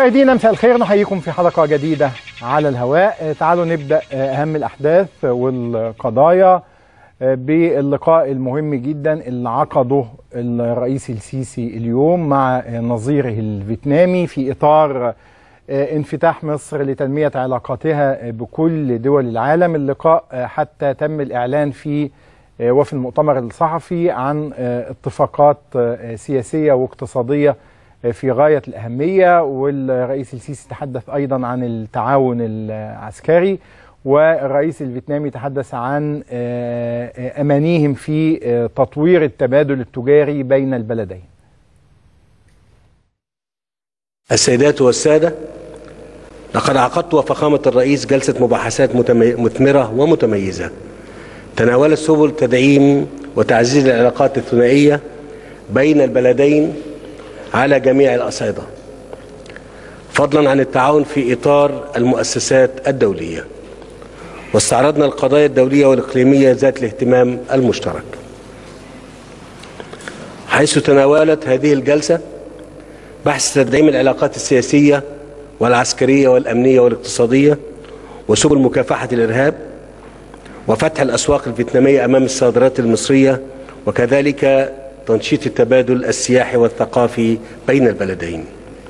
مشاهدينا مساء الخير نحييكم في حلقة جديدة على الهواء تعالوا نبدأ أهم الأحداث والقضايا باللقاء المهم جدا اللي عقده الرئيس السيسي اليوم مع نظيره الفيتنامي في إطار انفتاح مصر لتنمية علاقاتها بكل دول العالم اللقاء حتى تم الإعلان فيه وفي المؤتمر الصحفي عن اتفاقات سياسية واقتصادية في غاية الأهمية والرئيس السيسي تحدث أيضا عن التعاون العسكري والرئيس الفيتنامي تحدث عن أمانيهم في تطوير التبادل التجاري بين البلدين السيدات والسادة لقد عقدت وفخامة الرئيس جلسة مباحثات مثمرة ومتميزة تناولت سبل تدعيم وتعزيز العلاقات الثنائية بين البلدين على جميع الأصعدة فضلا عن التعاون في إطار المؤسسات الدولية واستعرضنا القضايا الدولية والإقليمية ذات الاهتمام المشترك حيث تناولت هذه الجلسة بحث تدعيم العلاقات السياسية والعسكرية والأمنية والاقتصادية وسبل مكافحة الإرهاب وفتح الأسواق الفيتنامية أمام الصادرات المصرية وكذلك تنشيط التبادل السياحي والثقافي بين البلدين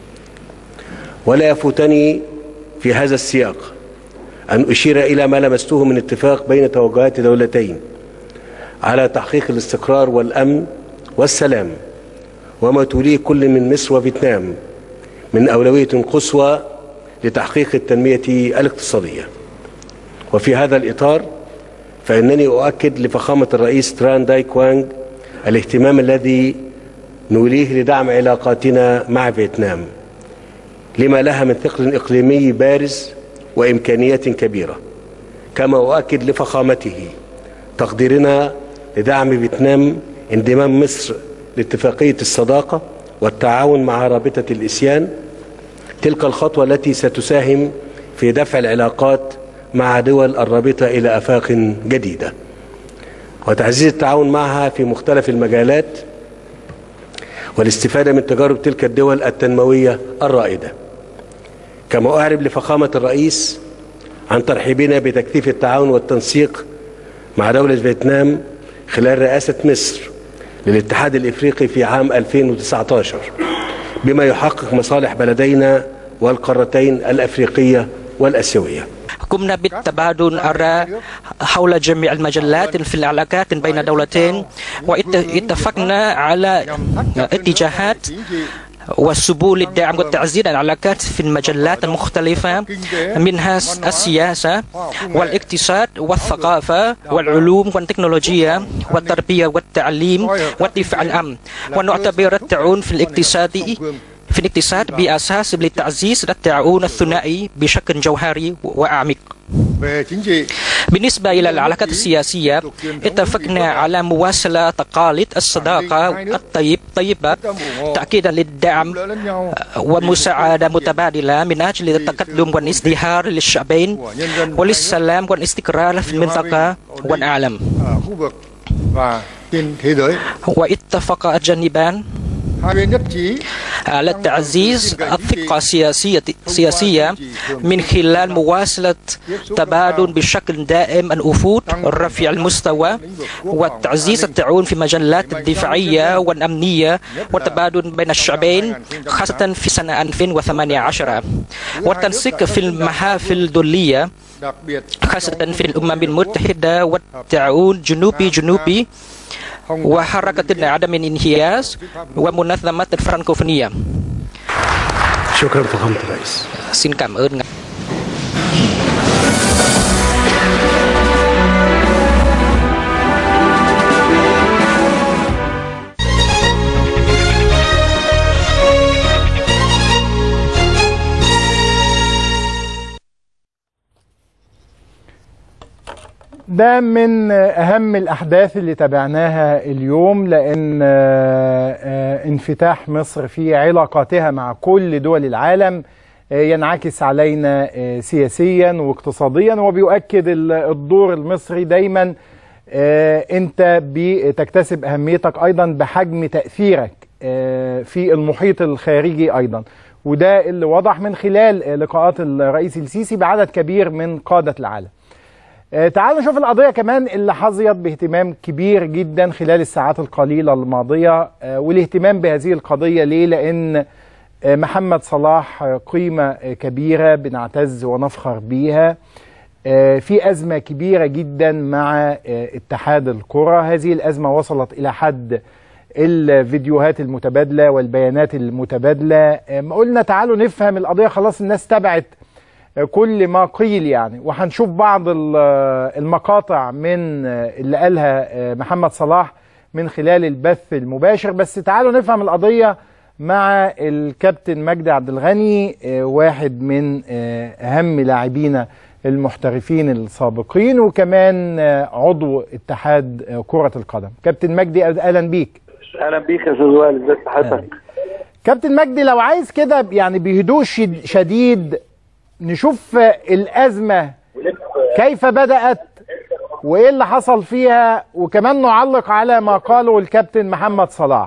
ولا يفوتني في هذا السياق أن أشير إلى ما لمسته من اتفاق بين توجهات دولتين على تحقيق الاستقرار والأمن والسلام وما توليه كل من مصر وفيتنام من أولوية قصوى لتحقيق التنمية الاقتصادية وفي هذا الإطار فإنني أؤكد لفخامة الرئيس تران داي كوانغ الاهتمام الذي نوليه لدعم علاقاتنا مع فيتنام لما لها من ثقل إقليمي بارز وإمكانيات كبيرة كما أؤكد لفخامته تقديرنا لدعم فيتنام انضمام مصر لاتفاقية الصداقة والتعاون مع رابطة الإسيان تلك الخطوة التي ستساهم في دفع العلاقات مع دول الرابطة إلى أفاق جديدة وتعزيز التعاون معها في مختلف المجالات والاستفادة من تجارب تلك الدول التنموية الرائدة كما أعرب لفخامة الرئيس عن ترحيبنا بتكثيف التعاون والتنسيق مع دولة فيتنام خلال رئاسة مصر للاتحاد الإفريقي في عام 2019 بما يحقق مصالح بلدينا والقارتين الأفريقية والأسيوية قمنا بالتبادل أراء حول جميع المجالات في العلاقات بين الدولتين واتفقنا على اتجاهات وسبل الدعم والتعزيز العلاقات في المجالات المختلفة منها السياسة والاقتصاد والثقافة والعلوم والتكنولوجيا والتربية والتعليم والدفاع الأمن ونعتبر التعاون في الاقتصاد في الاقتصاد بأساس لتعزيز التعاون الثنائي بشكل جوهري وأعمق بالنسبة إلى العلاقات السياسية اتفقنا على مواصلة تقاليد الصداقة الطيب طيبة تأكيدا للدعم ومساعدة متبادلة من أجل التقدم والازدهار للشعبين وللسلام والاستقرار في المنطقة والعالم واتفق الجانبان على تعزيز الثقة السياسية سياسية من خلال مواصلة تبادل بشكل دائم الوفود رفيع المستوى وتعزيز التعاون في مجالات الدفاعية والأمنية والتبادل بين الشعبين خاصة في سنة 2018 والتنسيق في المحافل الدولية خاصة في الأمم المتحدة والتعاون جنوبي جنوبي وحركة عدم الانحياز ومنظمة الفرانكوفونية شكرا فخامة الرئيس Xin cảm ơn ngài. ده من أهم الأحداث اللي تابعناها اليوم لأن انفتاح مصر في علاقاتها مع كل دول العالم ينعكس علينا سياسيا واقتصاديا وبيؤكد الدور المصري دايما أنت بتكتسب أهميتك أيضا بحجم تأثيرك في المحيط الخارجي أيضا وده اللي وضح من خلال لقاءات الرئيس السيسي بعدد كبير من قادة العالم تعالوا نشوف القضية كمان اللي حظيت باهتمام كبير جدا خلال الساعات القليلة الماضية والاهتمام بهذه القضية ليه لأن محمد صلاح قيمة كبيرة بنعتز ونفخر بيها في أزمة كبيرة جدا مع اتحاد الكرة هذه الأزمة وصلت إلى حد الفيديوهات المتبادلة والبيانات المتبادلة قلنا تعالوا نفهم القضية خلاص الناس تبعت كل ما قيل يعني وهنشوف بعض المقاطع من اللي قالها محمد صلاح من خلال البث المباشر بس تعالوا نفهم القضية مع الكابتن مجدي عبد الغني واحد من أهم لاعبينا المحترفين السابقين وكمان عضو اتحاد كرة القدم كابتن مجدي أهلا بيك اهلا بيك يا استاذ وائل ازي حضرتك كابتن مجدي لو عايز كده يعني بهدوء شديد نشوف الأزمة كيف بدأت وإيه اللي حصل فيها وكمان نعلق على ما قاله الكابتن محمد صلاح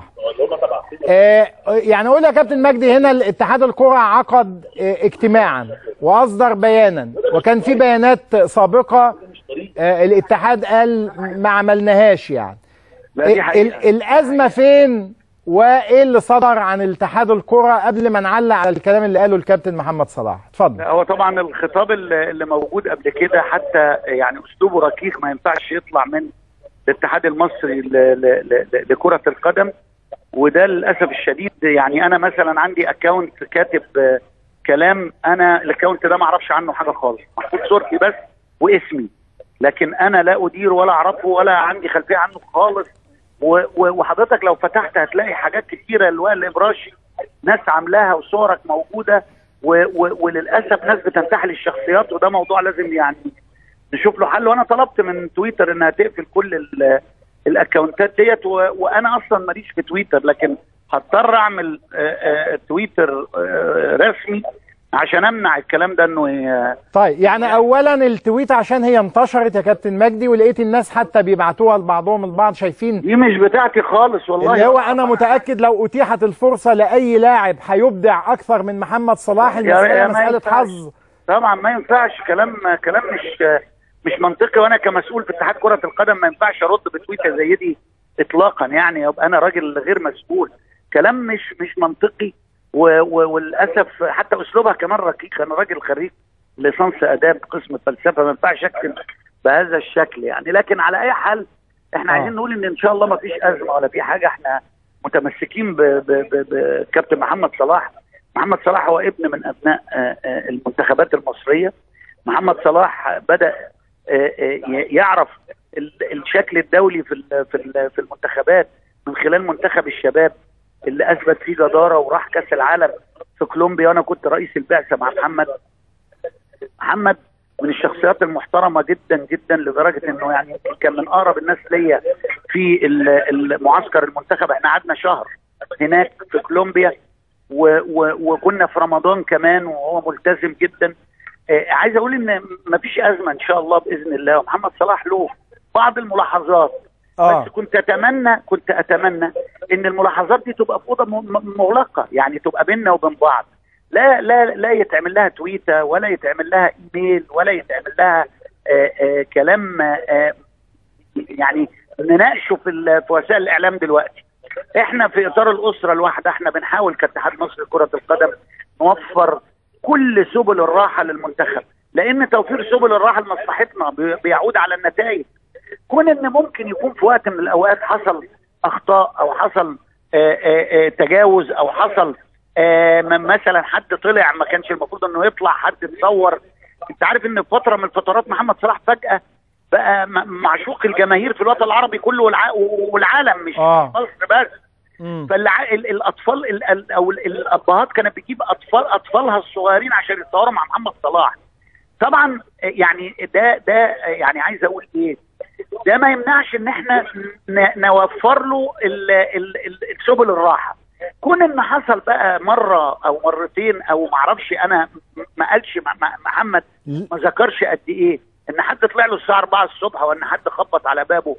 آه يعني أقول يا كابتن مجدي هنا اتحاد الكرة عقد آه اجتماعا وأصدر بيانا وكان في بيانات سابقة آه الاتحاد قال ما عملناهاش يعني لا دي حقيقة. الأزمة فين وايه اللي صدر عن اتحاد الكرة قبل ما نعلق على الكلام اللي قاله الكابتن محمد صلاح اتفضل هو طبعا الخطاب اللي موجود قبل كده حتى يعني اسلوبه ركيك ما ينفعش يطلع من الاتحاد المصري لكرة القدم وده للاسف الشديد يعني انا مثلا عندي اكونت كاتب كلام انا الاكونت ده ما اعرفش عنه حاجه خالص محطوط صورتي بس واسمي لكن انا لا ادير ولا اعرفه ولا عندي خلفيه عنه خالص وحضرتك لو فتحت هتلاقي حاجات كتيره اللواء الابراشي ناس عاملاها وصورك موجوده و و وللاسف ناس بتنتحل الشخصيات وده موضوع لازم يعني نشوف له حل وانا طلبت من تويتر انها تقفل كل الاكونتات ديت وانا اصلا ماليش في تويتر لكن هضطر اعمل تويتر رسمي عشان امنع الكلام ده انه طيب يعني اولا التويت عشان هي انتشرت يا كابتن مجدي ولقيت الناس حتى بيبعتوها لبعضهم البعض شايفين دي مش بتاعتي خالص والله اللي هو انا متاكد لو اتيحت الفرصه لاي لاعب هيبدع اكثر من محمد صلاح المساله مساله حظ طبعا ما ينفعش كلام كلام مش مش منطقي وانا كمسؤول في اتحاد كره القدم ما ينفعش ارد بتويته زي دي اطلاقا يعني يبقى انا راجل غير مسؤول كلام مش مش منطقي و و وللاسف حتى اسلوبها كمان ركيك انا راجل خريج ليسانس اداب قسم فلسفه ما ينفعش اكتب بهذا الشكل يعني لكن على اي حال احنا آه. عايزين نقول ان ان شاء الله ما فيش ازمه ولا في حاجه احنا متمسكين بكابتن محمد صلاح محمد صلاح هو ابن من ابناء المنتخبات المصريه محمد صلاح بدا يعرف الشكل الدولي في في المنتخبات من خلال منتخب الشباب اللي اثبت فيه جداره وراح كاس العالم في كولومبيا وانا كنت رئيس البعثه مع محمد محمد من الشخصيات المحترمه جدا جدا لدرجه انه يعني كان من اقرب الناس ليا في المعسكر المنتخب احنا قعدنا شهر هناك في كولومبيا و و وكنا في رمضان كمان وهو ملتزم جدا آه عايز اقول ان مفيش ازمه ان شاء الله باذن الله ومحمد صلاح له بعض الملاحظات آه. بس كنت اتمنى كنت اتمنى ان الملاحظات دي تبقى في اوضه مغلقه يعني تبقى بيننا وبين بعض لا لا لا يتعمل لها تويته ولا يتعمل لها ايميل ولا يتعمل لها آآ آآ كلام آآ يعني نناقشه في, في وسائل الاعلام دلوقتي احنا في اطار الاسره الواحده احنا بنحاول كاتحاد مصر لكره القدم نوفر كل سبل الراحه للمنتخب لان توفير سبل الراحه لمصلحتنا بيعود على النتائج كون ان ممكن يكون في وقت من الاوقات حصل اخطاء او حصل آآ آآ تجاوز او حصل مثلا حد طلع ما كانش المفروض انه يطلع حد اتصور انت عارف ان في فتره من الفترات محمد صلاح فجاه بقى معشوق الجماهير في الوطن العربي كله والع... والعالم مش آه. مصر بس فالاطفال او الابهات كانت بتجيب اطفال اطفالها الصغيرين عشان يتصوروا مع محمد صلاح طبعا يعني ده ده يعني عايز اقول ايه ده ما يمنعش ان احنا نوفر له سبل الراحه كون ان حصل بقى مره او مرتين او ما اعرفش انا ما قالش محمد ما ذكرش قد ايه ان حد طلع له الساعه 4 الصبح وان حد خبط على بابه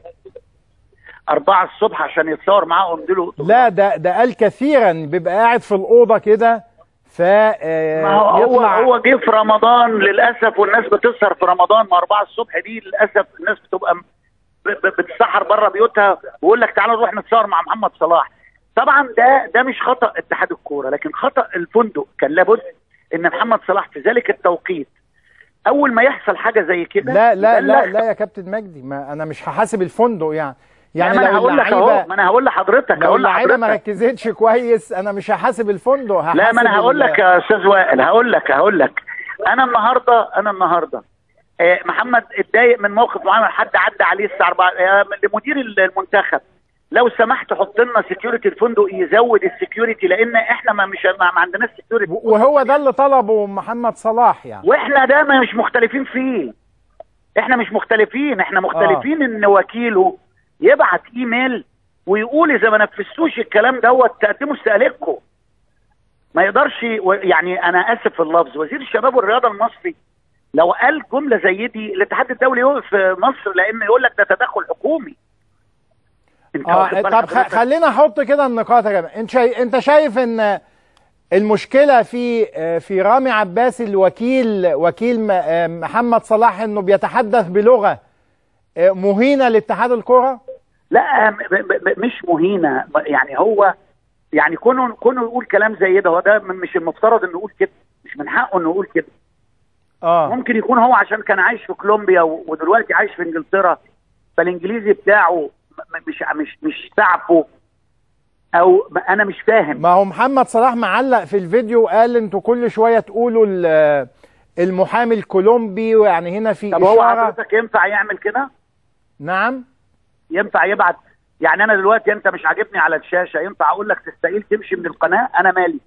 4 الصبح عشان يتصور معاه ويمدله لا ده ده قال كثيرا بيبقى قاعد في الاوضه كده ف آه، ما هو هو يطلع هو جه في رمضان للاسف والناس بتسهر في رمضان ما 4 الصبح دي للاسف الناس بتبقى م- ب- ب- بتسحر بره بيوتها ويقول لك تعالى نروح نتصور مع محمد صلاح طبعا ده ده مش خطا اتحاد الكوره لكن خطا الفندق كان لابد ان محمد صلاح في ذلك التوقيت اول ما يحصل حاجه زي كده لا لا لا يبلغ. لا يا كابتن مجدي ما انا مش هحاسب الفندق يعني يعني يعني ما انا لو هقول لك اهو اللعيبه ما انا هقول لحضرتك لو هقول اللعيبه ما لحضرتك ركزتش كويس انا مش هحاسب الفندق هحاسب لا ما انا هقول ال- لك يا استاذ وائل هقول لك هقول لك انا النهارده انا النهارده آه، محمد اتضايق من موقف معين حد عدى عليه الساعه 4 آه، لمدير المنتخب لو سمحت حط لنا سكيورتي الفندق يزود السكيورتي لان احنا ما مش ما ما عندناش سكيورتي وهو ده اللي طلبه محمد صلاح يعني واحنا ده ما مش مختلفين فيه احنا مش مختلفين احنا مختلفين ان وكيله يبعت ايميل ويقول اذا ما نفذتوش الكلام دوت تقدموا استقالتكم ما يقدرش و- يعني انا اسف في اللفظ وزير الشباب والرياضه المصري لو قال جمله زي دي الاتحاد الدولي يوقف في مصر لان يقول لك ده تدخل حكومي انت واخد اه بال طب خ- حضرتك؟ خلينا احط كده النقاط يا جماعه انت شايف انت شايف ان المشكله في آه، في رامي عباس الوكيل وكيل م- آه، محمد صلاح انه بيتحدث بلغه آه، مهينه لاتحاد الكره لا م- م- م- مش مهينه يعني هو يعني كونه كونه يقول كلام زي ده هو ده من- مش المفترض انه يقول كده مش من حقه انه يقول كده اه ممكن يكون هو عشان كان عايش في كولومبيا و- ودلوقتي عايش في انجلترا فالانجليزي بتاعه م- مش مش مش تعبه او م- انا مش فاهم ما هو محمد صلاح معلق في الفيديو قال انتوا كل شويه تقولوا ال- المحامي الكولومبي ويعني هنا في طب هو اشاره حضرتك ينفع يعمل كده نعم ينفع يبعت يعني انا دلوقتي انت مش عاجبني على الشاشه ينفع اقول لك تستقيل تمشي من القناه انا مالي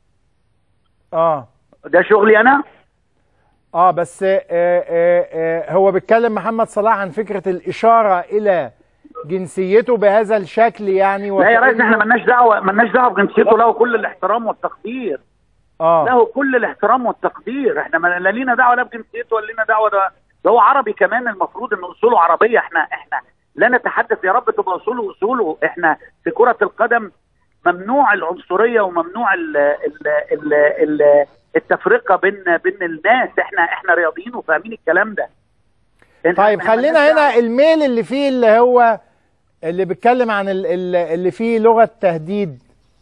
اه ده شغلي انا اه بس آه آه آه هو بيتكلم محمد صلاح عن فكره الاشاره الى جنسيته بهذا الشكل يعني لا يا ريس وكأنه- احنا ملناش دعوه ملناش دعوه بجنسيته له كل الاحترام والتقدير اه له كل الاحترام والتقدير احنا ما لا لينا دعوه لا بجنسيته ولا لينا دعوه ده, ده هو عربي كمان المفروض ان اصوله عربيه احنا احنا لا نتحدث يا رب تبقى اصوله اصوله احنا في كره القدم ممنوع العنصريه وممنوع ال ال ال ال التفرقه بين بين الناس احنا احنا رياضيين وفاهمين الكلام ده إحنا- طيب إحنا خلينا مالناش هنا دعوة. الميل اللي فيه اللي هو اللي بيتكلم عن ال- ال- اللي فيه لغه تهديد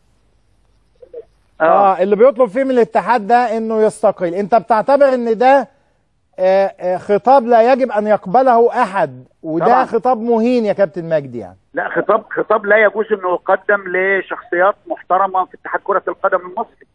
اه اه اللي بيطلب فيه من الاتحاد ده انه يستقيل انت بتعتبر ان ده آه آه خطاب لا يجب ان يقبله احد وده طبعاً. خطاب مهين يا كابتن مجدي يعني لا خطاب خطاب لا يجوز انه يقدم لشخصيات محترمه في اتحاد كره القدم المصري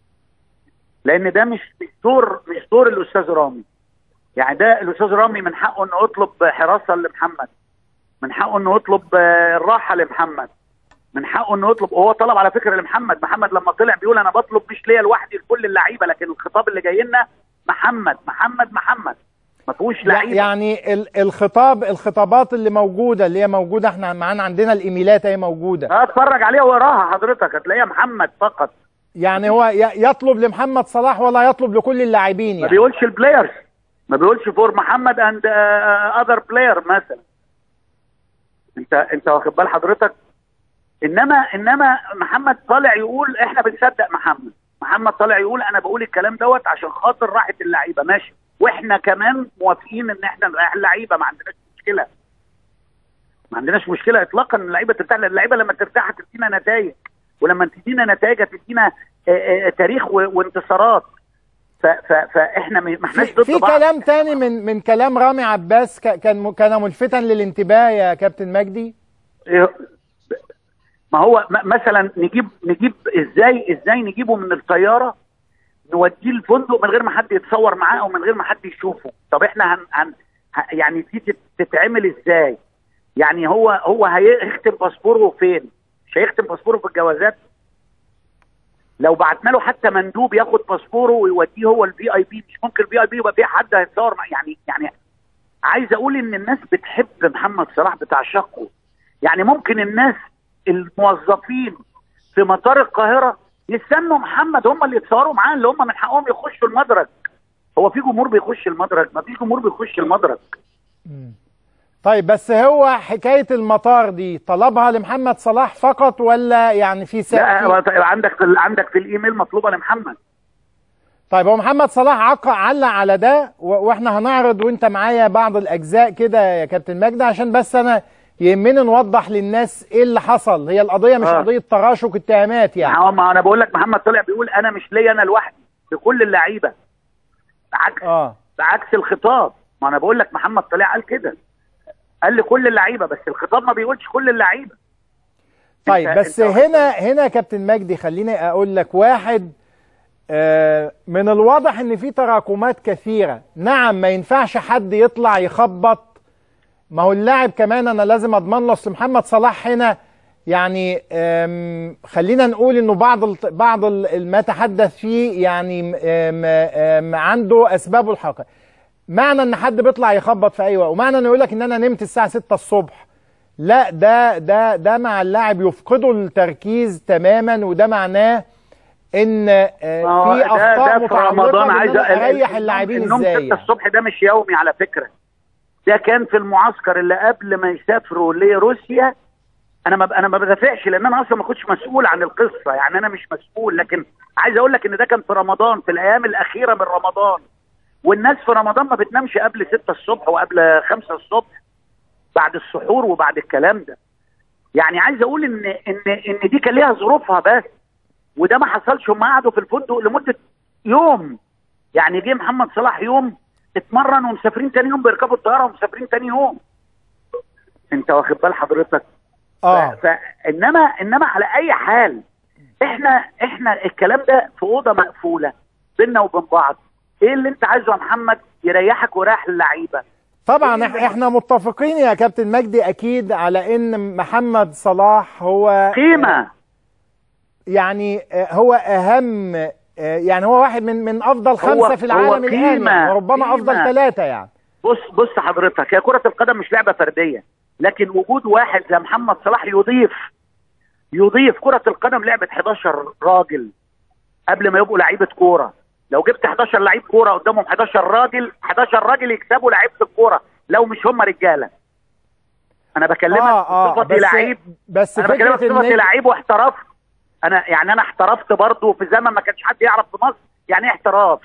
لان ده مش مش دور مش دور الاستاذ رامي يعني ده الاستاذ رامي من حقه انه يطلب حراسه لمحمد من حقه انه يطلب آه، الراحه لمحمد من حقه انه يطلب وهو طلب على فكره لمحمد محمد لما طلع بيقول انا بطلب مش ليا لوحدي لكل اللعيبه لكن الخطاب اللي جاي لنا محمد محمد محمد ما فيهوش لعيبه يعني ال- الخطاب الخطابات اللي موجوده اللي هي موجوده احنا معانا عندنا الايميلات اهي موجوده اه اتفرج عليها واقراها حضرتك هتلاقيها محمد فقط يعني هو ي- يطلب لمحمد صلاح ولا يطلب لكل اللاعبين ما يعني بيقولش البلايرز ما بيقولش فور محمد اند اذر بلاير مثلا انت انت واخد بال حضرتك انما انما محمد طالع يقول احنا بنصدق محمد محمد طالع يقول انا بقول الكلام دوت عشان خاطر راحه اللعيبه ماشي واحنا كمان موافقين ان احنا نريح اللعيبه ما عندناش مشكله ما عندناش مشكله اطلاقا ان اللعيبه ترتاح لأن اللعيبه لما ترتاح هتدينا نتائج ولما تدينا نتائج هتدينا آه، آه، تاريخ و- وانتصارات ف- ف- فاحنا م- ما احناش في, ضد في بعض كلام تاني من من كلام رامي عباس ك- كان م- كان ملفتا للانتباه يا كابتن مجدي إيه، ما هو م- مثلا نجيب نجيب ازاي ازاي نجيبه من الطياره نوديه الفندق من غير ما حد يتصور معاه او من غير ما حد يشوفه طب احنا هن, هن ه- يعني دي تت- تتعمل ازاي يعني هو هو هيختم باسبوره فين مش هيختم باسبوره في الجوازات لو بعتنا له حتى مندوب ياخد باسبوره ويوديه هو الفي اي بي مش ممكن الفي اي بي يبقى فيه حد هيتصور مع يعني يعني عايز اقول ان الناس بتحب محمد صلاح بتعشقه يعني ممكن الناس الموظفين في مطار القاهره يستنوا محمد هم اللي يتصوروا معاه اللي هم من حقهم يخشوا المدرج هو في جمهور بيخش المدرج ما فيش جمهور بيخش المدرج طيب بس هو حكايه المطار دي طلبها لمحمد صلاح فقط ولا يعني في لا سقف هو عندك في عندك في الايميل مطلوبه لمحمد طيب هو محمد صلاح عق علق على ده و- واحنا هنعرض وانت معايا بعض الاجزاء كده يا كابتن مجدي عشان بس انا يهمني نوضح للناس ايه اللي حصل هي القضيه مش آه. قضيه تراشق اتهامات يعني ما هو- ما انا بقول لك محمد طلع بيقول انا مش ليا انا لوحدي لكل اللعيبه بعكس اه بعكس الخطاب ما انا بقول لك محمد طلع قال كده قال لكل اللعيبه بس الخطاب ما بيقولش كل اللعيبه طيب أنت- بس أنت- هنا هنا يا كابتن مجدي خليني اقول لك واحد آه، من الواضح ان في تراكمات كثيره نعم ما ينفعش حد يطلع يخبط ما هو اللاعب كمان انا لازم اضمن له اصل محمد صلاح هنا يعني آم، خلينا نقول انه بعض ال- بعض ال- ما تحدث فيه يعني آم، آم، عنده اسبابه الحقيقيه معنى ان حد بيطلع يخبط في اي وقت ومعنى انه يقول لك ان انا نمت الساعه 6 الصبح لا ده ده ده مع اللاعب يفقده التركيز تماما وده معناه ان آه، ما هو في ده- اخطاء ده في متعلقه رمضان بان عايز انا ال- اريح ال- اللاعبين النوم ازاي 6 الصبح ده مش يومي على فكره ده كان في المعسكر اللي قبل ما يسافروا لروسيا انا ما انا ما بدافعش لان انا اصلا ما كنتش مسؤول عن القصه يعني انا مش مسؤول لكن عايز اقول لك ان ده كان في رمضان في الايام الاخيره من رمضان والناس في رمضان ما بتنامش قبل 6 الصبح وقبل 5 الصبح بعد السحور وبعد الكلام ده يعني عايز اقول ان ان ان دي كان ليها ظروفها بس وده ما حصلش هم قعدوا في الفندق لمده يوم يعني جه محمد صلاح يوم اتمرن ومسافرين تاني يوم بيركبوا الطياره ومسافرين تاني يوم انت واخد بال حضرتك اه فانما انما على اي حال احنا احنا الكلام ده في اوضه مقفوله بيننا وبين بعض ايه اللي انت عايزه يا محمد يريحك ويريح اللعيبه طبعا إح- احنا متفقين يا كابتن مجدي اكيد على ان محمد صلاح هو قيمه يعني آه، هو اهم آه، يعني هو واحد من من افضل خمسه في هو العالم الان قيمة، يعني وربما قيمة. افضل ثلاثه يعني بص بص حضرتك هي كره القدم مش لعبه فرديه لكن وجود واحد زي محمد صلاح يضيف يضيف كره القدم لعبه 11 راجل قبل ما يبقوا لعيبه كوره لو جبت 11 لعيب كوره قدامهم 11 راجل 11 راجل يكسبوا لعيبه الكوره لو مش هم رجاله انا بكلمك اه اه بصفتي بس لعيب بس انا بكلمك فكره بصفتي ان لعيب واحترفت انا يعني انا احترفت برضه في زمن ما كانش حد يعرف في مصر يعني ايه احتراف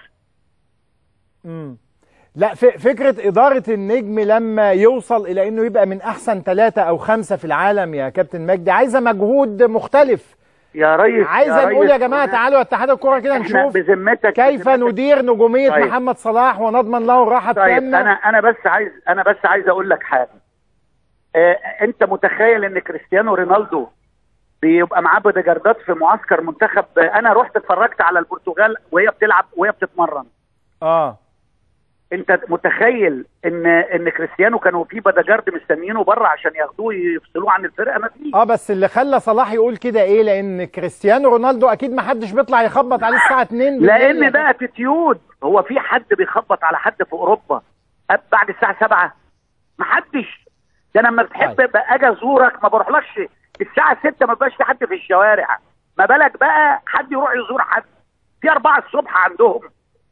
مم. لا ف- فكره اداره النجم لما يوصل الى انه يبقى من احسن ثلاثه او خمسه في العالم يا كابتن مجدي عايزه مجهود مختلف يا ريس عايزه يا نقول ريس يا جماعه هنا- تعالوا اتحاد الكوره كده احنا نشوف بذمتك كيف بذمتك ندير نجوميه طيب. محمد صلاح ونضمن له الراحه طيب التامه انا انا بس عايز انا بس عايز اقول لك حاجه آه انت متخيل ان كريستيانو رونالدو بيبقى معاه بوديجاردات في معسكر منتخب آه، انا رحت اتفرجت على البرتغال وهي بتلعب وهي بتتمرن اه انت متخيل ان ان كريستيانو كانوا في بوديجارد مستنيينه بره عشان ياخدوه يفصلوه عن الفرقه ما فيش اه بس اللي خلى صلاح يقول كده ايه لان كريستيانو رونالدو اكيد ما حدش بيطلع يخبط عليه الساعه 2 بالليل لان يا ده اتيتيود هو في حد بيخبط على حد في اوروبا أب- بعد الساعه 7 ما حدش ده انا لما بتحب طيب. بقى اجي ازورك ما بروحلكش الساعه 6 ما بقاش في حد في الشوارع ما بالك بقى حد يروح يزور حد في 4 الصبح عندهم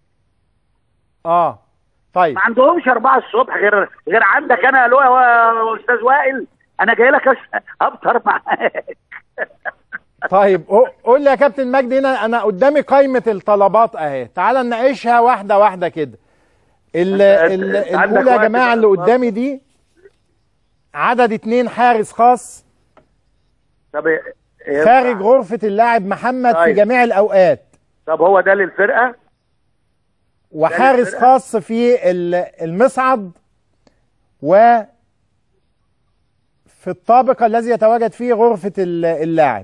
اه طيب ما عندهمش 4 الصبح غير غير عندك انا الو يا استاذ وائل انا جاي لك أش- افطر معاك طيب قو- قول لي يا كابتن مجدي هنا انا قدامي قائمه الطلبات اهي تعال نناقشها واحده واحده كده ال- ال- أنت عندك الاولى يا وقت جماعه بقى اللي خلاص. قدامي دي عدد اتنين حارس خاص طب إيه- خارج غرفه اللاعب محمد في طيب. جميع الاوقات طب هو ده للفرقه وحارس الفرقة. خاص في ال- المصعد و في الطابق الذي يتواجد فيه غرفة ال- اللاعب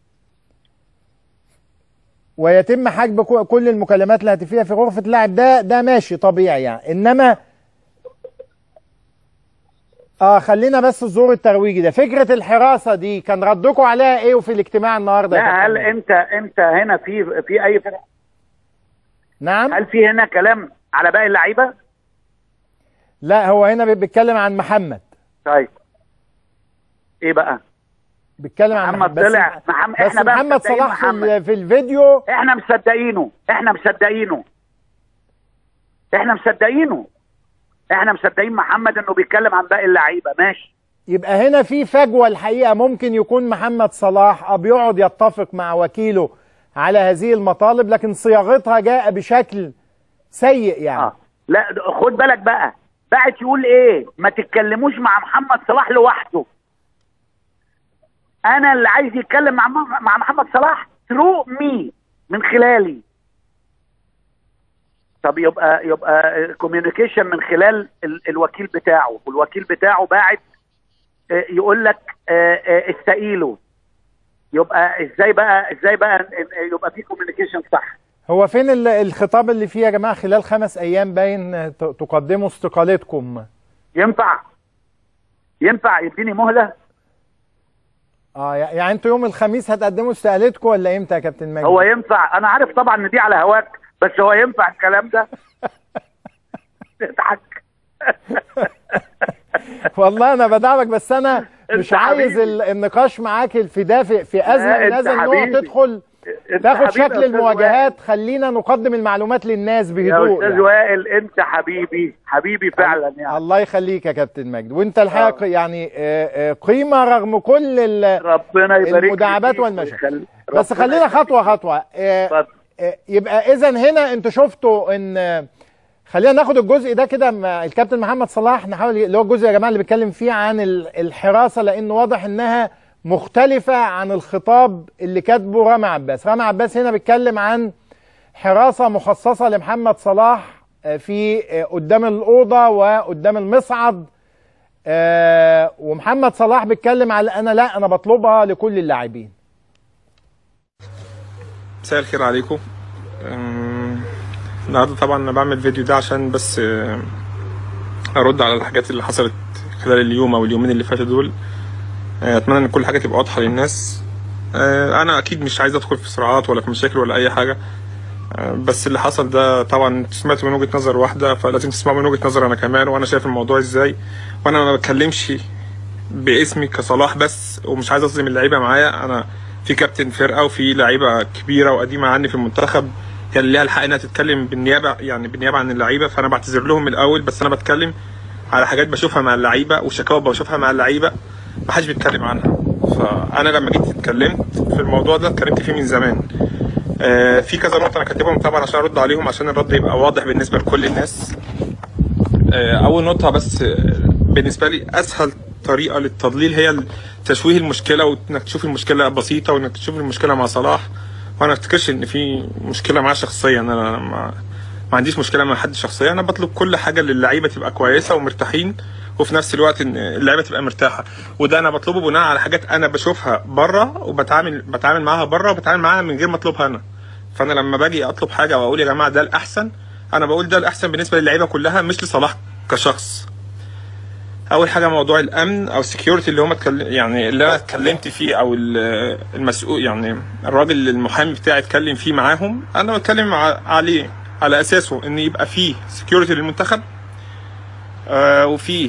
ويتم حجب كو- كل المكالمات الهاتفية في غرفة اللاعب ده ده ماشي طبيعي يعني انما اه خلينا بس الزور الترويجي ده فكرة الحراسة دي كان ردكم عليها ايه وفي الاجتماع النهارده يا لا كابتن هل مجدي؟ انت انت هنا في في اي فرقه نعم هل في هنا كلام على باقي اللعيبه؟ لا هو هنا بي- بيتكلم عن محمد طيب ايه بقى؟ بيتكلم عن محمد بس- طلع محمد بس احنا بقى محمد مصدقين صلاح في, محمد. ال- في الفيديو احنا مصدقينه احنا مصدقينه احنا مصدقينه احنا مصدقين محمد انه بيتكلم عن باقي اللعيبه ماشي يبقى هنا في فجوه الحقيقه ممكن يكون محمد صلاح اه بيقعد يتفق مع وكيله على هذه المطالب لكن صياغتها جاء بشكل سيء يعني اه لا ده- خد بالك بقى بعت يقول ايه ما تتكلموش مع محمد صلاح لوحده انا اللي عايز يتكلم مع مع محمد صلاح ثرو مي من خلالي طب يبقى يبقى كوميونيكيشن من خلال ال- الوكيل بتاعه والوكيل بتاعه باعت آه، يقول لك آه، آه، استقيله يبقى ازاي بقى ازاي بقى يبقى في كوميونيكيشن صح هو فين ال- الخطاب اللي فيه يا جماعه خلال خمس ايام باين ت- تقدموا استقالتكم ينفع ينفع يديني مهله اه يع- يعني انتوا يوم الخميس هتقدموا استقالتكم ولا امتى يا كابتن مجدي؟ هو ينفع انا عارف طبعا ان دي على هواك بس هو ينفع الكلام ده تضحك والله انا بدعمك بس انا مش أنت عايز حبيبي. ال- النقاش معاك في ده في, في ازمه لا، من أنت هذا النوع حبيبي. تدخل أنت تاخد حبيبي يا شكل أستاذ المواجهات خلينا نقدم المعلومات للناس يا بهدوء استاذ يعني. وائل انت حبيبي حبيبي فعلا يعني الله يخليك يا كابتن مجدي وانت الحقيقه يعني آه، آه، قيمه رغم كل ال- ربنا يبارك المداعبات فيك والمشاكل ويخلي- بس ربنا خلينا يخليك. خطوه خطوه آه، اتفضل. آه، يبقى اذا هنا انتوا شفتوا ان آه، خلينا ناخد الجزء ده كده مع الكابتن محمد صلاح نحاول اللي هو الجزء يا جماعه اللي بيتكلم فيه عن ال- الحراسه لانه واضح انها مختلفه عن الخطاب اللي كاتبه رامي عباس رامي عباس هنا بيتكلم عن حراسه مخصصه لمحمد صلاح آه، في آه، قدام الاوضه وقدام المصعد آه، ومحمد صلاح بيتكلم على انا لا انا بطلبها لكل اللاعبين مساء الخير عليكم أم، النهارده طبعا انا بعمل فيديو ده عشان بس أم، ارد على الحاجات اللي حصلت خلال اليوم او اليومين اللي فاتوا دول أه، اتمنى ان كل حاجه تبقى واضحه للناس أه، انا اكيد مش عايز ادخل في صراعات ولا في مشاكل ولا اي حاجه أه، بس اللي حصل ده طبعا انتوا سمعتوا من وجهه نظر واحده فلازم تسمعوا من وجهه نظر انا كمان وانا شايف الموضوع ازاي وانا ما بتكلمش باسمي كصلاح بس ومش عايز اظلم اللعيبه معايا انا في كابتن فرقه وفي لعيبه كبيره وقديمه عني في المنتخب هي اللي ليها الحق انها تتكلم بالنيابه يعني بالنيابه عن اللعيبه فانا بعتذر لهم من الاول بس انا بتكلم على حاجات بشوفها مع اللعيبه وشكاوى بشوفها مع اللعيبه ما حدش بيتكلم عنها فانا لما جيت اتكلمت في الموضوع ده اتكلمت فيه من زمان آه، في كذا نقطه انا كاتبهم طبعا عشان ارد عليهم عشان الرد يبقى واضح بالنسبه لكل الناس آه، اول نقطه بس آه، بالنسبه لي اسهل طريقه للتضليل هي تشويه المشكله وانك تشوف المشكله بسيطه وانك تشوف المشكله مع صلاح وانا ما افتكرش ان في مشكله معاه شخصيا انا ما, ما عنديش مشكله مع حد شخصيا انا بطلب كل حاجه للعيبه تبقى كويسه ومرتاحين وفي نفس الوقت ان اللعيبه تبقى مرتاحه وده انا بطلبه بناء على حاجات انا بشوفها بره وبتعامل بتعامل معاها بره وبتعامل معاها من غير ما اطلبها انا فانا لما باجي اطلب حاجه واقول يا جماعه ده الاحسن انا بقول ده الاحسن بالنسبه للعيبه كلها مش لصلاح كشخص اول حاجه موضوع الامن او السكيورتي اللي هم اتكلم يعني اللي انا اتكلمت فيه او ال- المسؤول يعني الراجل المحامي بتاعي اتكلم فيه معاهم انا بتكلم ع- عليه على اساسه ان يبقى فيه سكيورتي للمنتخب آه وفيه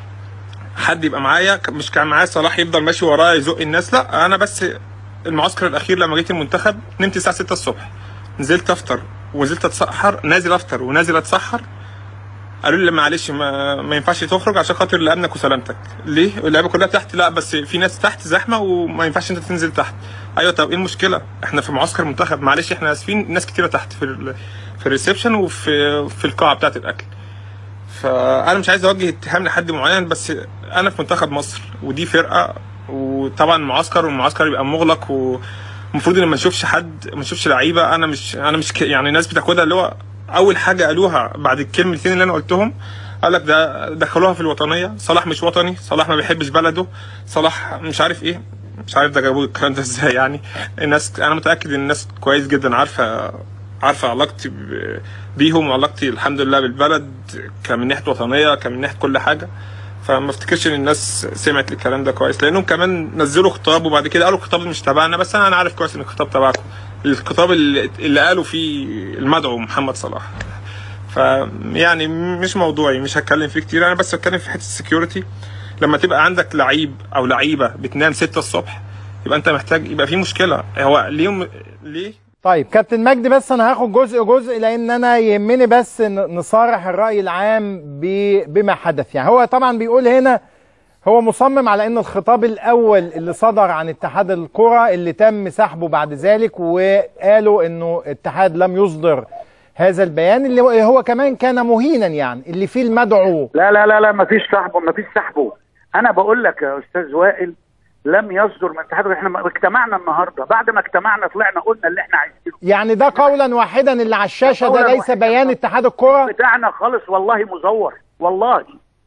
حد يبقى معايا ك- مش كان معايا صلاح يفضل ماشي ورايا يزق الناس لا انا بس المعسكر الاخير لما جيت المنتخب نمت الساعه 6 الصبح نزلت افطر ونزلت اتسحر نازل افطر ونازل اتسحر قالوا لي معلش ما, ما ينفعش تخرج عشان خاطر لامنك وسلامتك ليه اللعيبه كلها تحت لا بس في ناس تحت زحمه وما ينفعش انت تنزل تحت ايوه طب ايه المشكله احنا في معسكر منتخب معلش احنا اسفين ناس كتيره تحت في ال في الريسبشن وفي في القاعه بتاعه الاكل فانا مش عايز اوجه اتهام لحد معين بس انا في منتخب مصر ودي فرقه وطبعا معسكر والمعسكر يبقى مغلق ومفروض ان ما نشوفش حد ما نشوفش لعيبه انا مش انا مش ك... يعني الناس بتاخدها اللي هو اول حاجه قالوها بعد الكلمتين اللي انا قلتهم قال لك ده دخلوها في الوطنيه صلاح مش وطني صلاح ما بيحبش بلده صلاح مش عارف ايه مش عارف ده جابوا الكلام ده ازاي يعني الناس انا متاكد ان الناس كويس جدا عارفه عارفه علاقتي ب- بيهم وعلاقتي الحمد لله بالبلد كمن ناحيه وطنيه كمن ناحيه كل حاجه فما افتكرش ان الناس سمعت الكلام ده كويس لانهم كمان نزلوا خطاب وبعد كده قالوا الخطاب مش تبعنا بس انا أنا عارف كويس ان الخطاب تبعكم الخطاب اللي, اللي قالوا فيه المدعو محمد صلاح ف يعني مش موضوعي مش هتكلم فيه كتير انا بس هتكلم في حته السكيورتي لما تبقى عندك لعيب او لعيبه بتنام 6 الصبح يبقى انت محتاج يبقى في مشكله هو ليه ليه طيب كابتن مجدي بس انا هاخد جزء جزء لان انا يهمني بس ن- نصارح الراي العام ب- بما حدث يعني هو طبعا بيقول هنا هو مصمم على ان الخطاب الاول اللي صدر عن اتحاد الكره اللي تم سحبه بعد ذلك وقالوا انه اتحاد لم يصدر هذا البيان اللي هو كمان كان مهينا يعني اللي فيه المدعو لا لا لا لا مفيش سحبه مفيش سحبه انا بقول لك يا استاذ وائل لم يصدر من اتحاد احنا اجتمعنا النهارده بعد ما اجتمعنا طلعنا قلنا اللي احنا عايزينه يعني ده قولا واحدا اللي على الشاشه ده قولاً ليس واحداً. بيان اتحاد الكره بتاعنا خالص والله مزور والله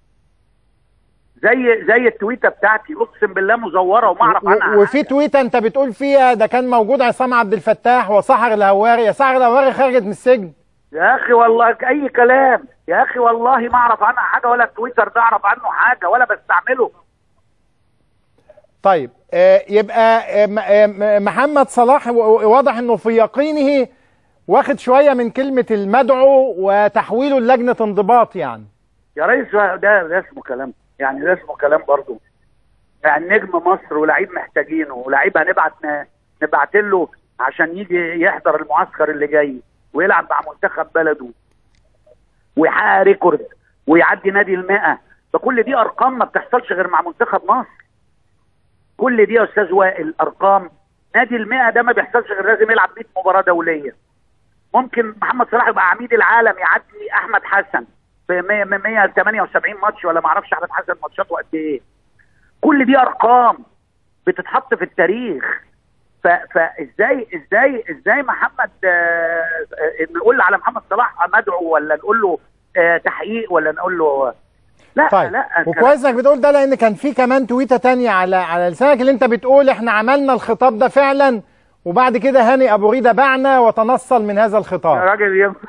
زي زي التويته بتاعتي اقسم بالله مزوره وما اعرف عنها و- وفي تويته انت بتقول فيها ده كان موجود عصام عبد الفتاح وسحر الهواري يا سحر الهواري خرجت من السجن يا اخي والله اي كلام يا اخي والله ما اعرف عنها حاجه ولا التويتر ده اعرف عنه حاجه ولا بستعمله طيب آه، يبقى آه، م- آه، م- محمد صلاح و- واضح انه في يقينه واخد شويه من كلمه المدعو وتحويله للجنه انضباط يعني يا ريس ده ده اسمه كلام يعني ده اسمه كلام برضه يعني نجم مصر ولاعيب محتاجينه ولاعيب هنبعت ن- نبعت له عشان يجي يحضر المعسكر اللي جاي ويلعب مع منتخب بلده ويحقق ريكورد ويعدي نادي المائة فكل دي ارقام ما بتحصلش غير مع منتخب مصر كل دي يا استاذ وائل ارقام نادي المائة ده ما بيحصلش غير لازم يلعب 100 مباراه دوليه ممكن محمد صلاح يبقى عميد العالم يعدي احمد حسن في 100 178 ماتش ولا ما اعرفش احمد حسن ماتشاته قد ايه كل دي ارقام بتتحط في التاريخ ف- فازاي ازاي ازاي محمد آه، آه، نقول على محمد صلاح مدعو ولا نقول له آه، تحقيق ولا نقول له لا طيب لا وكويس انك بتقول ده لان كان في كمان تويته تانية على على لسانك اللي انت بتقول احنا عملنا الخطاب ده فعلا وبعد كده هاني ابو ريده باعنا وتنصل من هذا يا الخطاب راجل ينفع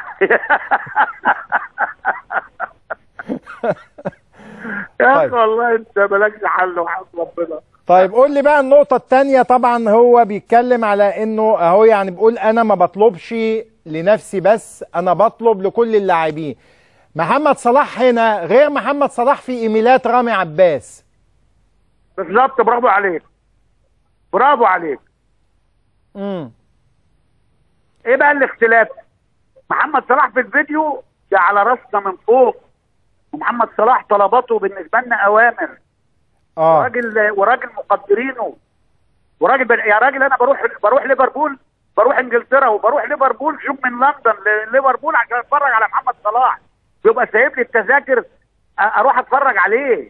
يا اخي طيب. والله انت مالكش حل وحق ربنا طيب قول لي بقى النقطة التانية طبعا هو بيتكلم على انه اهو يعني بيقول انا ما بطلبش لنفسي بس انا بطلب لكل اللاعبين محمد صلاح هنا غير محمد صلاح في ايميلات رامي عباس بالظبط برافو عليك برافو عليك امم ايه بقى الاختلاف محمد صلاح في الفيديو ده على راسنا من فوق ومحمد صلاح طلباته بالنسبه لنا اوامر اه وراجل وراجل مقدرينه وراجل بن... يا راجل انا بروح بروح ليفربول بروح انجلترا وبروح ليفربول شوف من لندن لليفربول عشان اتفرج على محمد صلاح بيبقى سايب لي التذاكر أ- اروح اتفرج عليه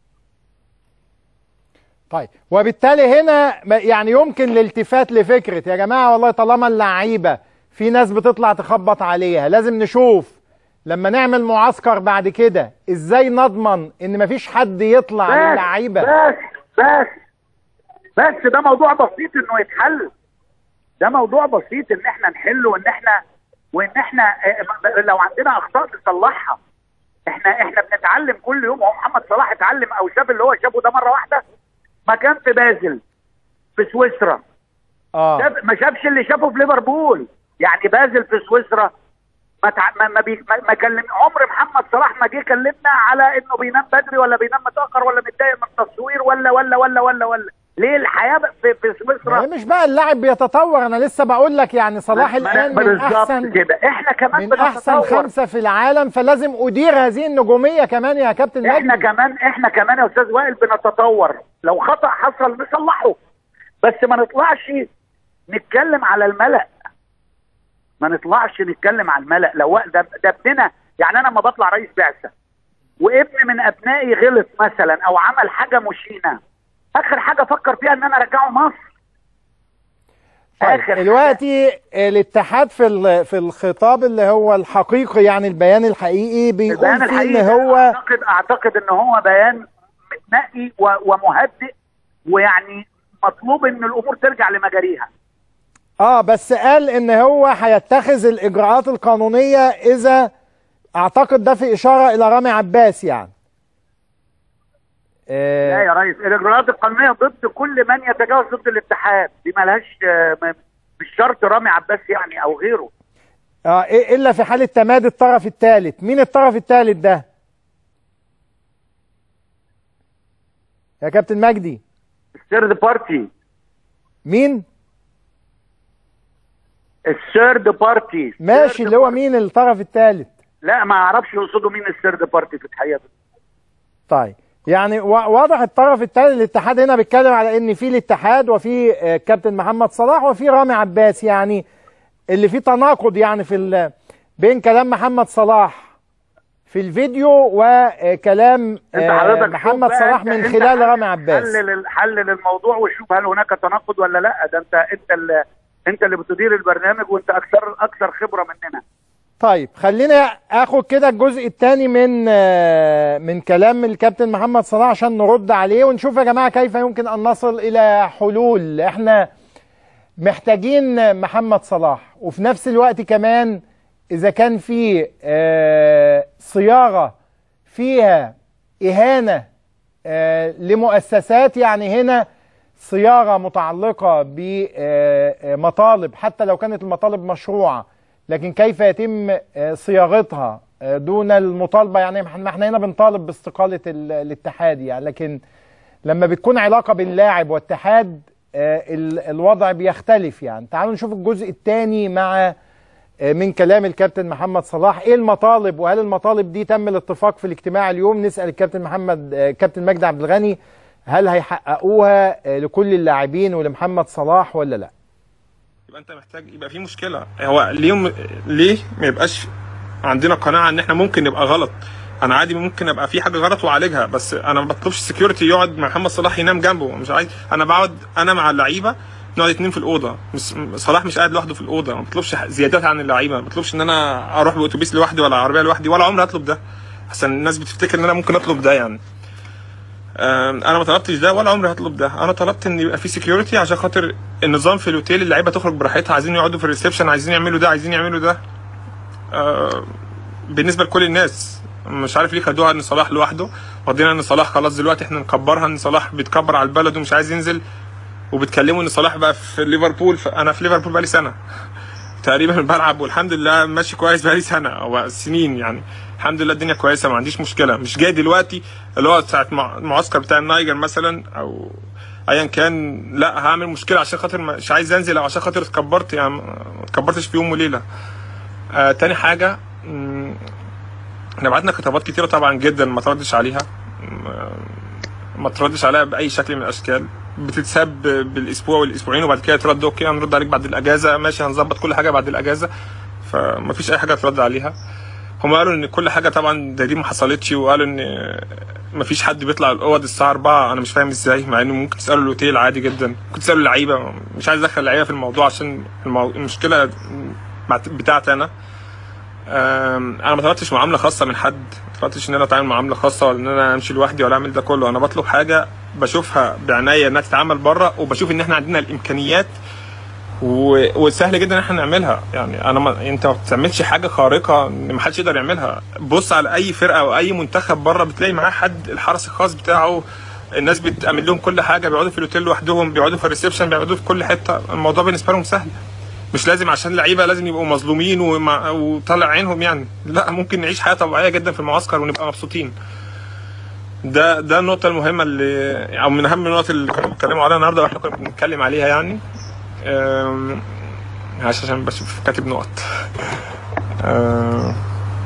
طيب وبالتالي هنا ما- يعني يمكن الالتفات لفكرة يا جماعة والله طالما اللعيبة في ناس بتطلع تخبط عليها لازم نشوف لما نعمل معسكر بعد كده ازاي نضمن ان مفيش حد يطلع بس للعيبة بس بس بس ده موضوع بسيط انه يتحل ده موضوع بسيط ان احنا نحله وان احنا وان احنا آه، لو عندنا اخطاء نصلحها احنا احنا بنتعلم كل يوم هو محمد صلاح اتعلم او شاف اللي هو شافه ده مره واحده ما كان في بازل في سويسرا اه شاف ما شافش اللي شافه في ليفربول يعني بازل في سويسرا ما تع... ما ما, بي... ما, ما كلم عمر محمد صلاح ما جه كلمنا على انه بينام بدري ولا بينام متاخر ولا متضايق من التصوير ولا ولا ولا ولا ولا ليه الحياه بقى في, في ما سويسرا هي مش بقى اللاعب بيتطور انا لسه بقول لك يعني صلاح الان من بالظبط احسن كده احنا كمان من احسن بنتطور. خمسة في العالم فلازم ادير هذه النجومية كمان يا كابتن احنا مجدي كمان احنا كمان يا استاذ وائل بنتطور لو خطا حصل نصلحه بس ما نطلعش نتكلم على الملأ ما نطلعش نتكلم على الملأ لو ده ده ابننا يعني انا لما بطلع رئيس بعثه وابن من ابنائي غلط مثلا او عمل حاجه مشينه اخر حاجه افكر فيها ان انا ارجعه مصر طيب آخر دلوقتي الاتحاد في ال- في الخطاب اللي هو الحقيقي يعني البيان الحقيقي بيقول البيان فيه الحقيقي ان ده هو اعتقد اعتقد ان هو بيان متنقي و- ومهدئ ويعني مطلوب ان الامور ترجع لمجاريها اه بس قال ان هو هيتخذ الاجراءات القانونيه اذا اعتقد ده في اشاره الى رامي عباس يعني لا آه يا ريس الاجراءات القانونيه ضد كل من يتجاوز ضد الاتحاد دي ملهاش آه، م- مش شرط رامي عباس يعني او غيره آه إيه الا في حاله تمادي الطرف الثالث مين الطرف الثالث ده يا كابتن مجدي الثيرد بارتي مين الثيرد بارتي ماشي اللي هو مين الطرف الثالث لا ما اعرفش يقصدوا مين الثيرد بارتي في الحقيقه طيب يعني و- واضح الطرف الثاني الاتحاد هنا بيتكلم على ان في الاتحاد وفي آه، كابتن محمد صلاح وفي رامي عباس يعني اللي فيه تناقض يعني في ال- بين كلام محمد صلاح في الفيديو وكلام انت آه، حضرتك شوف محمد بقى صلاح انت- من انت خلال حلل- رامي عباس حلل حلل الموضوع وشوف هل هناك تناقض ولا لا ده انت انت اللي انت اللي بتدير البرنامج وانت اكثر اكثر خبره مننا طيب خلينا اخد كده الجزء الثاني من آه، من كلام الكابتن محمد صلاح عشان نرد عليه ونشوف يا جماعه كيف يمكن ان نصل الى حلول احنا محتاجين محمد صلاح وفي نفس الوقت كمان اذا كان في آه، صياغه فيها اهانه آه، لمؤسسات يعني هنا صياغه متعلقه بمطالب حتى لو كانت المطالب مشروعه لكن كيف يتم آه، صياغتها آه، دون المطالبه يعني ما احنا هنا بنطالب باستقاله ال- الاتحاد يعني لكن لما بتكون علاقه بين لاعب واتحاد آه، ال- الوضع بيختلف يعني تعالوا نشوف الجزء الثاني مع آه، من كلام الكابتن محمد صلاح ايه المطالب وهل المطالب دي تم الاتفاق في الاجتماع اليوم نسال الكابتن محمد آه، كابتن مجدي عبد الغني هل هيحققوها آه، لكل اللاعبين ولمحمد صلاح ولا لا يبقى انت محتاج يبقى في مشكله هو ليه ليه ما يبقاش عندنا قناعه ان احنا ممكن نبقى غلط انا عادي ممكن ابقى في حاجه غلط واعالجها بس انا ما بطلبش سكيورتي يقعد مع محمد صلاح ينام جنبه مش عايز انا بقعد انا مع اللعيبه نقعد اتنين في الاوضه مش صلاح مش قاعد لوحده في الاوضه ما بطلبش زيادات عن اللعيبه ما بطلبش ان انا اروح باتوبيس لوحدي ولا عربيه لوحدي ولا عمري هطلب ده عشان الناس بتفتكر ان انا ممكن اطلب ده يعني آم، انا ما طلبتش ده ولا عمري هطلب ده انا طلبت ان يبقى في سكيورتي عشان خاطر النظام في الاوتيل اللعيبه تخرج براحتها عايزين يقعدوا في الريسبشن عايزين يعملوا ده عايزين يعملوا ده آه، بالنسبه لكل الناس مش عارف ليه خدوها ان صلاح لوحده واخدينها ان صلاح خلاص دلوقتي احنا نكبرها ان صلاح بيتكبر على البلد ومش عايز ينزل وبتكلموا ان صلاح بقى في ليفربول انا في ليفربول بقالي سنه تقريبا بلعب والحمد لله ماشي كويس بقالي سنه او سنين يعني الحمد لله الدنيا كويسه ما عنديش مشكله مش جاي دلوقتي اللي هو ساعه مع- المعسكر بتاع النايجر مثلا او ايا كان لا هعمل مشكله عشان خاطر مش عايز انزل او عشان خاطر اتكبرت يعني ما اتكبرتش في يوم وليله آه تاني حاجه مم، احنا بعتنا خطابات كتيره طبعا جدا ما تردش عليها ما- ما تردش عليها باي شكل من الاشكال بتتساب بالاسبوع والاسبوعين وبعد كده ترد اوكي هنرد عليك بعد الاجازه ماشي هنظبط كل حاجه بعد الاجازه فما فيش اي حاجه ترد عليها هم قالوا ان كل حاجه طبعا ده دي ما حصلتش وقالوا ان ما فيش حد بيطلع الاوض الساعه 4 انا مش فاهم ازاي مع انه ممكن تسالوا الاوتيل عادي جدا ممكن تسالوا اللعيبه مش عايز ادخل اللعيبه في الموضوع عشان المو... المشكله مع- بتاعتي انا أم، انا ما طلبتش معامله خاصه من حد ما طلبتش ان انا اتعامل معامله خاصه ولا ان انا امشي لوحدي ولا اعمل ده كله انا بطلب حاجه بشوفها بعناية انها تتعمل بره وبشوف ان احنا عندنا الامكانيات و... وسهل جدا ان احنا نعملها يعني انا ما... انت ما بتعملش حاجه خارقه ان ما حدش يقدر يعملها بص على اي فرقه او اي منتخب بره بتلاقي معاه حد الحرس الخاص بتاعه الناس بتعمل لهم كل حاجه بيقعدوا في الاوتيل لوحدهم بيقعدوا في الريسبشن بيقعدوا في كل حته الموضوع بالنسبه لهم سهل مش لازم عشان لعيبه لازم يبقوا مظلومين ومع... وطالع عينهم يعني لا ممكن نعيش حياه طبيعيه جدا في المعسكر ونبقى مبسوطين ده ده النقطة المهمة اللي أو من أهم النقط اللي كانوا بيتكلموا عليها النهاردة وإحنا كنا بنتكلم عليها يعني أم، عشان بشوف كاتب نقط أم،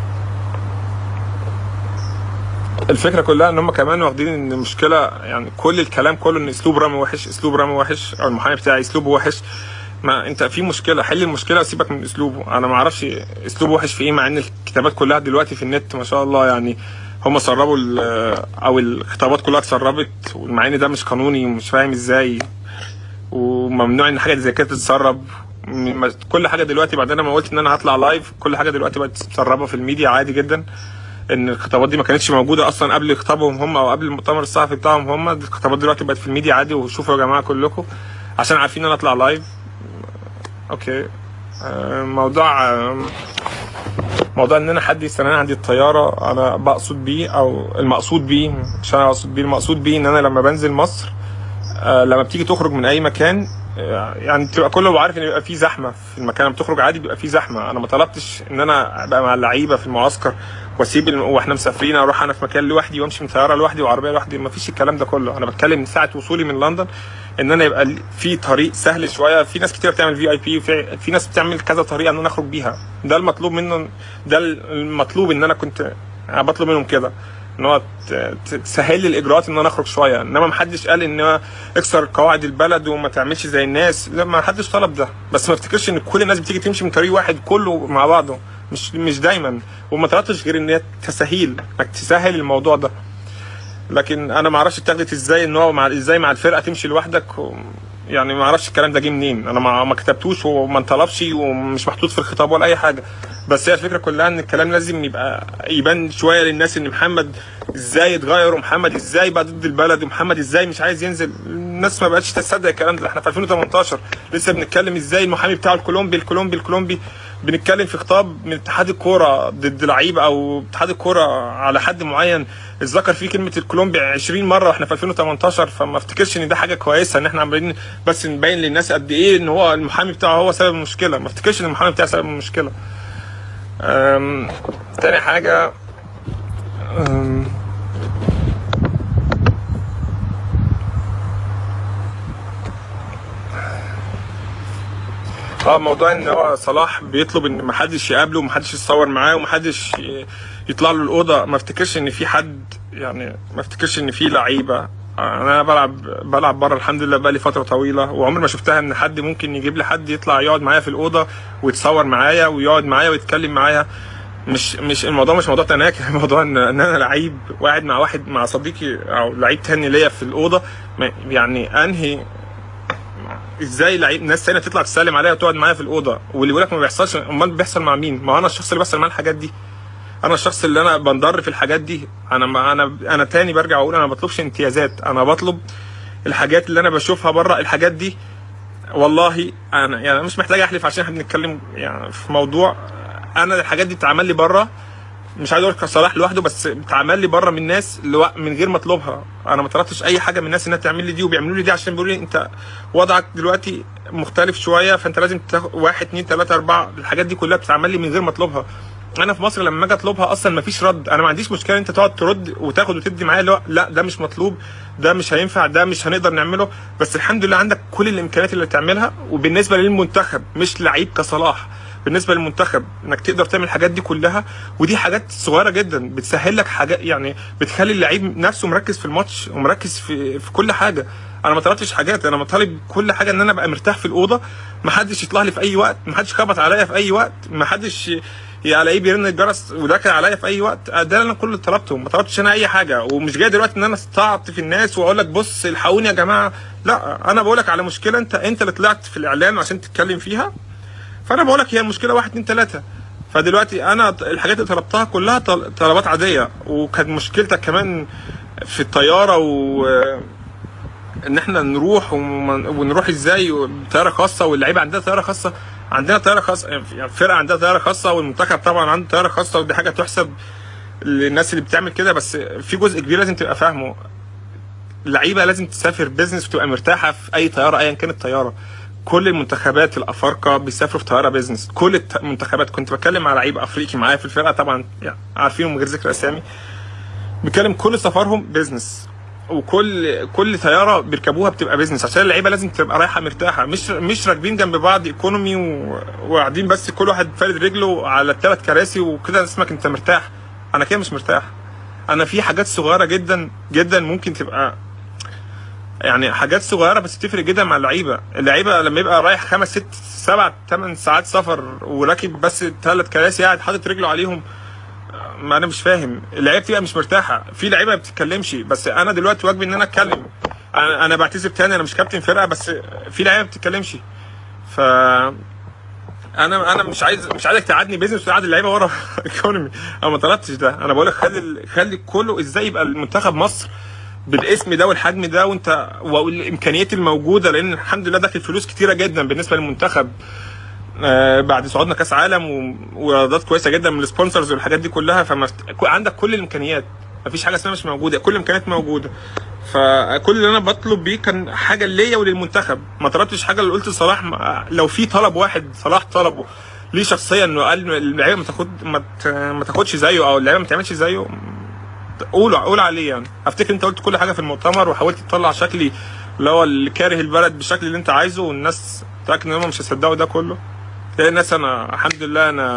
الفكرة كلها إن هم كمان واخدين إن المشكلة يعني كل الكلام كله إن أسلوب رامي وحش أسلوب رامي وحش أو المحامي بتاعي أسلوبه وحش ما انت في مشكله حل المشكله وسيبك من اسلوبه انا ما اعرفش اسلوبه وحش في ايه مع ان الكتابات كلها دلوقتي في النت ما شاء الله يعني هم سربوا ال- او الخطابات كلها اتسربت ومع ان ده مش قانوني ومش فاهم ازاي وممنوع ان حاجه زي كده تتسرب م- كل حاجه دلوقتي بعد انا ما قلت ان انا هطلع لايف كل حاجه دلوقتي بقت متسربه في الميديا عادي جدا ان الخطابات دي ما كانتش موجوده اصلا قبل خطابهم هم او قبل المؤتمر الصحفي بتاعهم هم الخطابات دلوقتي بقت في الميديا عادي وشوفوا يا جماعه كلكم عشان عارفين ان انا اطلع لايف اوكي آه، موضوع آه، موضوع ان انا حد يستناني عندي الطياره انا بقصد بيه او المقصود بيه مش انا اقصد بيه المقصود بيه ان انا لما بنزل مصر آه، لما بتيجي تخرج من اي مكان آه، يعني تبقى كله عارف ان بيبقى في زحمه في المكان لما بتخرج عادي بيبقى في زحمه انا ما طلبتش ان انا ابقى مع اللعيبه في المعسكر واسيب الم- واحنا مسافرين اروح انا في مكان لوحدي وامشي من طياره لوحدي وعربيه لوحدي ما فيش الكلام ده كله انا بتكلم من ساعه وصولي من لندن ان انا يبقى ل- في طريق سهل شويه في ناس كتير بتعمل في اي بي وفي في ناس بتعمل كذا طريقه ان انا اخرج بيها ده المطلوب منه ده المطلوب ان انا كنت أنا بطلب منهم كده ان هو ت- تسهل لي الاجراءات ان انا اخرج شويه انما ما حدش قال ان هو اكسر قواعد البلد وما تعملش زي الناس لا ما حدش طلب ده بس ما افتكرش ان كل الناس بتيجي تمشي من طريق واحد كله مع بعضه مش مش دايما وما طلبتش غير ان هي تسهيل انك تسهل الموضوع ده لكن انا ما اعرفش اتاخدت ازاي ان هو مع ازاي مع الفرقه تمشي لوحدك و... يعني ما اعرفش الكلام ده جه منين انا ما, ما كتبتوش وما انطلبش ومش محطوط في الخطاب ولا اي حاجه بس هي الفكره كلها ان الكلام لازم يبقى يبان شويه للناس ان محمد ازاي اتغير ومحمد ازاي بقى ضد البلد ومحمد ازاي مش عايز ينزل الناس ما بقتش تصدق الكلام ده احنا في 2018 لسه بنتكلم ازاي المحامي بتاعه الكولومبي الكولومبي الكولومبي بنتكلم في خطاب من اتحاد الكوره ضد لعيب او اتحاد الكوره على حد معين اتذكر فيه كلمه الكولومبي 20 مره واحنا في 2018 فما افتكرش ان ده حاجه كويسه ان احنا عمالين بس نبين للناس قد ايه ان هو المحامي بتاعه هو سبب المشكله ما افتكرش ان المحامي بتاعه سبب المشكله أم، تاني حاجه أم، اه موضوع ان هو صلاح بيطلب ان محدش يقابله ومحدش يتصور معاه ومحدش ي- يطلع له الاوضه ما افتكرش ان في حد يعني ما افتكرش ان في لعيبه انا بلعب بلعب بره الحمد لله بقالي فتره طويله وعمري ما شفتها ان حد ممكن يجيب لي حد يطلع يقعد معايا في الاوضه ويتصور معايا ويقعد معايا ويتكلم معايا مش مش الموضوع مش موضوع تناكر الموضوع ان ان انا لعيب وقاعد مع واحد مع صديقي او لعيب تاني ليا في الاوضه ما- يعني انهي ازاي لعيب ناس تانية تطلع تسلم عليا وتقعد معايا في الاوضه واللي يقول لك ما بيحصلش امال بيحصل مع مين؟ ما هو انا الشخص اللي بيحصل معاه الحاجات دي انا الشخص اللي انا بنضر في الحاجات دي انا ما انا انا تاني برجع اقول انا ما بطلبش امتيازات انا بطلب الحاجات اللي انا بشوفها بره الحاجات دي والله انا يعني مش محتاج احلف عشان احنا بنتكلم يعني في موضوع انا الحاجات دي بتتعمل لي بره مش عايز اقول كصلاح لوحده بس بتعمل لي بره من ناس لو من غير ما اطلبها انا ما طلبتش اي حاجه من الناس انها تعمل لي دي وبيعملوا لي دي عشان بيقولوا لي انت وضعك دلوقتي مختلف شويه فانت لازم تاخد واحد اتنين تلاته اربعه الحاجات دي كلها بتتعمل لي من غير ما اطلبها انا في مصر لما اجي اطلبها اصلا ما فيش رد انا ما عنديش مشكله انت تقعد ترد وتاخد وتدي معايا لا لا ده مش مطلوب ده مش هينفع ده مش هنقدر نعمله بس الحمد لله عندك كل الامكانيات اللي تعملها وبالنسبه للمنتخب مش لعيب كصلاح بالنسبه للمنتخب انك تقدر تعمل الحاجات دي كلها ودي حاجات صغيره جدا بتسهل لك حاجات يعني بتخلي اللعيب نفسه مركز في الماتش ومركز في في كل حاجه انا ما طلبتش حاجات انا مطالب كل حاجه ان انا ابقى مرتاح في الاوضه ما حدش يطلع لي في اي وقت ما حدش خبط عليا في اي وقت ما حدش الاقيه بيرن الجرس وداخل عليا في اي وقت ده اللي انا كل اللي طلبته ما طلبتش انا اي حاجه ومش جاي دلوقتي ان انا استعط في الناس واقول لك بص الحقوني يا جماعه لا انا بقول لك على مشكله انت انت اللي طلعت في الاعلان عشان تتكلم فيها فانا بقول لك هي المشكله واحد اتنين تلاته فدلوقتي انا الحاجات اللي طلبتها كلها طل- طلبات عاديه وكانت مشكلتك كمان في الطياره و ان احنا نروح وما- ونروح ازاي بطياره خاصه واللعيبه عندها طياره خاصه عندنا طياره خاصه يعني فرقه عندها طياره خاصه والمنتخب طبعا عنده طياره خاصه ودي حاجه تحسب للناس اللي بتعمل كده بس في جزء كبير لازم تبقى فاهمه اللعيبه لازم تسافر بيزنس وتبقى مرتاحه في اي طياره ايا كانت الطياره كل المنتخبات الافارقه بيسافروا في طياره بيزنس كل الت- المنتخبات كنت بتكلم مع لعيب افريقي معايا في الفرقه طبعا يعني عارفينه من غير ذكر اسامي بيتكلم كل سفرهم بيزنس وكل كل طياره بيركبوها بتبقى بيزنس عشان اللعيبه لازم تبقى رايحه مرتاحه مش مش راكبين جنب بعض ايكونومي و- وقاعدين بس كل واحد فارد رجله على الثلاث كراسي وكده اسمك انت مرتاح انا كده مش مرتاح انا في حاجات صغيره جدا جدا ممكن تبقى يعني حاجات صغيره بس تفرق جدا مع اللعيبه اللعيبه لما يبقى رايح خمس ست سبع ثمان ساعات سفر وراكب بس ثلاث كراسي قاعد حاطط رجله عليهم ما انا مش فاهم اللعيبه بتبقى مش مرتاحه في لعيبه ما بتتكلمش بس انا دلوقتي واجبي ان انا اتكلم انا انا بعتذر تاني انا مش كابتن فرقه بس في لعيبه ما بتتكلمش ف انا انا مش عايز مش عايزك تقعدني بيزنس وتقعد اللعيبه ورا ايكونومي انا ما طلبتش ده انا بقول لك خلي ال- خلي كله ازاي يبقى المنتخب مصر بالاسم ده والحجم ده وانت والامكانيات الموجوده لان الحمد لله داخل فلوس كتيره جدا بالنسبه للمنتخب آه، بعد صعودنا كاس عالم و- وايرادات كويسه جدا من السبونسرز والحاجات دي كلها فما عندك كل الامكانيات مفيش حاجه اسمها مش موجوده كل الامكانيات موجوده فكل اللي انا بطلب بيه كان حاجه ليا وللمنتخب ما طلبتش حاجه اللي قلت لصلاح ما- لو في طلب واحد صلاح طلبه ليه شخصيا انه قال اللعيبه ما تاخد ما ت- ما تاخدش زيه او اللعيبه ما تعملش زيه قول قول عليه يعني افتكر انت قلت كل حاجه في المؤتمر وحاولت تطلع شكلي اللي هو اللي كاره البلد بالشكل اللي انت عايزه والناس متاكد ان هم مش هيصدقوا ده كله لان الناس انا الحمد لله انا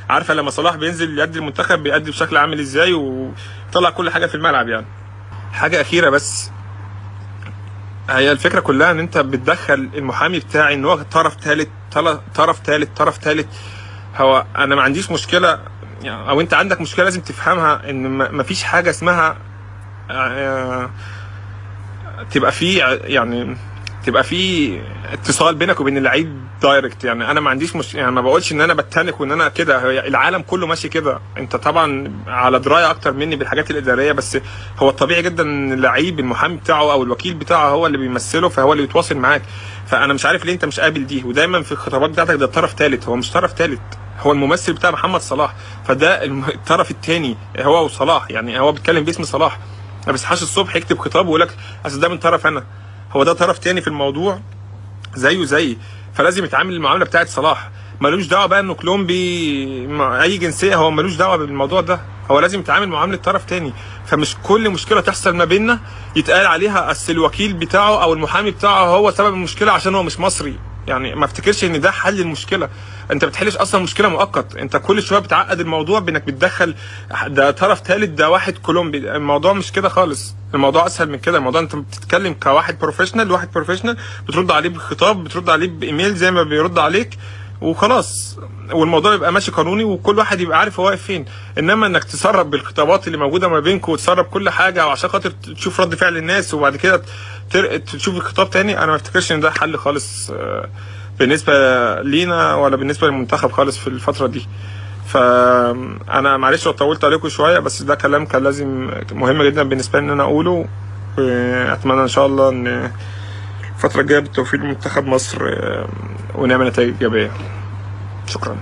عارفه لما صلاح بينزل يأدي المنتخب بيأدي بشكل عامل ازاي وطلع كل حاجه في الملعب يعني حاجه اخيره بس هي الفكره كلها ان انت بتدخل المحامي بتاعي ان هو طرف ثالث طرف ثالث طرف ثالث هو انا ما عنديش مشكله يعني او انت عندك مشكله لازم تفهمها ان ما فيش حاجه اسمها آه، تبقى في يعني تبقى في اتصال بينك وبين اللعيب دايركت يعني انا ما عنديش مش يعني ما بقولش ان انا بتنك وان انا كده العالم كله ماشي كده انت طبعا على درايه اكتر مني بالحاجات الاداريه بس هو الطبيعي جدا ان اللعيب المحامي بتاعه او الوكيل بتاعه هو اللي بيمثله فهو اللي بيتواصل معاك فانا مش عارف ليه انت مش قابل دي ودايما في الخطابات بتاعتك ده طرف ثالث هو مش طرف ثالث هو الممثل بتاع محمد صلاح فده الطرف الثاني هو وصلاح يعني هو بيتكلم باسم صلاح ما بيصحاش الصبح يكتب خطاب ويقول لك اصل ده من طرف انا هو ده طرف تاني في الموضوع زيه زي فلازم يتعامل المعامله بتاعت صلاح ملوش دعوه بقى انه كولومبي اي جنسيه هو ملوش دعوه بالموضوع ده هو لازم يتعامل معامله طرف تاني فمش كل مشكله تحصل ما بيننا يتقال عليها اصل الوكيل بتاعه او المحامي بتاعه هو سبب المشكله عشان هو مش مصري يعني ما افتكرش ان ده حل المشكله انت بتحلش اصلا مشكله مؤقت انت كل شويه بتعقد الموضوع بانك بتدخل ده طرف ثالث ده واحد كولومبي الموضوع مش كده خالص الموضوع اسهل من كده الموضوع انت بتتكلم كواحد بروفيشنال واحد بروفيشنال بترد عليه بخطاب بترد عليه بايميل زي ما بيرد عليك وخلاص والموضوع يبقى ماشي قانوني وكل واحد يبقى عارف هو واقف فين انما انك تسرب بالخطابات اللي موجوده ما بينكم وتسرب كل حاجه وعشان خاطر تشوف رد فعل الناس وبعد كده تشوف الخطاب تاني انا ما افتكرش ان ده حل خالص بالنسبه لينا ولا بالنسبه للمنتخب خالص في الفتره دي فانا معلش لو طولت عليكم شويه بس ده كلام كان لازم مهم جدا بالنسبه لي ان انا اقوله واتمنى ان شاء الله ان الفتره الجايه بالتوفيق لمنتخب مصر ونعمل نتائج ايجابيه شكرا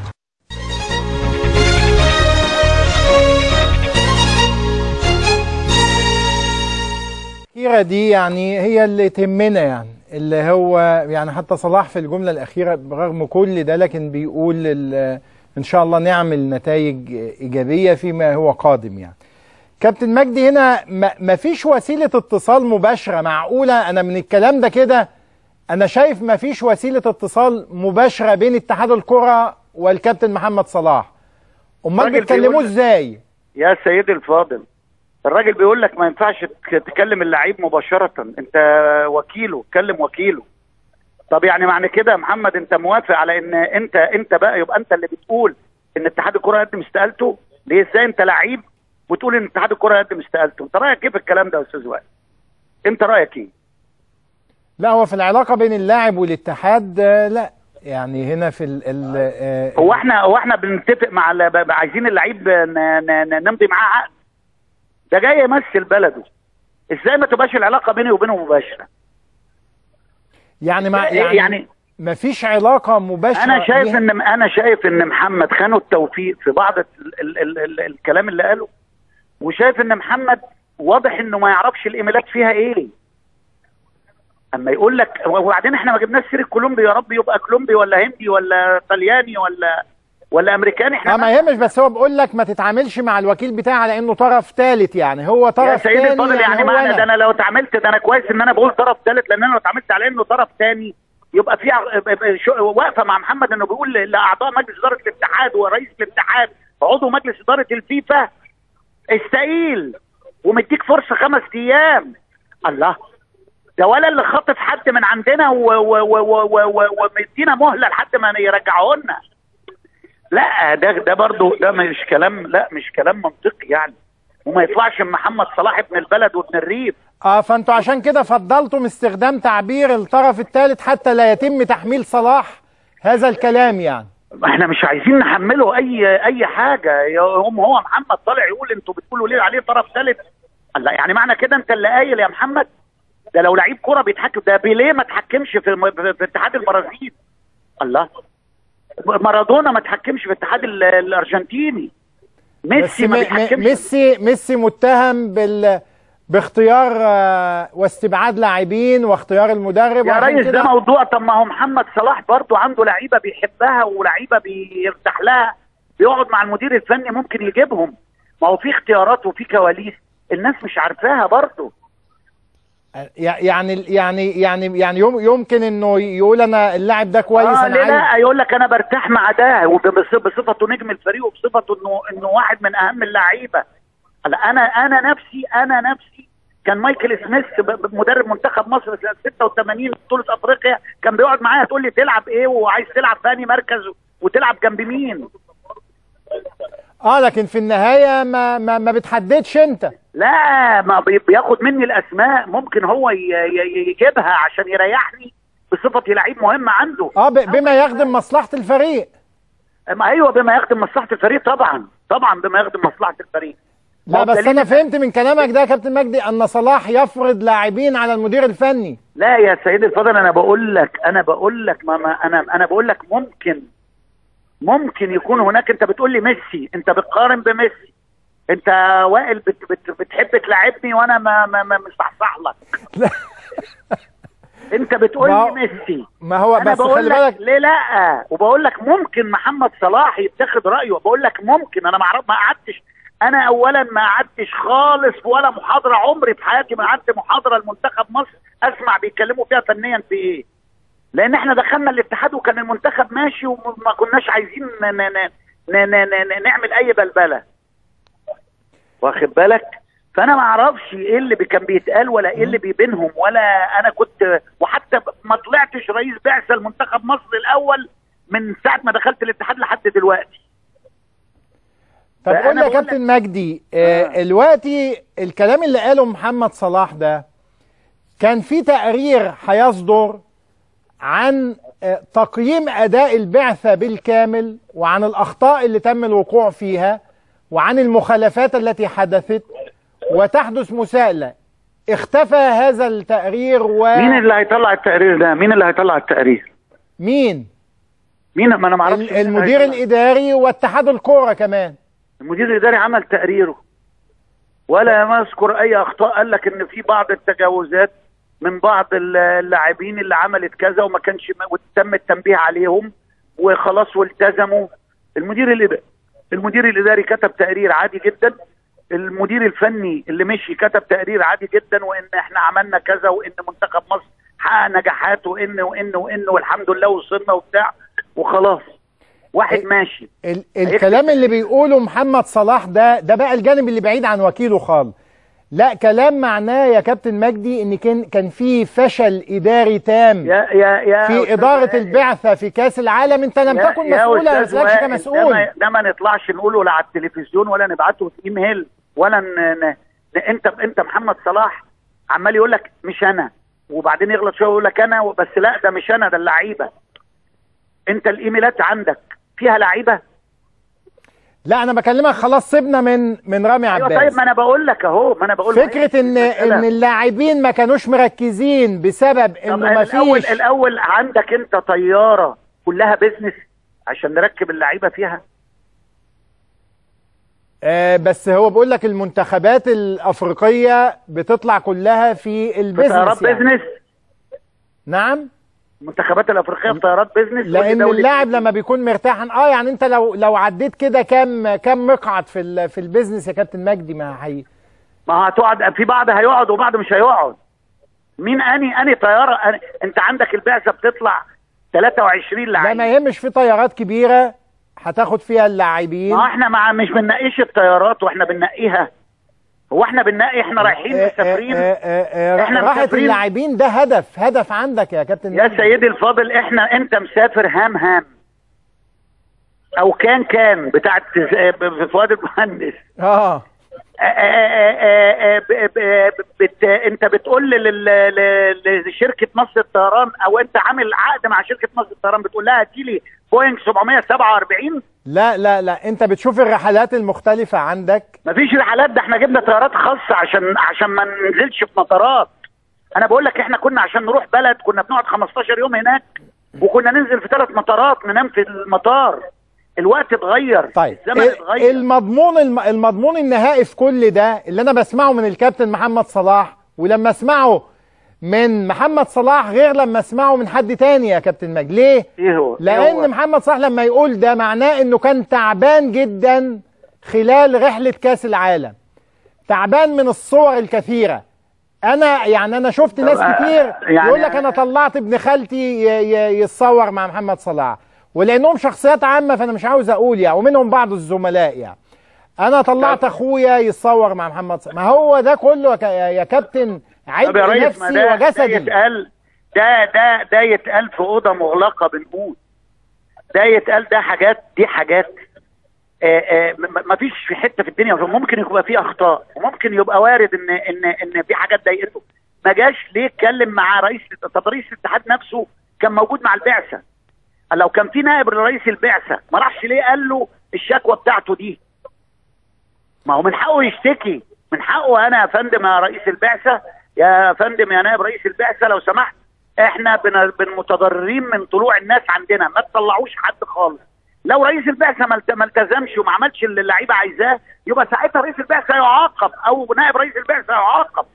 الأخيرة دي يعني هي اللي تهمنا يعني اللي هو يعني حتى صلاح في الجملة الأخيرة برغم كل ده لكن بيقول إن شاء الله نعمل نتائج إيجابية فيما هو قادم يعني كابتن مجدي هنا ما فيش وسيلة اتصال مباشرة معقولة أنا من الكلام ده كده أنا شايف ما فيش وسيلة اتصال مباشرة بين اتحاد الكرة والكابتن محمد صلاح أمال بيتكلموا إزاي؟ يا سيدي الفاضل الراجل بيقول لك ما ينفعش تكلم اللعيب مباشرة انت وكيله كلم وكيله طب يعني معنى كده يا محمد انت موافق على ان انت انت بقى يبقى انت اللي بتقول ان اتحاد الكرة يقدم استقالته ليه ازاي انت لعيب وتقول ان اتحاد الكرة يقدم استقالته انت رايك ايه في الكلام ده يا استاذ وائل انت رايك ايه لا هو في العلاقة بين اللاعب والاتحاد لا يعني هنا في ال ال هو احنا هو احنا بنتفق مع عايزين اللعيب نمضي معاه عقد ده جاي يمثل بلده ازاي ما تبقاش العلاقه بيني وبينه مباشره يعني ما يعني, يعني ما فيش علاقه مباشره انا شايف بيها. ان انا شايف ان محمد خانه التوفيق في بعض ال ال ال ال الكلام اللي قاله وشايف ان محمد واضح انه ما يعرفش الايميلات فيها ايه اما يقول لك وبعدين احنا ما جبناش سيره كولومبي يا رب يبقى كولومبي ولا هندي ولا طلياني ولا ولا امريكاني احنا ما يهمش بس هو بيقول لك ما تتعاملش مع الوكيل بتاعي على انه طرف ثالث يعني هو طرف ثاني يا سيدي الفاضل يعني, يعني معنى ده انا لو اتعاملت ده انا كويس ان انا بقول طرف ثالث لان انا لو اتعاملت على انه طرف ثاني يبقى في واقفه مع محمد انه بيقول لاعضاء مجلس اداره الاتحاد ورئيس الاتحاد عضو مجلس اداره الفيفا استقيل ومديك فرصه خمس ايام الله ده ولا اللي خاطف حد من عندنا ومدينا مهله لحد ما يرجعوه لنا لا ده ده برضه ده مش كلام لا مش كلام منطقي يعني وما يطلعش من محمد صلاح ابن البلد وابن الريف اه فانتوا عشان كده فضلتم استخدام تعبير الطرف الثالث حتى لا يتم تحميل صلاح هذا الكلام يعني احنا مش عايزين نحمله اي اي حاجه هم هو محمد طالع يقول انتوا بتقولوا ليه عليه طرف ثالث لا يعني معنى كده انت اللي قايل يا محمد ده لو لعيب كوره بيتحكم ده بيليه ما تحكمش في, في اتحاد البرازيل الله مارادونا ما تحكمش في الاتحاد الارجنتيني ميسي ما بيتحكمش ميسي ميسي متهم بال باختيار واستبعاد لاعبين واختيار المدرب يا ريس ده موضوع طب ما هو محمد صلاح برضه عنده لعيبه بيحبها ولعيبه بيرتاح لها بيقعد مع المدير الفني ممكن يجيبهم ما هو في اختيارات وفي كواليس الناس مش عارفاها برضه يعني يعني يعني يعني يم- يمكن انه يقول انا اللاعب ده كويس اه انا ليه عايز لا يقول لك انا برتاح مع ده وبص- بصفته نجم الفريق وبصفته انه انه واحد من اهم اللعيبه هلا انا انا نفسي انا نفسي كان مايكل سميث ب- ب- مدرب منتخب مصر سنه 86 بطوله افريقيا كان بيقعد معايا تقول لي تلعب ايه وعايز تلعب في انهي مركز وتلعب جنب مين اه لكن في النهايه ما ما, ما بتحددش انت لا ما بي- بياخد مني الاسماء ممكن هو ي- ي- يجيبها عشان يريحني بصفتي لعيب مهم عنده اه ب- بما يخدم مصلحه الفريق ما ايوه بما يخدم مصلحه الفريق طبعا طبعا بما يخدم مصلحه الفريق لا هو بس بدليل انا إن- فهمت من كلامك ده يا كابتن مجدي ان صلاح يفرض لاعبين على المدير الفني لا يا سيدي الفاضل انا بقول لك انا بقول لك ما ما انا انا بقول لك ممكن ممكن يكون هناك انت بتقول لي ميسي انت بتقارن بميسي انت وائل بت بت بتحب تلعبني وانا ما ما, ما مصحصح لك لا. انت بتقول ما لي هو- ميسي ما هو انا بس بقول خلي لك بالك ليه لا وبقول لك ممكن محمد صلاح يتخذ رايه بقول لك ممكن انا ما أعرف- ما قعدتش انا اولا ما قعدتش خالص في ولا محاضره عمري في حياتي ما قعدت محاضره لمنتخب مصر اسمع بيتكلموا فيها فنيا في ايه لان احنا دخلنا الاتحاد وكان المنتخب ماشي وما كناش عايزين ن- ن- ن- ن- ن- ن- نعمل اي بلبله واخد بالك فانا ما اعرفش ايه اللي بي- كان بيتقال ولا ايه اللي بيبينهم ولا انا كنت وحتى ما طلعتش رئيس بعثه لمنتخب مصر الاول من ساعه ما دخلت الاتحاد لحد دلوقتي طب فأنا قول لي يا بقول كابتن مجدي آه دلوقتي الكلام اللي قاله محمد صلاح ده كان في تقرير هيصدر عن آه تقييم اداء البعثه بالكامل وعن الاخطاء اللي تم الوقوع فيها وعن المخالفات التي حدثت وتحدث مساءله اختفى هذا التقرير مين اللي هيطلع التقرير ده مين اللي هيطلع التقرير ومين مين ما انا ما اعرفش مين المدير هيطلع. الاداري واتحاد الكوره كمان المدير الاداري عمل تقريره ولا مذكر اي اخطاء قال لك ان في بعض التجاوزات من بعض اللاعبين اللي عملت كذا وما كانش وتم التنبيه عليهم وخلاص والتزموا المدير الاداري المدير الاداري كتب تقرير عادي جدا المدير الفني اللي مشي كتب تقرير عادي جدا وان احنا عملنا كذا وان منتخب مصر حقق نجاحات وان وان وان والحمد لله وصلنا وبتاع وخلاص واحد إيه؟ ماشي ال الكلام اللي بيقوله محمد صلاح ده ده بقى الجانب اللي بعيد عن وكيله خالص لا كلام معناه يا كابتن مجدي ان كان كان في فشل اداري تام يا يا يا في أستاذ اداره وائل. البعثه في كاس العالم انت لم يا- تكن يا مسؤولا ما أستاذ تسالكش وائل، ده كمسؤول ما- ده ما نطلعش نقوله لا على التلفزيون ولا نبعته في ايميل ولا ن... ن... ن... انت انت محمد صلاح عمال يقول لك مش انا وبعدين يغلط شويه ويقول لك انا بس لا ده مش انا ده اللعيبه انت الايميلات عندك فيها لعيبه لا انا بكلمك خلاص سيبنا من من رامي ايوه عباس طيب ما انا بقول لك اهو ما انا بقول فكره ان ان اللاعبين ما كانوش مركزين بسبب طب انه ما الاول فيش الاول عندك انت طياره كلها بيزنس عشان نركب اللعيبه فيها آه بس هو بيقول لك المنتخبات الافريقيه بتطلع كلها في في البيزنس طيارات يعني. بيزنس نعم المنتخبات الافريقيه في طيارات بيزنس لان ودي دولة اللاعب لما بيكون مرتاحا اه يعني انت لو لو عديت كده كام كام مقعد في ال- في البيزنس يا كابتن مجدي ما هي ما هتقعد في بعض هيقعد وبعض مش هيقعد مين اني اني طياره أني انت عندك البعثه بتطلع 23 لا لعيب ما يهمش في طيارات كبيره هتاخد فيها اللاعبين ما احنا مع مش بننقيش الطيارات واحنا بننقيها هو احنا بننقي احنا رايحين آه، مسافرين آه، آه، آه، إحنا راحه مسافرين. اللاعبين ده هدف هدف عندك يا كابتن يا مجدي. سيدي الفاضل احنا انت مسافر هام هام او كان كان بتاعت في فؤاد المهندس اه آه، آه، آه، آه، ب- ب- بت انت بتقول لل- ل- لشركه مصر الطيران او انت عامل عقد مع شركه مصر الطيران بتقول لها هاتي لي بوينج 747 لا لا لا انت بتشوف الرحلات المختلفه عندك مفيش رحلات ده احنا جبنا طيارات خاصه عشان عشان ما ننزلش في مطارات انا بقول لك احنا كنا عشان نروح بلد كنا بنقعد 15 يوم هناك وكنا ننزل في ثلاث مطارات ننام في المطار الوقت اتغير طيب الزمن ال- اتغير المضمون الم- المضمون النهائي في كل ده اللي انا بسمعه من الكابتن محمد صلاح ولما اسمعه من محمد صلاح غير لما اسمعه من حد تاني يا كابتن مجدي ليه ايه هو إيه لان هو؟ محمد صلاح لما يقول ده معناه انه كان تعبان جدا خلال رحله كاس العالم تعبان من الصور الكثيره انا يعني انا شفت ناس طب، كتير يعني- يقول لك انا طلعت ابن خالتي ي- ي- يتصور مع محمد صلاح ولانهم شخصيات عامه فانا مش عاوز اقول يعني ومنهم بعض الزملاء يعني انا طلعت اخويا يتصور مع محمد صلاح ما هو ده كله يا ك- يا كابتن طب يا عبء ريس ما نفسي ده ده وجسدي يتقال ده ده ده يتقال في اوضه مغلقه بنقول ده يتقال ده حاجات دي حاجات آه، آه، م- ما فيش في حته في الدنيا ممكن يبقى في اخطاء وممكن يبقى وارد ان ان ان في حاجات ضايقته ما جاش ليه اتكلم مع رئيس طب رئيس الاتحاد نفسه كان موجود مع البعثه لو كان في نائب لرئيس البعثه ما راحش ليه قال له الشكوى بتاعته دي ما هو من حقه يشتكي من حقه انا يا فندم يا رئيس البعثه يا فندم يا نائب رئيس البعثه لو سمحت احنا بن- بن متضررين من طلوع الناس عندنا ما تطلعوش حد خالص لو رئيس البعثه ما الت- ما التزمش وما عملش اللي اللعيبه عايزاه يبقى ساعتها رئيس البعثه يعاقب او نائب رئيس البعثه يعاقب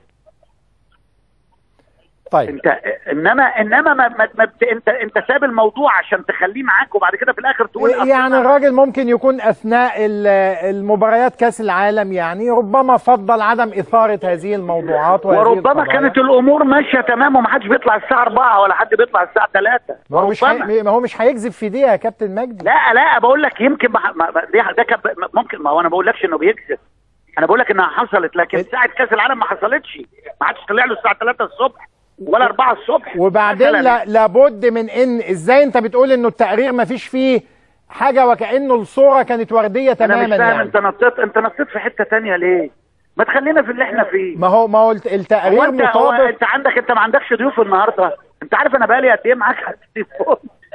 طيب انت انما انما ما, ما, ما بت- انت انت ساب الموضوع عشان تخليه معاك وبعد كده في الاخر تقول أصل يعني أنا- الراجل ممكن يكون اثناء ال- المباريات كاس العالم يعني ربما فضل عدم اثاره هذه الموضوعات وهذه وربما القضايا. كانت الامور ماشيه تمام ومحدش بيطلع الساعه 4 ولا حد بيطلع الساعه 3 ما هو مش وربما هي... ما هو مش هيكذب في دي يا كابتن مجدي لا لا بقول لك يمكن ما ما- ده ده كان ب- ممكن ما هو انا بقول لكش انه بيكذب انا بقول لك انها حصلت لكن ساعه كاس العالم ما حصلتش ما حدش طلع له الساعه 3 الصبح ولا 4 الصبح وبعدين مثلاً. لا لابد من ان ازاي انت بتقول انه التقرير ما فيش فيه حاجه وكانه الصوره كانت ورديه انا تماما مش فاهم يعني انت نطيت انت نطيت في حته تانية ليه ما تخلينا في اللي احنا فيه ما هو ما هو الت- هو التقرير انت هو مطابق انت عندك انت ما عندكش ضيوف النهارده انت عارف انا بقالي قد ايه معاك على التليفون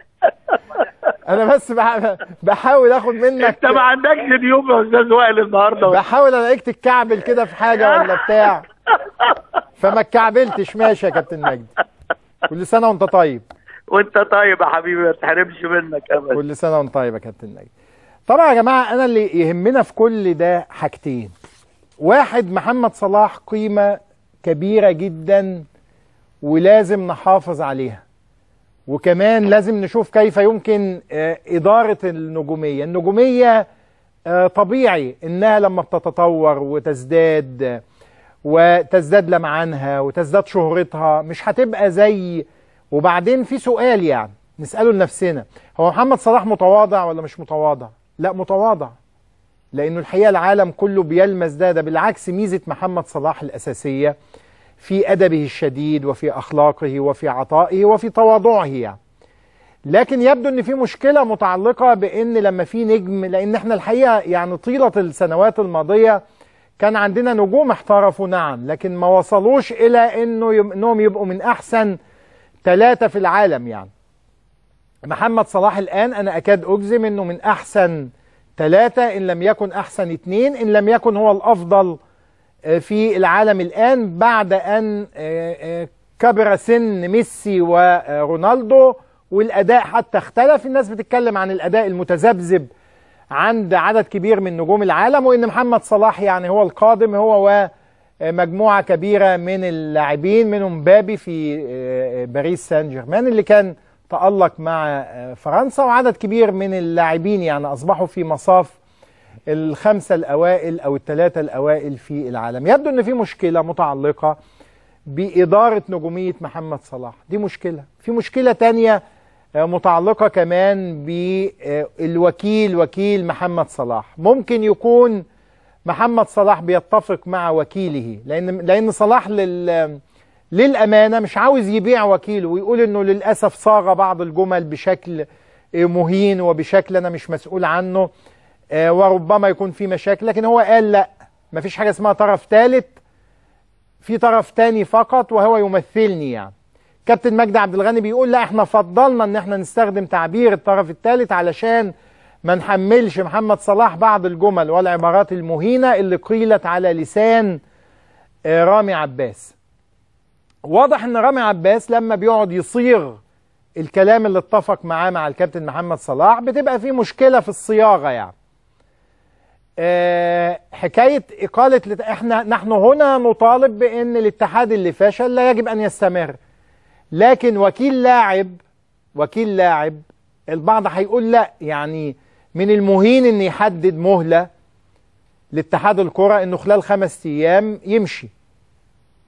انا بس بح... بحاول اخد منك انت ما عندكش ضيوف يا استاذ وائل النهارده بحاول الاقيك تتكعبل كده في حاجه ولا بتاع فما اتكعبلتش ماشي يا كابتن مجدي كل سنه وانت طيب وانت طيب يا حبيبي ما تحرمش منك ابدا كل سنه وانت طيب يا كابتن مجدي طبعا يا جماعه انا اللي يهمنا في كل ده حاجتين واحد محمد صلاح قيمه كبيره جدا ولازم نحافظ عليها وكمان لازم نشوف كيف يمكن آه، إدارة النجومية النجومية آه، طبيعي إنها لما بتتطور وتزداد آه، وتزداد لمعانها وتزداد شهرتها مش هتبقى زي وبعدين في سؤال يعني نسأله لنفسنا هو محمد صلاح متواضع ولا مش متواضع لا متواضع لأنه الحقيقة العالم كله بيلمس ده ده بالعكس ميزة محمد صلاح الأساسية في أدبه الشديد وفي أخلاقه وفي عطائه وفي تواضعه يعني لكن يبدو ان في مشكله متعلقه بان لما في نجم لان احنا الحقيقه يعني طيله السنوات الماضيه كان عندنا نجوم احترفوا نعم لكن ما وصلوش الى انه يب... انهم يبقوا من احسن ثلاثه في العالم يعني محمد صلاح الان انا اكاد اجزم انه من احسن ثلاثه ان لم يكن احسن اثنين ان لم يكن هو الافضل آه، في العالم الان بعد ان آه، آه، كبر سن ميسي ورونالدو والاداء حتى اختلف الناس بتتكلم عن الاداء المتذبذب عند عدد كبير من نجوم العالم وان محمد صلاح يعني هو القادم هو ومجموعه كبيره من اللاعبين منهم بابي في آه، باريس سان جيرمان اللي كان تألق مع آه، فرنسا وعدد كبير من اللاعبين يعني اصبحوا في مصاف الخمسه الاوائل او الثلاثه الاوائل في العالم يبدو ان في مشكله متعلقه بإدارة نجومية محمد صلاح دي مشكلة في مشكلة تانية آه، متعلقة كمان بالوكيل وكيل محمد صلاح ممكن يكون محمد صلاح بيتفق مع وكيله لأن لأن صلاح لل للأمانة مش عاوز يبيع وكيله ويقول إنه للأسف صاغ بعض الجمل بشكل آه، مهين وبشكل أنا مش مسؤول عنه آه، وربما يكون في مشاكل لكن هو قال لا مفيش حاجة اسمها طرف ثالث في طرف تاني فقط وهو يمثلني يعني كابتن مجدي عبد الغني بيقول لا احنا فضلنا ان احنا نستخدم تعبير الطرف الثالث علشان ما نحملش محمد صلاح بعض الجمل والعبارات المهينة اللي قيلت على لسان آه، رامي عباس واضح ان رامي عباس لما بيقعد يصيغ الكلام اللي اتفق معاه مع الكابتن محمد صلاح بتبقى في مشكلة في الصياغة يعني آه، حكايه اقاله لت... احنا نحن هنا نطالب بان الاتحاد اللي فشل لا يجب ان يستمر لكن وكيل لاعب وكيل لاعب البعض هيقول لا يعني من المهين ان يحدد مهله لاتحاد الكره انه خلال خمس ايام يمشي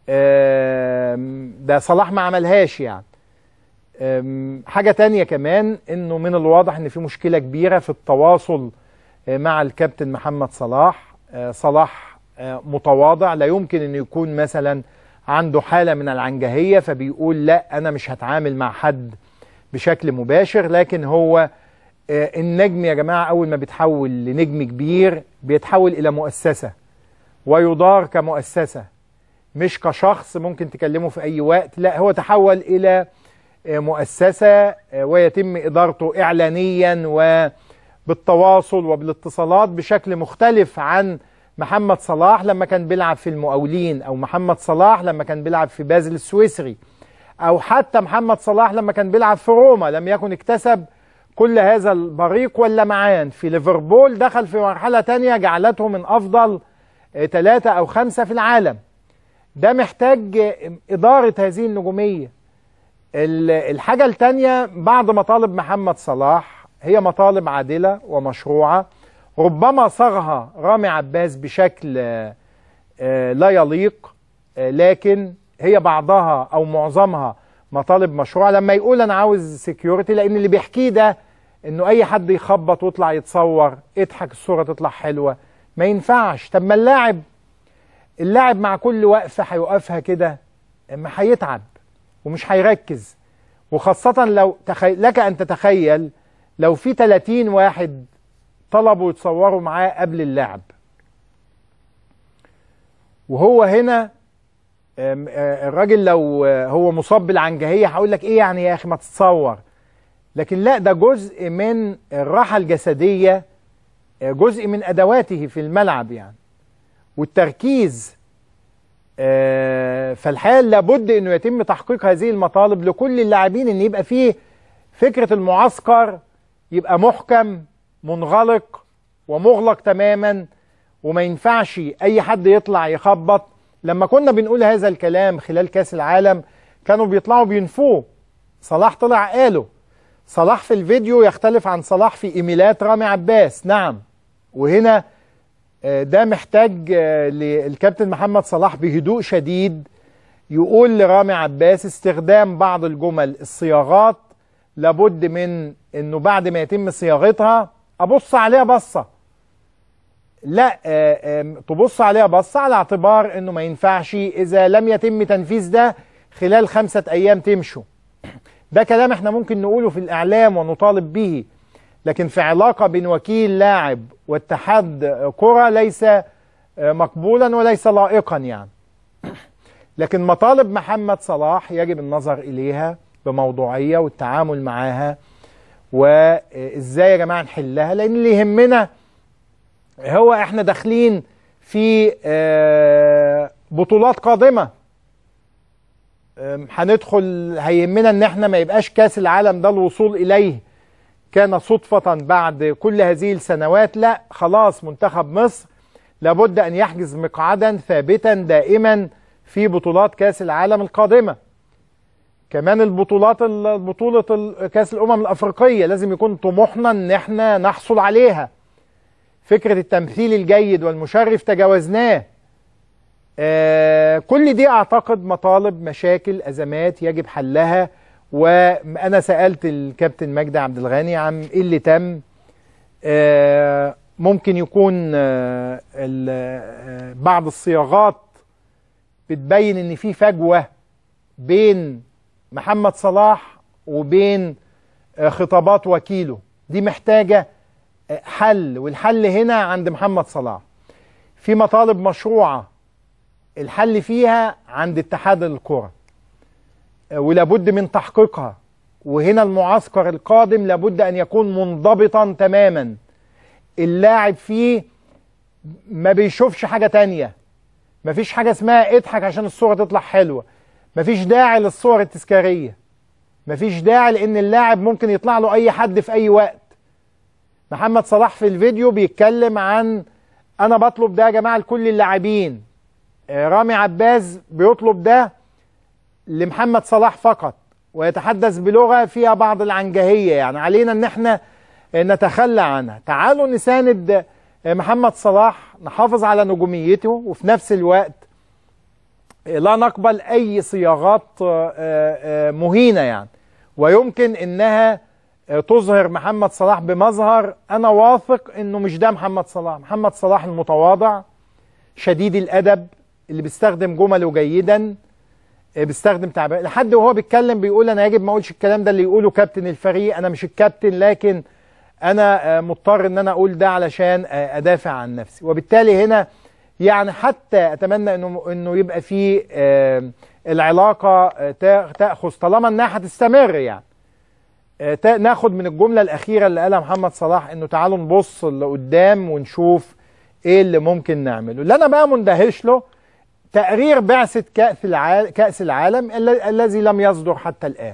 آم، ده صلاح ما عملهاش يعني آم، حاجة تانية كمان انه من الواضح ان في مشكلة كبيرة في التواصل آه، مع الكابتن محمد صلاح آه، صلاح آه، متواضع لا يمكن انه يكون مثلا عنده حالة من العنجهية فبيقول لا انا مش هتعامل مع حد بشكل مباشر لكن هو آه، النجم يا جماعة اول ما بيتحول لنجم كبير بيتحول الى مؤسسة ويدار كمؤسسة مش كشخص ممكن تكلمه في اي وقت لا هو تحول الى آه، مؤسسة آه، ويتم ادارته اعلانيا وبالتواصل وبالاتصالات بشكل مختلف عن محمد صلاح لما كان بيلعب في المقاولين او محمد صلاح لما كان بيلعب في بازل السويسري او حتى محمد صلاح لما كان بيلعب في روما لم يكن اكتسب كل هذا البريق واللمعان في ليفربول دخل في مرحلة تانية جعلته من افضل ثلاثة او خمسة في العالم ده محتاج آه، ادارة هذه النجومية ال- الحاجة التانية بعد مطالب محمد صلاح هي مطالب عادلة ومشروعة ربما صاغها رامي عباس بشكل آه، آه، لا يليق آه، لكن هي بعضها او معظمها مطالب مشروعة لما يقول انا عاوز سكيورتي لان اللي بيحكيه ده انه اي حد يخبط ويطلع يتصور اضحك الصورة تطلع حلوة ما ينفعش طب ما اللاعب اللاعب مع كل وقفة هيوقفها كده ما هيتعب ومش هيركز وخاصة لو تخي... لك أن تتخيل لو في 30 واحد طلبوا يتصوروا معاه قبل اللعب وهو هنا آم، آه، الراجل لو آه، هو مصاب بالعنجهية هقول لك ايه يعني يا اخي ما تتصور لكن لا ده جزء من الراحة الجسدية آه، جزء من ادواته في الملعب يعني والتركيز آه، فالحقيقه لابد انه يتم تحقيق هذه المطالب لكل اللاعبين ان يبقى فيه فكره المعسكر يبقى محكم منغلق ومغلق تماما وما ينفعش اي حد يطلع يخبط لما كنا بنقول هذا الكلام خلال كاس العالم كانوا بيطلعوا بينفوه صلاح طلع قاله صلاح في الفيديو يختلف عن صلاح في ايميلات رامي عباس نعم وهنا آه، ده محتاج آه، للكابتن محمد صلاح بهدوء شديد يقول لرامي عباس استخدام بعض الجمل الصياغات لابد من انه بعد ما يتم صياغتها ابص عليها بصه لا آه، آم، تبص عليها بصه على اعتبار انه ما ينفعش اذا لم يتم تنفيذ ده خلال خمسه ايام تمشوا ده كلام احنا ممكن نقوله في الاعلام ونطالب به لكن في علاقه بين وكيل لاعب واتحاد كره ليس آه، مقبولا وليس لائقا يعني لكن مطالب محمد صلاح يجب النظر اليها بموضوعيه والتعامل معاها وازاي يا جماعه نحلها لان اللي يهمنا هو احنا داخلين في آه، بطولات قادمه آم، هندخل هيهمنا ان احنا ما يبقاش كاس العالم ده الوصول اليه كان صدفة بعد كل هذه السنوات لا خلاص منتخب مصر لابد أن يحجز مقعدا ثابتا دائما في بطولات كأس العالم القادمة كمان البطولات ال- بطولة ال- كأس الأمم الأفريقية لازم يكون طموحنا أن احنا نحصل عليها فكرة التمثيل الجيد والمشرف تجاوزناه آه كل دي أعتقد مطالب مشاكل أزمات يجب حلها وانا سالت الكابتن مجدي عبد الغني عن ايه اللي تم آه، ممكن يكون آه، ال- آه، بعض الصياغات بتبين ان في فجوه بين محمد صلاح وبين آه، خطابات وكيله دي محتاجه آه، حل والحل هنا عند محمد صلاح في مطالب مشروعه الحل فيها عند اتحاد الكره ولابد من تحقيقها وهنا المعسكر القادم لابد ان يكون منضبطا تماما اللاعب فيه ما بيشوفش حاجة تانية مفيش حاجة اسمها اضحك عشان الصورة تطلع حلوة مفيش داعي للصور التذكارية مفيش داعي لان اللاعب ممكن يطلع له اي حد في اي وقت محمد صلاح في الفيديو بيتكلم عن انا بطلب ده يا جماعة لكل اللاعبين آه، رامي عباس بيطلب ده لمحمد صلاح فقط ويتحدث بلغة فيها بعض العنجهية يعني علينا ان احنا نتخلى عنها تعالوا نساند محمد صلاح نحافظ على نجوميته وفي نفس الوقت لا نقبل اي صياغات مهينه يعني ويمكن انها تظهر محمد صلاح بمظهر انا واثق انه مش ده محمد صلاح محمد صلاح المتواضع شديد الادب اللي بيستخدم جمله جيدا بيستخدم تعبير لحد وهو بيتكلم بيقول انا يجب ما اقولش الكلام ده اللي يقوله كابتن الفريق انا مش الكابتن لكن انا مضطر ان انا اقول ده علشان ادافع عن نفسي وبالتالي هنا يعني حتى اتمنى انه انه يبقى في العلاقه تاخذ طالما انها هتستمر يعني ناخد من الجمله الاخيره اللي قالها محمد صلاح انه تعالوا نبص لقدام ونشوف ايه اللي ممكن نعمله اللي انا بقى مندهش له تقرير بعثه كاس العالم كاس العالم الذي لم يصدر حتى الان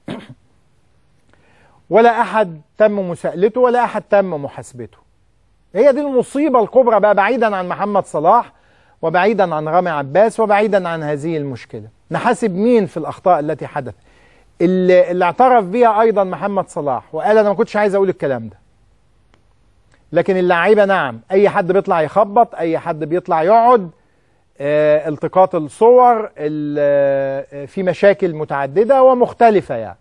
ولا احد تم مساءلته ولا احد تم محاسبته هي دي المصيبه الكبرى بقى بعيدا عن محمد صلاح وبعيدا عن رامي عباس وبعيدا عن هذه المشكله نحاسب مين في الاخطاء التي حدثت اللي, اللي اعترف بيها ايضا محمد صلاح وقال انا ما كنتش عايز اقول الكلام ده لكن اللعيبه نعم اي حد بيطلع يخبط اي حد بيطلع يقعد آه التقاط الصور آه في مشاكل متعدده ومختلفه يعني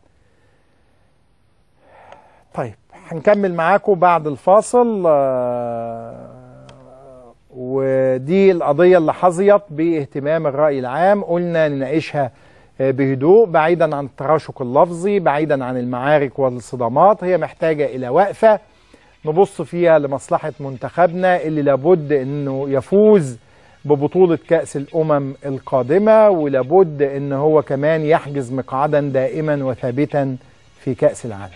طيب هنكمل معاكم بعد الفاصل آه ودي القضيه اللي حظيت باهتمام الراي العام قلنا نناقشها بهدوء بعيدا عن التراشق اللفظي بعيدا عن المعارك والصدامات هي محتاجة إلى وقفة نبص فيها لمصلحة منتخبنا اللي لابد أنه يفوز ببطولة كأس الأمم القادمة ولابد أنه هو كمان يحجز مقعدا دائما وثابتا في كأس العالم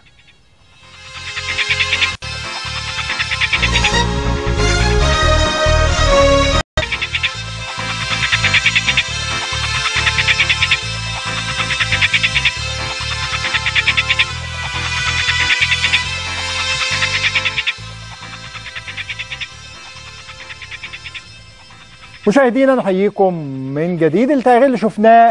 مشاهدينا نحييكم من جديد التغيير اللي شفناه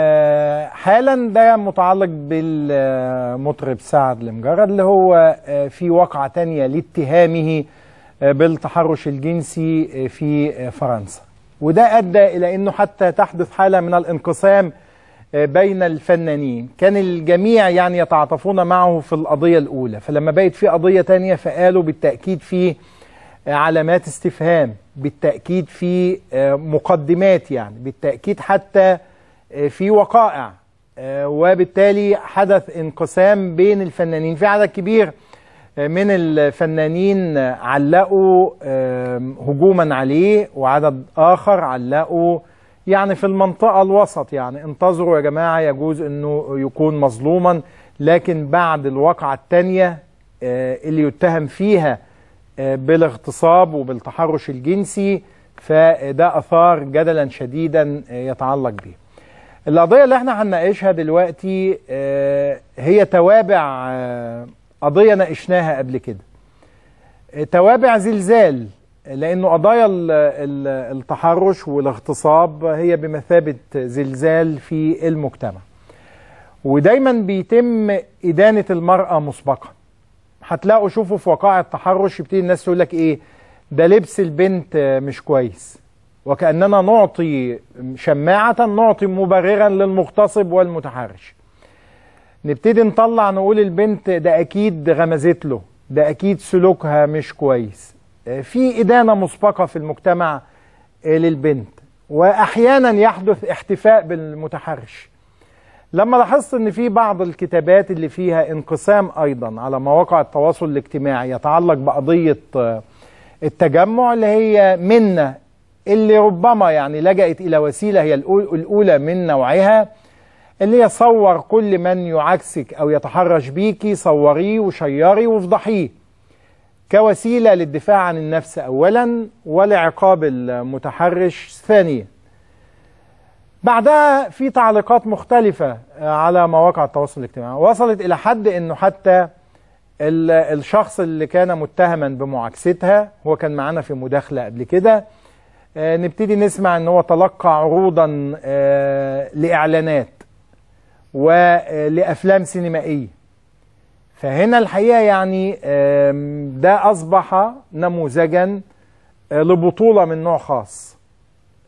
حالا ده متعلق بالمطرب سعد المجرد اللي هو في واقعة تانية لاتهامه بالتحرش الجنسي في فرنسا وده أدى إلى أنه حتى تحدث حالة من الانقسام بين الفنانين كان الجميع يعني يتعاطفون معه في القضية الأولى فلما بقت في قضية تانية فقالوا بالتأكيد في علامات استفهام بالتأكيد في مقدمات يعني بالتأكيد حتى في وقائع وبالتالي حدث انقسام بين الفنانين في عدد كبير من الفنانين علقوا هجوما عليه وعدد آخر علقوا يعني في المنطقة الوسط يعني انتظروا يا جماعة يجوز أنه يكون مظلوما لكن بعد الواقعة الثانية اللي يتهم فيها بالاغتصاب وبالتحرش الجنسي فده أثار جدلا شديدا يتعلق به القضية اللي احنا هنناقشها دلوقتي هي توابع قضية ناقشناها قبل كده توابع زلزال لأنه قضايا التحرش والاغتصاب هي بمثابة زلزال في المجتمع ودايما بيتم إدانة المرأة مسبقا هتلاقوا شوفوا في وقائع التحرش يبتدي الناس تقول لك ايه ده لبس البنت مش كويس وكأننا نعطي شماعة نعطي مبررا للمغتصب والمتحرش نبتدي نطلع نقول البنت ده أكيد غمزت له ده أكيد سلوكها مش كويس في إدانة مسبقة في المجتمع للبنت وأحيانا يحدث احتفاء بالمتحرش لما لاحظت ان في بعض الكتابات اللي فيها انقسام ايضا على مواقع التواصل الاجتماعي يتعلق بقضيه التجمع اللي هي منا اللي ربما يعني لجأت الى وسيله هي الاولى من نوعها اللي هي صور كل من يعكسك او يتحرش بيكي صوريه وشيري وافضحيه كوسيله للدفاع عن النفس اولا ولعقاب المتحرش ثانيا بعدها في تعليقات مختلفة على مواقع التواصل الاجتماعي وصلت إلى حد أنه حتى الشخص اللي كان متهما بمعاكستها هو كان معانا في مداخلة قبل كده نبتدي نسمع أنه هو تلقى عروضا لإعلانات ولأفلام سينمائية فهنا الحقيقة يعني ده أصبح نموذجا لبطولة من نوع خاص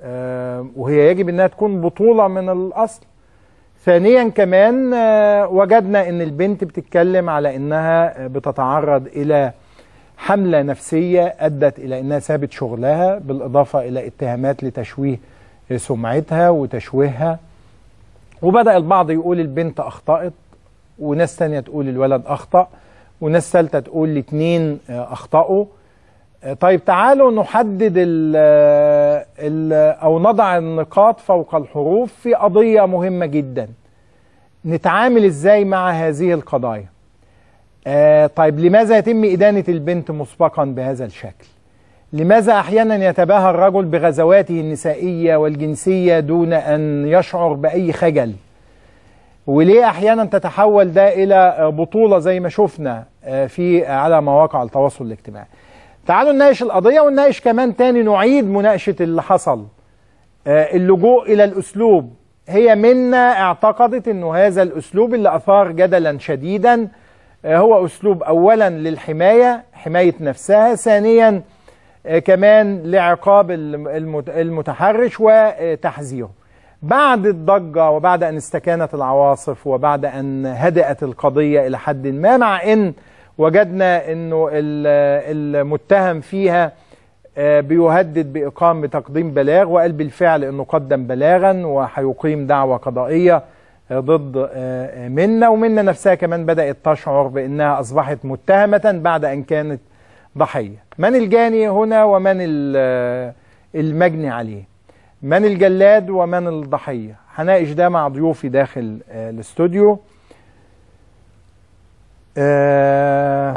آه، وهي يجب انها تكون بطولة من الاصل ثانيا كمان آه، وجدنا ان البنت بتتكلم على انها آه، بتتعرض الى حملة نفسية ادت الى انها سابت شغلها بالاضافة الى اتهامات لتشويه آه، سمعتها وتشويهها وبدأ البعض يقول البنت اخطأت وناس تانية تقول الولد اخطأ وناس ثالثة تقول الاتنين آه، اخطأوا آه، طيب تعالوا نحدد ال ال او نضع النقاط فوق الحروف في قضية مهمة جدا نتعامل ازاي مع هذه القضايا آه طيب لماذا يتم إدانة البنت مسبقا بهذا الشكل لماذا أحيانا يتباهى الرجل بغزواته النسائية والجنسية دون أن يشعر بأي خجل وليه أحيانا تتحول ده إلى بطولة زي ما شفنا آه، في على مواقع التواصل الاجتماعي تعالوا نناقش القضية ونناقش كمان تاني نعيد مناقشة اللي حصل آه، اللجوء إلى الأسلوب هي منا اعتقدت أنه هذا الأسلوب اللي أثار جدلا شديدا آه، هو أسلوب أولا للحماية حماية نفسها ثانيا آه، كمان لعقاب الم- المت- المتحرش وتحذيره بعد الضجة وبعد أن استكانت العواصف وبعد أن هدأت القضية إلى حد ما مع أن وجدنا أنه ال- المتهم فيها آه، بيهدد بإقامة تقديم بلاغ وقال بالفعل أنه قدم بلاغا وهيقيم دعوة قضائية آه، ضد آه، منا ومنا نفسها كمان بدأت تشعر بأنها أصبحت متهمة بعد أن كانت ضحية من الجاني هنا ومن ال- المجني عليه من الجلاد ومن الضحية هناقش ده مع ضيوفي داخل آه، الاستوديو آه،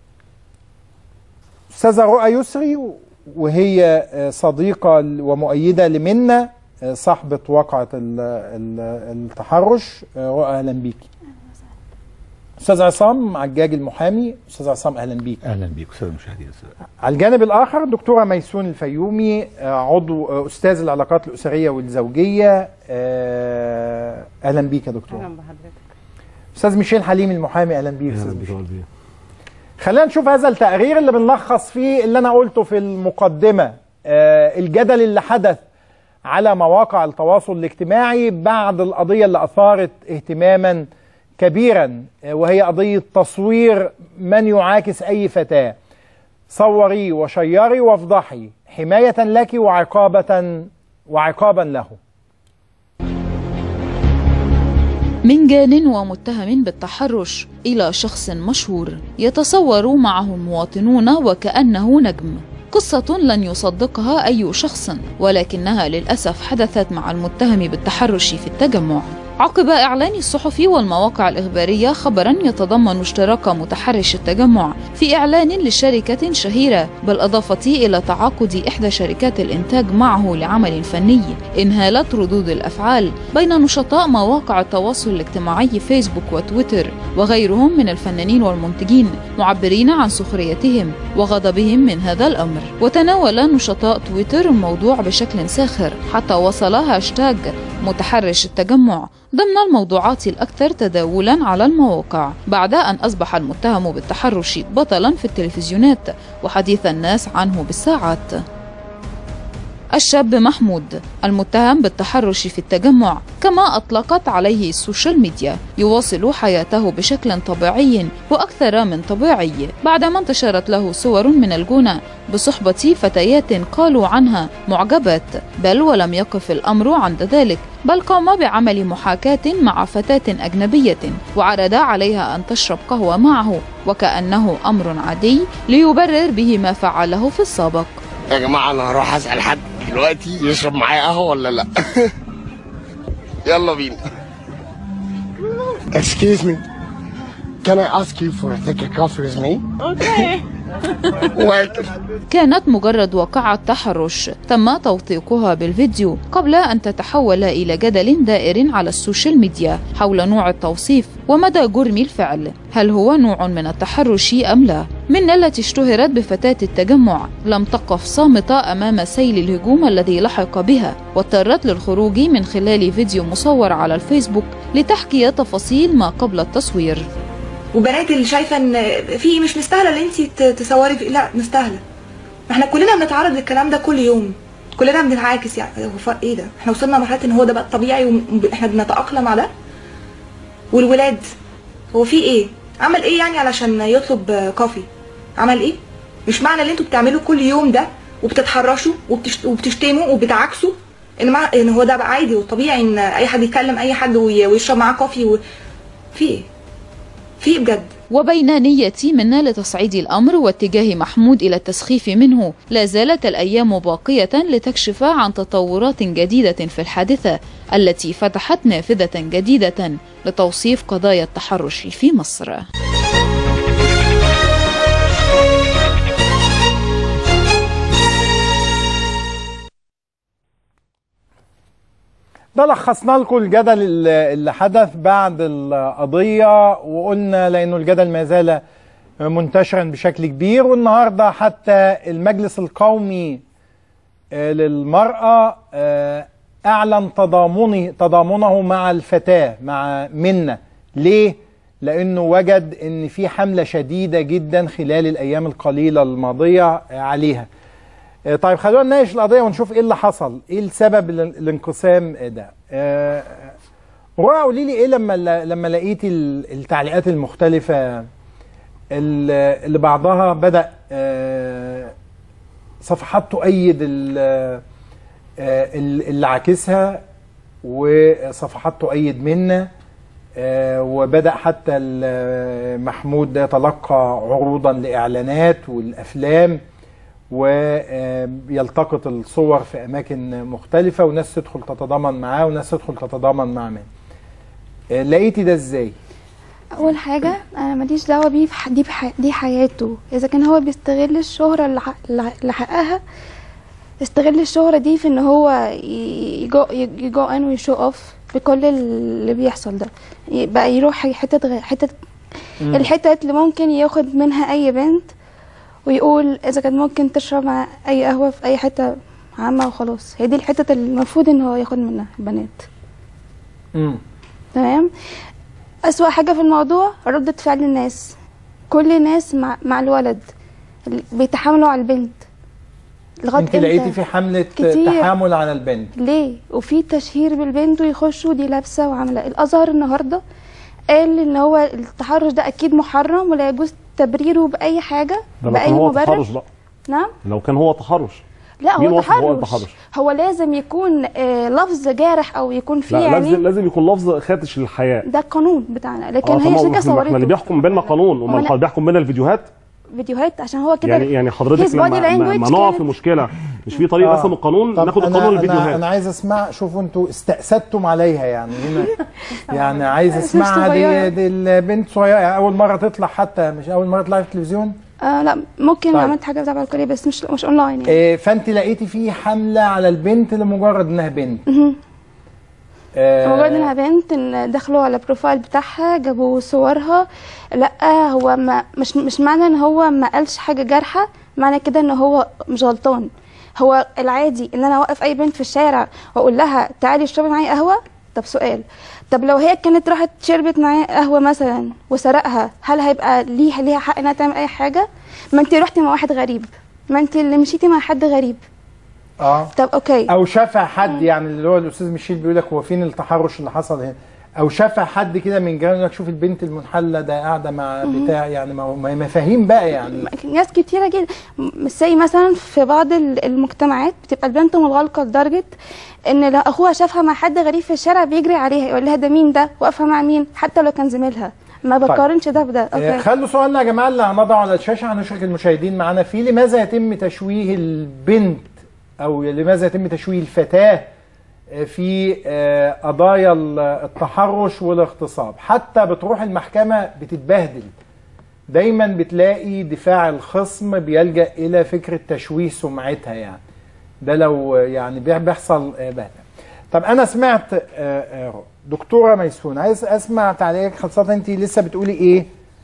أستاذة رؤى يسري وهي آه، صديقة ل- ومؤيدة لمنة آه، صاحبة واقعة ال- ال- التحرش آه، رؤى أهلا بيكي أستاذ عصام عجاج المحامي أستاذ عصام أهلا بيك اهلا بيك استاذ المشاهدين على الجانب الآخر دكتورة ميسون الفيومي آه، عضو آه، أستاذ العلاقات الأسرية والزوجية آه، أهلا بيك يا دكتور اهلا بحضرتك أستاذ ميشيل حليم المحامي أهلا بيك اهلا أستاذ بيك ميشيل والدي. خلينا نشوف هذا التقرير اللي بنلخص فيه اللي أنا قلته في المقدمة آه، الجدل اللي حدث على مواقع التواصل الاجتماعي بعد القضية اللي أثارت اهتماما كبيرا آه، وهي قضية تصوير من يعاكس أي فتاة صوري وشيري وافضحي حماية لك وعقابة وعقابا له من جان ومتهم بالتحرش إلى شخص مشهور يتصور معه المواطنون وكأنه نجم قصة لن يصدقها أي شخص ولكنها للأسف حدثت مع المتهم بالتحرش في التجمع عقب إعلان الصحف والمواقع الإخبارية خبرا يتضمن اشتراك متحرش التجمع في إعلان لشركة شهيرة بالإضافة إلى تعاقد إحدى شركات الإنتاج معه لعمل فني انهالت ردود الأفعال بين نشطاء مواقع التواصل الاجتماعي فيسبوك وتويتر وغيرهم من الفنانين والمنتجين معبرين عن سخريتهم وغضبهم من هذا الأمر وتناول نشطاء تويتر الموضوع بشكل ساخر حتى وصل هاشتاج متحرش التجمع ضمن الموضوعات الأكثر تداولا على المواقع بعد أن أصبح المتهم بالتحرش بطلا في التلفزيونات وحديث الناس عنه بالساعات الشاب محمود المتهم بالتحرش في التجمع كما أطلقت عليه السوشيال ميديا يواصل حياته بشكل طبيعي وأكثر من طبيعي بعدما انتشرت له صور من الجونة بصحبة فتيات قالوا عنها معجبات بل ولم يقف الأمر عند ذلك بل قام بعمل محاكاة مع فتاة أجنبية وعرض عليها أن تشرب قهوة معه وكأنه أمر عادي ليبرر به ما فعله في السابق يا جماعة أنا هروح أسأل حد دلوقتي يشرب معايا قهوة ولا لأ يلا بينا Excuse me Can I ask you for take a coffee with me? Okay Welcome كانت مجرد واقعة تحرش تم توثيقها بالفيديو قبل أن تتحول إلى جدل دائر على السوشيال ميديا حول نوع التوصيف ومدى جرم الفعل هل هو نوع من التحرش أم لا؟ من التي اشتهرت بفتاة التجمع لم تقف صامتة أمام سيل الهجوم الذي لحق بها واضطرت للخروج من خلال فيديو مصور على الفيسبوك لتحكي تفاصيل ما قبل التصوير وبنات اللي شايفه ان في مش مستاهله ان انت تصوري في لا مستاهله ما احنا كلنا بنتعرض للكلام ده كل يوم كلنا بنتعاكس يعني هو فرق ايه ده احنا وصلنا لمرحله ان هو ده بقى الطبيعي واحنا بنتاقلم على ده والولاد هو في ايه عمل ايه يعني علشان يطلب كوفي عمل ايه مش معنى اللي انتوا بتعملوه كل يوم ده وبتتحرشوا وبتشت... وبتشتموا وبتعاكسوا ان مع... ان هو ده بقى عادي وطبيعي ان اي حد يكلم اي حد وي... ويشرب معاه كوفي و... في ايه في ايه بجد وبين نية منا لتصعيد الأمر واتجاه محمود إلى التسخيف منه لا زالت الأيام باقية لتكشف عن تطورات جديدة في الحادثة التي فتحت نافذة جديدة لتوصيف قضايا التحرش في مصر ده لخصنا لكم الجدل اللي اللي حدث بعد القضية وقلنا لأنه الجدل ما زال منتشرا بشكل كبير والنهاردة حتى المجلس القومي آه، للمرأة آه، أعلن تضامنه تضامنه مع الفتاة مع منة ليه؟ لأنه وجد أن في حملة شديدة جدا خلال الأيام القليلة الماضية عليها آه، طيب خلونا نناقش القضيه ونشوف ايه اللي حصل ايه السبب الان- الانقسام ده آه، رؤى قولي لي ايه لما لما لقيتي ال- التعليقات المختلفه ال- اللي بعضها بدا آه، صفحات تؤيد ال- آه، ال- اللي عاكسها وصفحات تؤيد منا آه، وبدأ حتى ال- محمود ده يتلقى عروضا لإعلانات والأفلام ويلتقط الصور في أماكن مختلفة وناس تدخل تتضامن معاه وناس تدخل تتضامن مع من آه، لقيتي ده ازاي؟ اول حاجه انا ماليش دعوه بيه في ح- دي بح... دي حياته اذا كان هو بيستغل الشهره اللي ح- اللي حققها استغل الشهره دي في ان هو ي- يجو يجو ان ويشو اوف بكل اللي بيحصل ده ي- بقى يروح حتت غ... حتت مم. الحتت اللي ممكن ياخد منها اي بنت ويقول اذا كان ممكن تشرب مع اي قهوه في اي حته عامه وخلاص هي دي الحتت اللي المفروض ان هو ياخد منها بنات امم تمام أسوأ حاجة في الموضوع ردة فعل الناس كل الناس مع, مع الولد اللي بيتحاملوا على البنت لغاية انت امتى؟ لقيتي في حملة كتير. تحامل على البنت ليه وفي تشهير بالبنت ويخشوا دي لابسة وعاملة الأزهر النهاردة قال ان هو التحرش ده اكيد محرم ولا يجوز تبريره باي حاجه ده لو باي كان هو مبرر تحرش بقى نعم لو كان هو تحرش لا مين هو وصف هو تحرش التحرش؟ هو لازم يكون آه لفظ جارح او يكون فيه لا يعني لازم لازم يكون لفظ خاتش للحياه ده القانون بتاعنا لكن اه هي طبعا شركه احنا احنا اللي صورته بيحكم بينا قانون هو امال أنا- بيحكم بينا الفيديوهات فيديوهات عشان هو كده يعني يعني حضرتك his body لما ما- language ما نقع في كانت- مشكله مش في طريقه آه. اصلا القانون طب ناخد أنا- القانون أنا, للفيديوهات انا عايز اسمع شوفوا انتوا استأسدتم عليها يعني هنا يعني عايز مش اسمعها صغيرة. دي, دي البنت صغيره يعني اول مره تطلع حتى مش اول مره تطلع في التلفزيون آه لا ممكن طيب. عملت حاجه تبع الكليه بس مش مش اونلاين يعني إيه فانت لقيتي في حمله على البنت لمجرد انها بنت مهم. آه، مجرد انها بنت ان دخلوا على البروفايل بتاعها جابوا صورها لا هو ما مش مش معنى ان هو ما قالش حاجه جارحه معنى كده ان هو مش غلطان هو العادي ان انا اوقف اي بنت في الشارع واقول لها تعالي اشربي معايا قهوه طب سؤال طب لو هي كانت راحت شربت معاه قهوه مثلا وسرقها هل هيبقى ليها ليها حق انها تعمل اي حاجه ما انت رحتي مع واحد غريب ما انت اللي مشيتي مع حد غريب اه طب اوكي او شافها حد يعني اللي هو الاستاذ ميشيل بيقول لك هو فين التحرش اللي حصل هنا او شافها حد كده من جنب يقول لك شوف البنت المنحله ده قاعده مع مهم. بتاع يعني ما ما هي مفاهيم بقى يعني ناس كتيرة جدا زي مثلا في بعض ال- المجتمعات بتبقى البنت متغلقة لدرجة ان لو اخوها شافها مع حد غريب في الشارع بيجري عليها يقول لها ده مين ده واقفة مع مين حتى لو كان زميلها ما طيب. بقارنش ده بده آه، اوكي خلوا سؤالنا يا جماعه اللي هنضعه على الشاشه هنشرك المشاهدين معانا فيه لماذا يتم تشويه البنت او لماذا يتم تشويه الفتاه آه، في آه، قضايا ال- التحرش والاغتصاب حتى بتروح المحكمه بتتبهدل دايما بتلاقي دفاع الخصم بيلجا الى فكره تشويه سمعتها يعني ده لو آه، يعني بيح- بيحصل آه، بهدله طب انا سمعت آه، آه، دكتوره ميسون عايز اسمع تعليقك خاصه انت لسه بتقولي ايه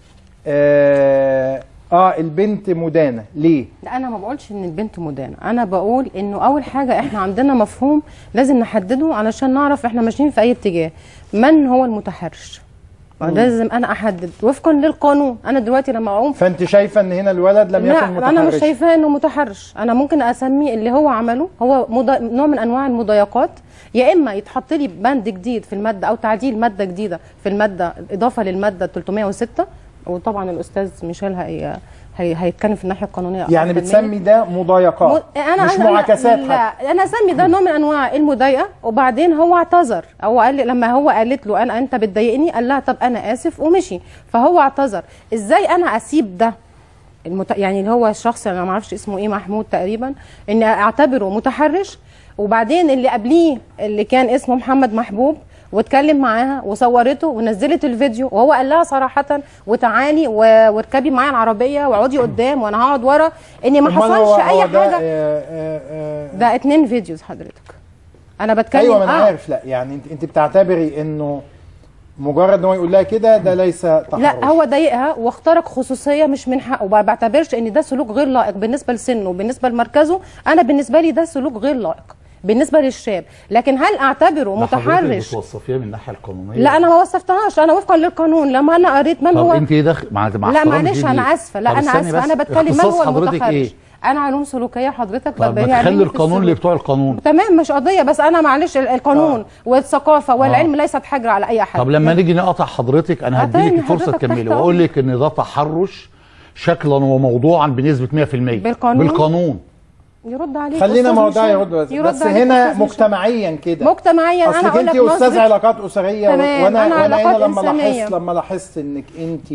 اه, آه البنت مدانه ليه لا انا ما بقولش ان البنت مدانه انا بقول انه اول حاجه احنا عندنا مفهوم لازم نحدده علشان نعرف احنا ماشيين في اي اتجاه من هو المتحرش لازم انا احدد وفقا للقانون انا دلوقتي لما اقوم فانت شايفه ان هنا الولد لم يكن لا متحرش انا مش شايفاه انه متحرش انا ممكن اسميه اللي هو عمله هو مضا... نوع من انواع المضايقات يا اما يتحط لي بند جديد في الماده او تعديل ماده جديده في الماده اضافه للماده 306 وطبعا الاستاذ ميشيل هي... هي... هيتكلم في الناحيه القانونيه يعني أكتر بتسمي مني. ده مضايقات م... انا مش أنا معاكسات لا حتى انا اسمي ده نوع من انواع المضايقه وبعدين هو اعتذر هو قال لي لما هو قالت له انا انت بتضايقني قال لها طب انا اسف ومشي فهو اعتذر ازاي انا اسيب ده المت... يعني اللي هو الشخص انا ما اعرفش اسمه ايه محمود تقريبا ان اعتبره متحرش وبعدين اللي قبليه اللي كان اسمه محمد محبوب واتكلم معاها وصورته ونزلت الفيديو وهو قال لها صراحه وتعالي و- واركبي معايا العربيه واقعدي قدام وانا هقعد ورا ان ما أمال هو- حصلش اي هو ده، حاجه آه، آه، آه، ده اتنين فيديوز حضرتك انا بتكلم ايوه ما انا آه. عارف لا يعني انت انت بتعتبري انه مجرد ان هو يقول لها كده ده ليس تحرش لا هو ضايقها واخترق خصوصيه مش من حقه ما بعتبرش ان ده سلوك غير لائق بالنسبه لسنه وبالنسبه لمركزه انا بالنسبه لي ده سلوك غير لائق بالنسبه للشاب لكن هل اعتبره ده حضرتك متحرش بتوصفيها من الناحيه القانونيه لا انا ما وصفتهاش انا وفقا للقانون لما انا قريت من طب هو انت ايه داخل مع مع لا احترامي معلش ليكي. انا اسفه لا طب انا استني اسفه بس. انا بتكلم من اختصاص هو حضرتك المتحرش ايه؟ انا علوم سلوكيه حضرتك طب ببقى ما علمي تخلي في القانون السلوك. اللي بتوع القانون تمام مش قضيه بس انا معلش ال- القانون والثقافه والعلم ليست حجر على اي حد طب لما نيجي نقطع حضرتك انا قاطعني هديلك فرصه حضرتك تكملي تحت واقول لك ان ده تحرش شكلا وموضوعا بنسبه 100% بالقانون؟ بالقانون يرد عليك خلينا أستاذ موضوع ميشيل. يرد بس, يرد بس عليك هنا أستاذ ميشيل. مجتمعيا كده مجتمعيا انا اصلك اقول انت لك استاذ نظرة- علاقات اسريه تمام، وانا أنا وانا هنا علاقات لما إنسانية. لاحظت لما لاحظت انك انت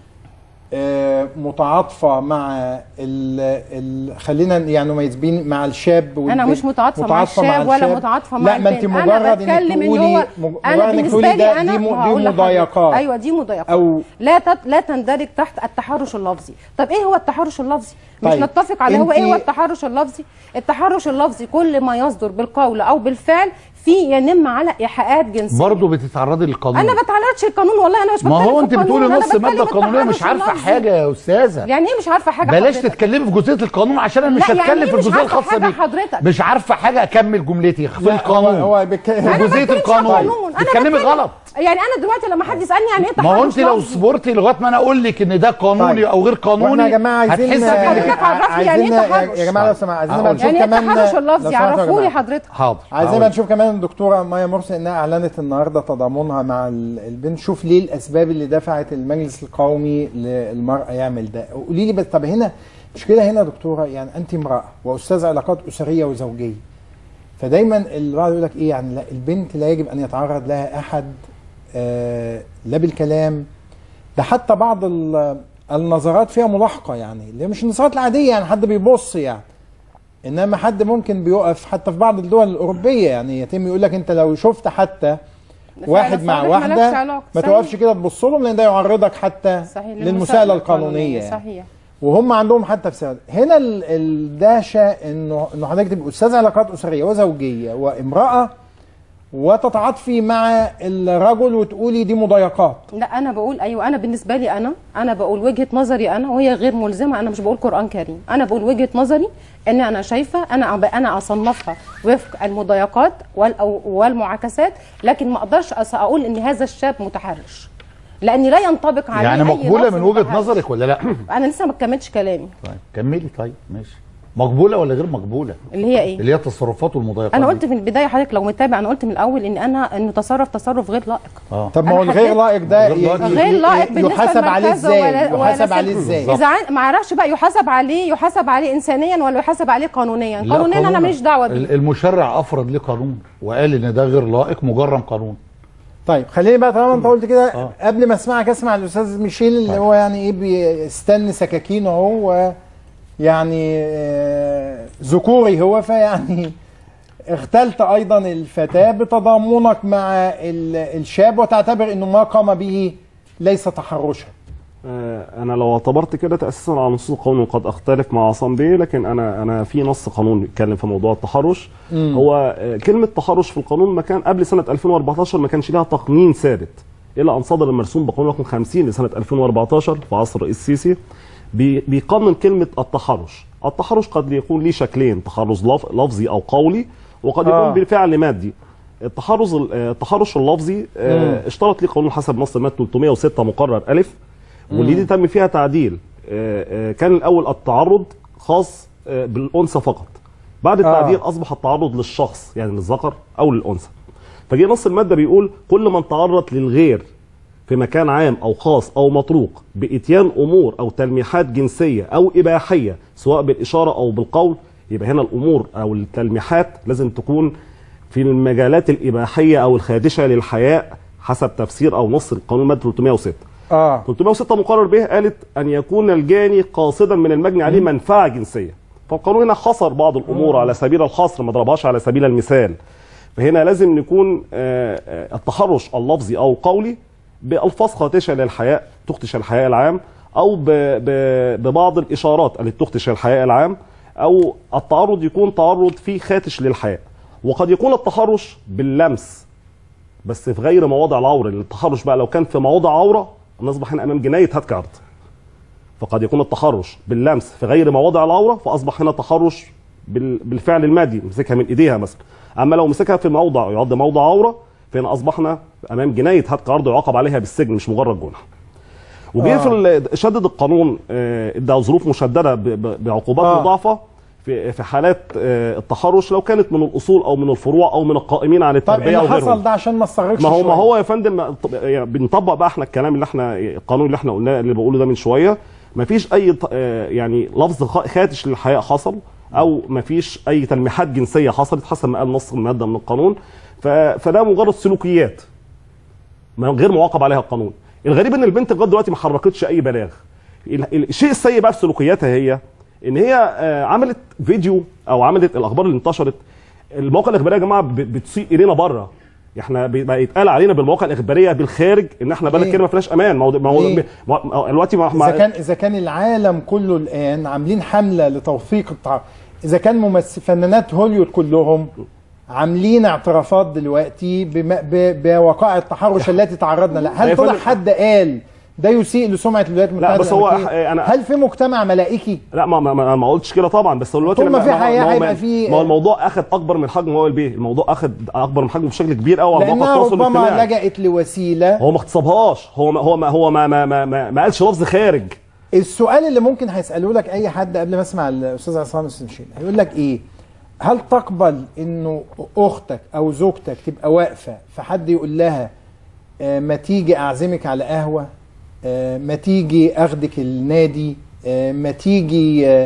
آه، متعاطفه مع ال ال خلينا يعني مميزين مع الشاب انا مش متعاطفه مع الشاب ولا متعاطفه مع لا ما انت البنت. مجرد انا انك بتكلم ان تقولي هو مج- انا مجرد انك بالنسبه تقولي لي ده انا دي م- هقول دي لحضرتك. مضايقات ايوه دي مضايقات أو- لا تت... لا تندرج تحت التحرش اللفظي طب ايه هو التحرش اللفظي مش طيب، نتفق على هو ايه انتي- هو التحرش اللفظي التحرش اللفظي كل ما يصدر بالقول او بالفعل في ينم على ايحاءات جنسيه برضه بتتعرضي للقانون انا ما بتعرضش القانون والله انا مش ما بتكلم هو في انت القانون، بتقولي أنا نص بتكلم ماده في قانونيه مش التحرش عارفه اللفظي. حاجه يا استاذه يعني ايه مش عارفه حاجه بلاش حضرتك؟ تتكلمي في جزئيه القانون عشان انا لا، مش يعني هتكلم إيه في مش الجزئيه عارفة الخاصه حاجة بيك حضرتك؟ مش عارفه حاجه اكمل جملتي في لا، القانون هو- هو بك- في جزئيه بتكلمش القانون عن قانون. أنا بتتكلمي بتكلم- غلط يعني انا دلوقتي لما حد يسالني يعني ايه ما هو انت تحرش لو لفظي؟ صبرتي لغايه ما انا اقول لك ان ده قانوني طيب. او غير قانوني واحنا يا جماعه عايزين هتحسي آه، بإنك- حضرتك عرفني يعني إيه عايزين- تحرش؟ يا جماعه لو سمحت عايزين بقى هقول. نشوف يعني ايه كمان التحرش لو اللفظي سمحتوا يا عرفولي جماعة. حضرتك حاضر عايزين هقول. بقى نشوف كمان الدكتوره مايا مرسي انها اعلنت النهارده تضامنها مع ال- البنت شوف ليه الاسباب اللي دفعت المجلس القومي للمراه يعمل ده قولي لي بس طب هنا مشكله هنا يا دكتوره يعني انت امراه واستاذ علاقات اسريه وزوجيه فدايما البعض يقول لك ايه يعني لا البنت لا يجب ان يتعرض لها احد آه لا بالكلام ده حتى بعض ال- النظرات فيها ملاحقه يعني اللي هي مش النظرات العاديه يعني حد بيبص يعني انما حد ممكن بيقف حتى في بعض الدول الاوروبيه يعني يتم يقول لك انت لو شفت حتى واحد مع صالح ملكش واحده علاقة. ما صحيح. توقفش كده تبص لهم لان ده يعرضك حتى صحيح للمساءله القانونيه يعني. صحيح وهم عندهم حتى في سنة. هنا ال- الدهشه انه انه حضرتك تبقى استاذ علاقات اسريه وزوجيه وامراه وتتعاطفي مع الرجل وتقولي دي مضايقات لا انا بقول ايوه انا بالنسبه لي انا انا بقول وجهه نظري انا وهي غير ملزمه انا مش بقول قران كريم انا بقول وجهه نظري ان انا شايفه انا أب- انا اصنفها وفق المضايقات وال- أو- والمعاكسات لكن ما اقدرش أس- اقول ان هذا الشاب متحرش لان لا ينطبق عليه يعني أي مقبوله لفظ من وجهه متحرش. نظرك ولا لا انا لسه ما كملتش كلامي طيب كملي طيب ماشي مقبوله ولا غير مقبوله اللي هي ايه اللي هي التصرفات والمضايقات انا دي. قلت في البدايه حضرتك لو متابع انا قلت من الاول ان انا انه تصرف تصرف غير لائق اه طب ما هو أنا الغير حددت- لائق ده غير ي- لائق. ي- غير ي- لائق بالنسبه يحاسب عليه لمركزه ازاي ولا- ولا يحاسب سن. عليه ازاي اذا عن- ما اعرفش بقى يحاسب عليه يحاسب عليه انسانيا ولا يحاسب عليه قانونيا لا، قانونيا انا قانون. ماليش دعوه بيه ال- المشرع افرض ليه قانون وقال ان ده غير لائق مجرم قانون طيب خليني بقى طالما انت قلت كده آه. قبل ما اسمعك اسمع الاستاذ ميشيل اللي هو يعني ايه بيستنى سكاكينه هو يعني آه، ذكوري هو فيعني اغتلت ايضا الفتاه بتضامنك مع ال- الشاب وتعتبر انه ما قام به ليس تحرشا آه، انا لو اعتبرت كده تاسيسا على نصوص القانون وقد اختلف مع عصام بيه لكن انا انا في نص قانون بيتكلم في موضوع التحرش مم. هو آه، كلمه تحرش في القانون ما كان قبل سنه 2014 ما كانش لها تقنين ثابت الى ان صدر المرسوم بقانون رقم 50 لسنه 2014 في عصر الرئيس السيسي بي- بيقنن كلمه التحرش التحرش قد يكون ليه شكلين تحرش لف- لفظي او قولي وقد يكون آه. بفعل مادي التحرز ال- آه، التحرش اللفظي آه، مم. اشترط ليه قانون حسب نص الماده 306 مقرر الف واللي دي تم فيها تعديل آه، آه، كان الاول التعرض خاص آه، بالانثى فقط بعد التعديل آه. اصبح التعرض للشخص يعني للذكر او للانثى فجه نص الماده بيقول كل من تعرض للغير في مكان عام او خاص او مطروق باتيان امور او تلميحات جنسيه او اباحيه سواء بالاشاره او بالقول يبقى هنا الامور او التلميحات لازم تكون في المجالات الاباحيه او الخادشه للحياء حسب تفسير او نص القانون ماده 306 اه 306 مقرر به قالت ان يكون الجاني قاصدا من المجني عليه منفعه جنسيه فالقانون هنا حصر بعض الامور على سبيل الحصر ما ضربهاش على سبيل المثال فهنا لازم نكون آه، آه، التحرش اللفظي او قولي بالفاظ خادشه للحياء تخدش الحياء العام او ب- ب- ببعض الاشارات التي تخدش الحياء العام او التعرض يكون تعرض فيه خادش للحياء وقد يكون التحرش باللمس بس في غير مواضع العوره لان التحرش بقى لو كان في مواضع عوره نصبح هنا امام جنايه هتك عرض فقد يكون التحرش باللمس في غير مواضع العوره فاصبح هنا تحرش بال- بالفعل المادي مسكها من ايديها مثلا اما لو مسكها في موضع يعد موضع عوره فهنا اصبحنا امام جنايه هتك عرض يعاقب عليها بالسجن مش مجرد جنح وجه آه. في ال- شدد القانون آه، ادى ظروف مشدده ب- ب- بعقوبات آه. مضاعفه في في حالات آه، التحرش لو كانت من الاصول او من الفروع او من القائمين عن طب التربيه اللي او غيرهم حصل ده عشان ما استغرقش ما هو ما شوية. هو يا فندم ما- طب- يعني بنطبق بقى احنا الكلام اللي احنا القانون اللي احنا قلناه اللي بقوله ده من شويه ما فيش اي ط- آه، يعني لفظ خ- خادش للحياء حصل او ما فيش اي تلميحات جنسيه حصلت حسب ما قال نص الماده من القانون ف- فده مجرد سلوكيات ما غير معاقب عليها القانون الغريب ان البنت لغايه دلوقتي ما حركتش اي بلاغ ال- ال- الشيء السيء بقى في سلوكياتها هي ان هي آه، عملت فيديو او عملت الاخبار اللي انتشرت المواقع الاخباريه يا جماعه ب- بتسيء الينا بره احنا بي- بقى يتقال علينا بالمواقع الاخباريه بالخارج ان احنا بلد ليه؟ كده ما فيهاش امان ما هو ما هو ليه؟ ما هو- دلوقتي ما ما- اذا كان اذا كان العالم كله الان عاملين حمله لتوثيق التع... اذا كان ممثل فنانات هوليوود كلهم عاملين اعترافات دلوقتي بم... ب... بوقائع التحرش التي تعرضنا لها هل يا طلع فندم- حد قال ده يسيء لسمعه الولايات المتحده بس هو الأمريكية؟ أح- أنا- هل في مجتمع ملائكي لا ما ما, ما, ما قلتش كده طبعا بس هو دلوقتي طول ما لما- في حياة ما هو- هيبقى في- ما هو الموضوع اخذ اكبر من حجم هو البيه الموضوع اخذ اكبر من حجمه بشكل كبير قوي على مواقع لانها التواصل ربما الاجتماعي لجأت لوسيله هو ما اغتصبهاش هو ما هو ما هو ما ما ما, ما, ما قالش لفظ خارج السؤال اللي ممكن هيسأله لك أي حد قبل ما أسمع الأستاذ عصام السنشين هيقول لك إيه؟ هل تقبل إنه أختك أو زوجتك تبقى واقفة فحد يقول لها آه، ما تيجي أعزمك على قهوة آه، ما تيجي أخدك النادي آه، ما تيجي آه،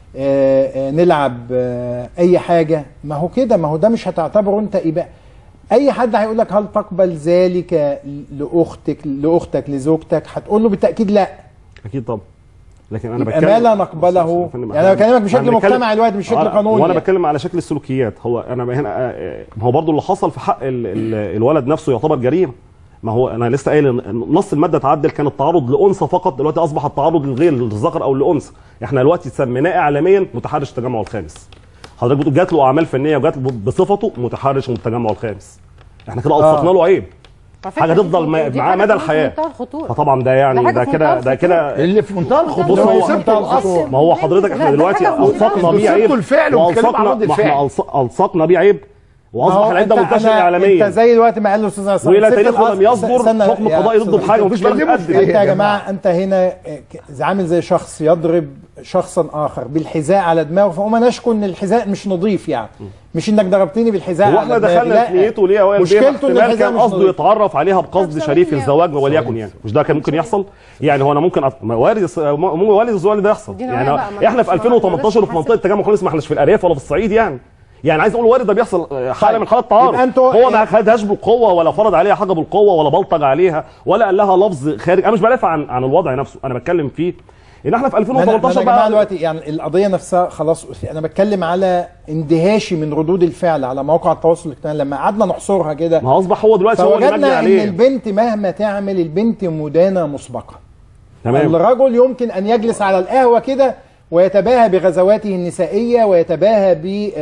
آه، آه، نلعب آه، أي حاجة ما هو كده ما هو ده مش هتعتبره أنت إباء أي حد هيقول لك هل تقبل ذلك لأختك لأختك لزوجتك هتقول له بالتأكيد لأ اكيد طبعا لكن انا يبقى بتكلم ما لا نقبله فندم، يعني انا بكلمك بشكل أنا بتكلم- مجتمعي دلوقتي مش بشكل آه، قانوني وانا يعني. بتكلم على شكل السلوكيات هو انا هنا آه، آه، هو برضو اللي حصل في حق ال ال الولد نفسه يعتبر جريمه ما هو انا لسه قايل إن نص الماده تعدل كان التعرض لانثى فقط دلوقتي اصبح التعرض للغير للذكر او لانثى احنا دلوقتي سميناه اعلاميا متحرش التجمع الخامس حضرتك بتقول جات له اعمال فنيه وجات له بصفته متحرش من التجمع الخامس احنا كده آه. اطلقنا له عيب على فكرة حاجه دي- تفضل ما- دي معاه حاجة مدى في الحياه منتهى الخطورة. فطبعا ده ده يعني حاجة ده في كده منتهى ده كده الخطورة. اللي في منتهى الخطوره بص هو هو سبت الاصل ما هو حضرتك احنا لا، ده دلوقتي حاجة في منتهى الصقنا بيه الخطورة. عيب سبتوا الفعل وبتتكلموا عن والصقنا رد ما احنا الفعل. ألص- الصقنا بيه عيب ما هو واصبح العيب ده أنت- منتشر أنا- اعلاميا انت زي الوقت ما قال الاستاذ عصام والى ست تاريخ الأصل- لم يصدر استنى حكم يا قضائي ضده أستاذ بحاجه مفيش بلد بتتكلموا في بتقدم إيه؟ انت يا يا جماعه جماعة. انت هنا ك- عامل زي شخص يضرب شخصا اخر بالحذاء على دماغه فهم نشكو ان الحذاء مش نظيف يعني مش انك ضربتني بالحذاء هو على احنا دماغي دخلنا لا. في نيته ليه يا وائل بيه مشكلته ان احتمال الحذاء كان مش قصده نظيف يتعرف عليها بقصد شريف الزواج وليكن يعني مش ده كان ممكن يحصل يعني هو انا ممكن أط... ما وارد يص- م- ممكن وارد الزواج ده يحصل دي يعني نوعية بقى، ما احنا في نعرفش- ما 2018 وفي نقدرش منطقه التجمع الخامس ما احناش في الارياف ولا في الصعيد يعني يعني عايز اقول وارد ده بيحصل آه، حاله من حالات التعارض يبقى انتوا- هو ما خدهاش بالقوه ولا فرض عليها حاجه بالقوه ولا بلطج عليها ولا قال لها لفظ خارج انا مش بدافع عن عن الوضع نفسه انا بتكلم فيه ان احنا في ما أنا- ما أنا 2018 يا جماعه بقى دلوقتي يعني القضيه نفسها خلاص أث- انا بتكلم على اندهاشي من ردود الفعل على مواقع التواصل الاجتماعي لما قعدنا نحصرها كده ما اصبح هو دلوقتي هو اللي مجني فوجدنا ان عليه البنت مهما تعمل البنت مدانه مسبقه تمام الرجل يمكن ان يجلس على القهوه كده ويتباهى بغزواته النسائيه ويتباهى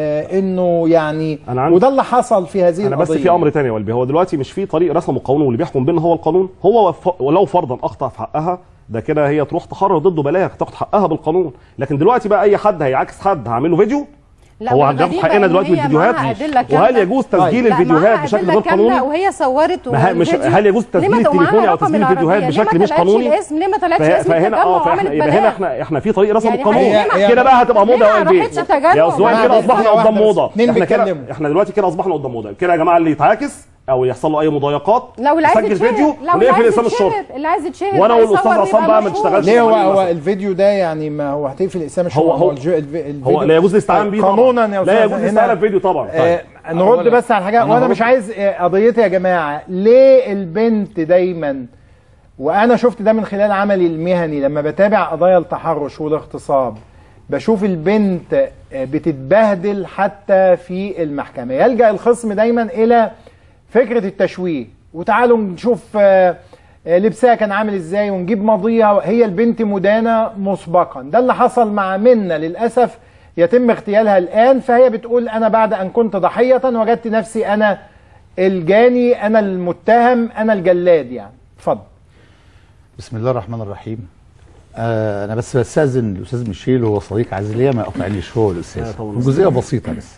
بانه يعني أنا عندي- وده اللي حصل في هذه انا بس القضيه في امر تاني يا قلبي هو دلوقتي مش في طريق رسمه القانون واللي بيحكم بيننا هو القانون هو وف- ولو فرضا اخطا في حقها ده كده هي تروح تحرر ضده بلاغ تاخد حقها بالقانون لكن دلوقتي بقى اي حد هيعاكس حد هعمل له فيديو لا هو والغريبة هناخد حقنا إن دلوقتي هي بالفيديوهات معاها أدلة وهل كاملة. يجوز تسجيل لا، الفيديوهات معاها بشكل أدلة غير كاملة قانوني؟ وهي صورت ما ه- مش والفيديو. هل يجوز ليه ما تسجيل ومعاها التليفوني او رقم تسجيل العربية؟ الفيديوهات ليه بشكل ما مش طلعتش قانوني؟ الاسم ليه ما طلعتش فه- اسم فهنا التجمع اه وعملت فاحنا يبقى هنا بلاغ احنا احنا في طريق رسم يعني القانون ليه ما- كده بقى هتبقى ليه موضه ما يا قلبي راحتش تجمع يا سؤال كده وعملت اصبحنا بلاغ؟ قدام موضه اتنين احنا كده بيتكلموا. احنا دلوقتي كده اصبحنا قدام موضه كده يا جماعه اللي يتعاكس او يحصل له اي مضايقات لو اللي عايز يسجل يتشهر فيديو لو اللي ونقفل عايز اسم الشرطه يتشهر اللي عايز يتشهر وانا بقى والاستاذ يصور عصام يبقى بقى ما مشهور. نشتغلش ليه هو بالقانون هو مثلا. الفيديو ده يعني ما هو هتقفل اسامه هو- الشرطة، هو- الج- الف- الفيديو هو لا يجوز الاستعانه بيه طبعا. قانونا يا لا أستاذ يجوز هنا- الاستعانه بفيديو طبعا آه طيب. نرد بس على حاجه أنا وانا هرد. مش عايز آه، قضيتي يا جماعه ليه البنت دايما وانا شفت ده من خلال عملي المهني لما بتابع قضايا التحرش والاغتصاب بشوف البنت آه، بتتبهدل حتى في المحكمه يلجا الخصم دايما الى فكره التشويه وتعالوا نشوف آه، آه، لبسها كان عامل ازاي ونجيب ماضيها هي البنت مدانه مسبقا ده اللي حصل مع منى للاسف يتم اغتيالها الان فهي بتقول انا بعد ان كنت ضحيه وجدت نفسي انا الجاني انا المتهم انا الجلاد يعني اتفضل بسم الله الرحمن الرحيم آه انا بس بستاذن الاستاذ ميشيل هو صديق عزيز ليا ما يقطعنيش هو الاستاذ آه، طبعاً. جزئيه بسيطه بس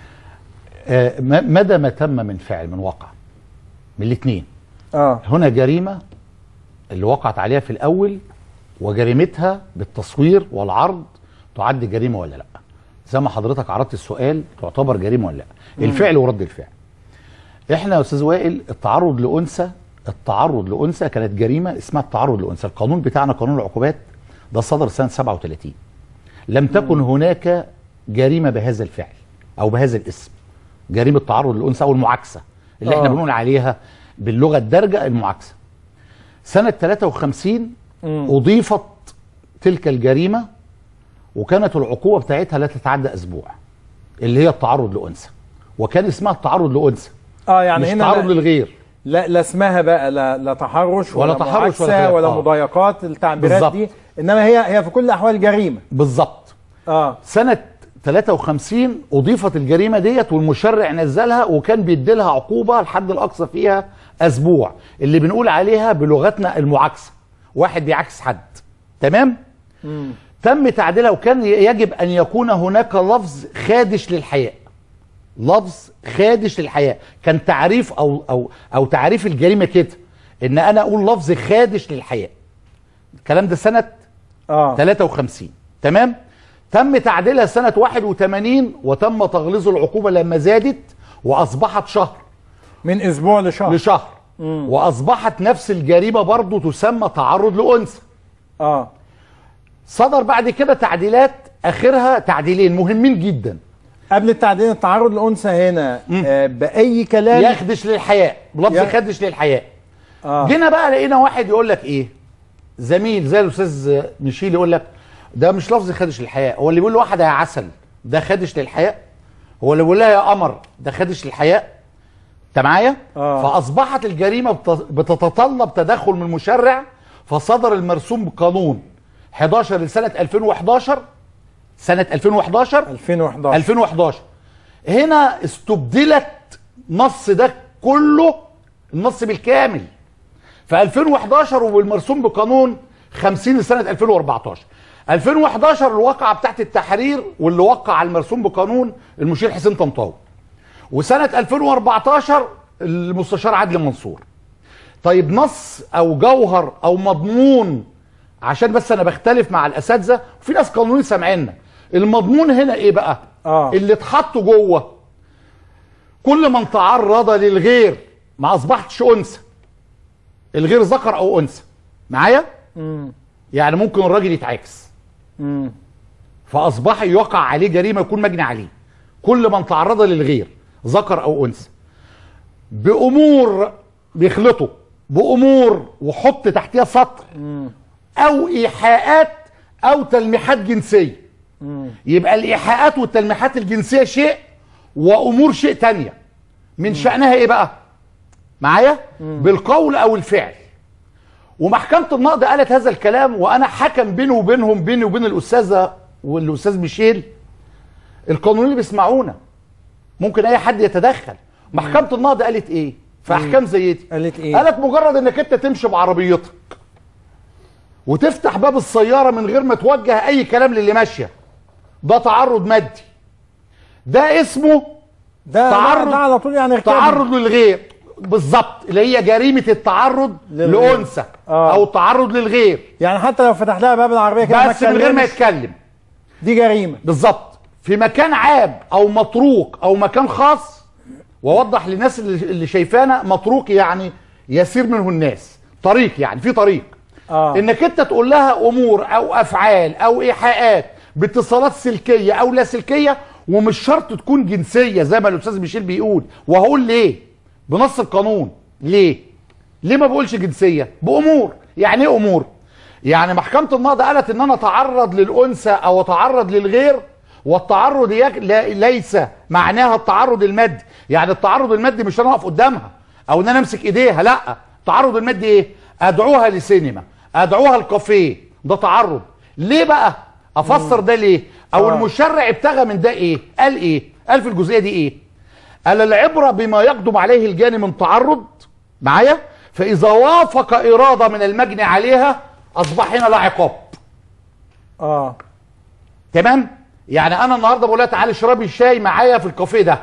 آه م- مدى ما تم من فعل من واقع من الاثنين اه هنا جريمه اللي وقعت عليها في الاول وجريمتها بالتصوير والعرض تعد جريمه ولا لا زي ما حضرتك عرضت السؤال تعتبر جريمه ولا لا مم. الفعل ورد الفعل احنا يا استاذ وائل التعرض لانثى التعرض لانثى كانت جريمه اسمها التعرض لانثى القانون بتاعنا قانون العقوبات ده صدر سنه 37 لم تكن هناك جريمه بهذا الفعل او بهذا الاسم جريمه تعرض للانثى او المعاكسه اللي احنا آه. بنقول عليها باللغه الدارجه المعاكسه سنه 53 اضيفت تلك الجريمه وكانت العقوبه بتاعتها لا تتعدى اسبوع اللي هي التعرض لانثى وكان اسمها التعرض لانثى اه يعني مش هنا تعرض لا- للغير لا لا اسمها بقى لا, لا تحرش ولا, ولا تحرش ولا معاكسة كلام. ولا آه. مضايقات التعبيرات بالظبط. دي انما هي هي في كل الاحوال جريمه بالظبط اه سنه 53 اضيفت الجريمه ديت والمشرع نزلها وكان بيدي لها عقوبه الحد الاقصى فيها اسبوع اللي بنقول عليها بلغتنا المعاكسه واحد بيعاكس حد تمام تم تعديلها وكان يجب ان يكون هناك لفظ خادش للحياء لفظ خادش للحياء كان تعريف او او او تعريف الجريمه كده ان انا اقول لفظ خادش للحياء الكلام ده سنه اه 53 تمام تم تعديلها سنه 81 وتم تغليظ العقوبه لما زادت واصبحت شهر من اسبوع لشهر لشهر مم. واصبحت نفس الجريمه برضو تسمى تعرض لانثى اه صدر بعد كده تعديلات اخرها تعديلين مهمين جدا قبل التعديل التعرض للانثى هنا آه باي كلام يخدش للحياء بلفظ يخ- خدش للحياء آه. جينا بقى لقينا واحد يقول لك ايه زميل زي الاستاذ ميشيل يقول لك ده مش لفظ خدش للحياء هو اللي بيقول لواحده يا عسل ده خدش للحياء هو اللي بيقول لها يا قمر ده خدش للحياء انت معايا آه. فاصبحت الجريمه بت- بتتطلب تدخل من المشرع فصدر المرسوم بقانون 11 لسنه 2011 سنه 2011 2011 2011 هنا استبدلت نص ده كله النص بالكامل في 2011 وبالمرسوم بقانون 50 لسنه 2014 2011 الواقعه بتاعت التحرير واللي وقع على المرسوم بقانون المشير حسين طنطاوي وسنه 2014 المستشار عدلي منصور طيب نص او جوهر او مضمون عشان بس انا بختلف مع الاساتذه وفي ناس قانونيين سامعيننا المضمون هنا ايه بقى آه. اللي اتحط جوه كل من تعرض للغير ما اصبحتش انثى الغير ذكر او انثى معايا مم. يعني ممكن الراجل يتعاكس مم. فاصبح يقع عليه جريمه يكون مجني عليه كل من تعرض للغير ذكر او انثى بامور بيخلطوا بامور وحط تحتها سطر او ايحاءات او تلميحات جنسيه يبقى الايحاءات والتلميحات الجنسيه شيء وامور شيء تانية من شانها ايه بقى معايا بالقول او الفعل ومحكمه النقد قالت هذا الكلام وانا حكم بيني وبينهم بيني وبين الاستاذه والاستاذ ميشيل القانونيين اللي بيسمعونا ممكن اي حد يتدخل محكمه النقد قالت ايه في احكام زي دي قالت ايه قالت مجرد انك انت تمشي بعربيتك وتفتح باب السياره من غير ما توجه اي كلام للي ماشيه ده تعرض مادي ده اسمه ده تعرض ده على طول يعني ارتكاب. تعرض للغير بالظبط اللي هي جريمه التعرض للغير. لانثى آه. او التعرض للغير يعني حتى لو فتح لها باب العربيه كده بس من غير ما اتكلمش، يتكلم دي جريمه بالظبط في مكان عام او متروك او مكان خاص واوضح للناس اللي اللي شايفانا متروك يعني يسير منه الناس طريق يعني في طريق آه. انك انت تقول لها امور او افعال او ايحاءات باتصالات سلكيه او لا سلكيه ومش شرط تكون جنسيه زي ما الاستاذ ميشيل بيقول وهقول ليه بنص القانون ليه ليه ما بقولش جنسيه بامور يعني ايه امور يعني محكمه النقض قالت ان انا اتعرض للانثى او اتعرض للغير والتعرض يك... لا... ليس معناها التعرض المادي يعني التعرض المادي مش انا اقف قدامها او ان انا امسك ايديها لا التعرض المادي ايه ادعوها لسينما ادعوها لكافيه ده تعرض ليه بقى افسر ده ليه او آه. المشرع ابتغى من ده ايه قال ايه قال في الجزئيه دي ايه قال العبره بما يقدم عليه الجاني من تعرض معايا فاذا وافق اراده من المجني عليها اصبح هنا لا عقاب اه تمام يعني انا النهارده بقول لها تعالي اشربي الشاي معايا في الكافيه ده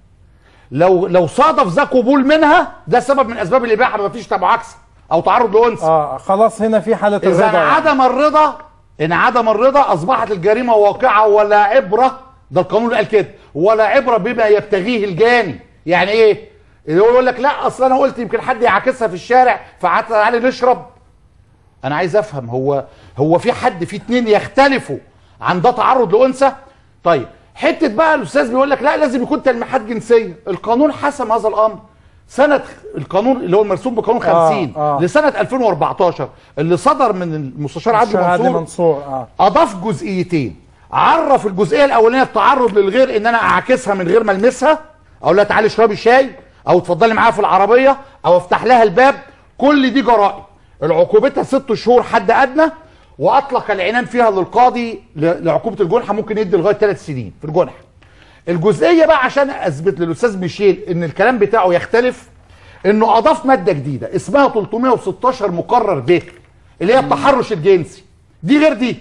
لو لو صادف ذا قبول منها ده سبب من اسباب الاباحه ما فيش معاكسه او تعرض لانثى اه خلاص هنا في حاله اذا الرضا يعني. انعدم الرضا انعدم الرضا اصبحت الجريمه واقعه ولا عبره ده القانون اللي قال كده ولا عبره بما يبتغيه الجاني يعني ايه اللي هو يقول لك لا اصل انا قلت يمكن حد يعاكسها في الشارع فقعدت تعالى نشرب انا عايز افهم هو هو في حد في اتنين يختلفوا عن ده تعرض لانثى طيب حته بقى الاستاذ بيقول لك لا لازم يكون تلميحات جنسيه القانون حسم هذا الامر سنه القانون اللي هو المرسوم بقانون 50 آه. لسنه 2014 اللي صدر من المستشار عدلي الشيخ عادل منصور منصور اه اضاف جزئيتين عرف الجزئيه الاولانيه التعرض للغير ان انا اعاكسها من غير ما المسها اقول لها تعالي اشربي شاي او اتفضلي معايا في العربيه او افتح لها الباب كل دي جرائم العقوبتها ست شهور حد ادنى واطلق العنان فيها للقاضي ل- لعقوبه الجنحه ممكن يدي لغايه ثلاث سنين في الجنحه الجزئيه بقى عشان اثبت للاستاذ ميشيل ان الكلام بتاعه يختلف انه اضاف ماده جديده اسمها 316 مقرر ب اللي هي التحرش الجنسي دي غير دي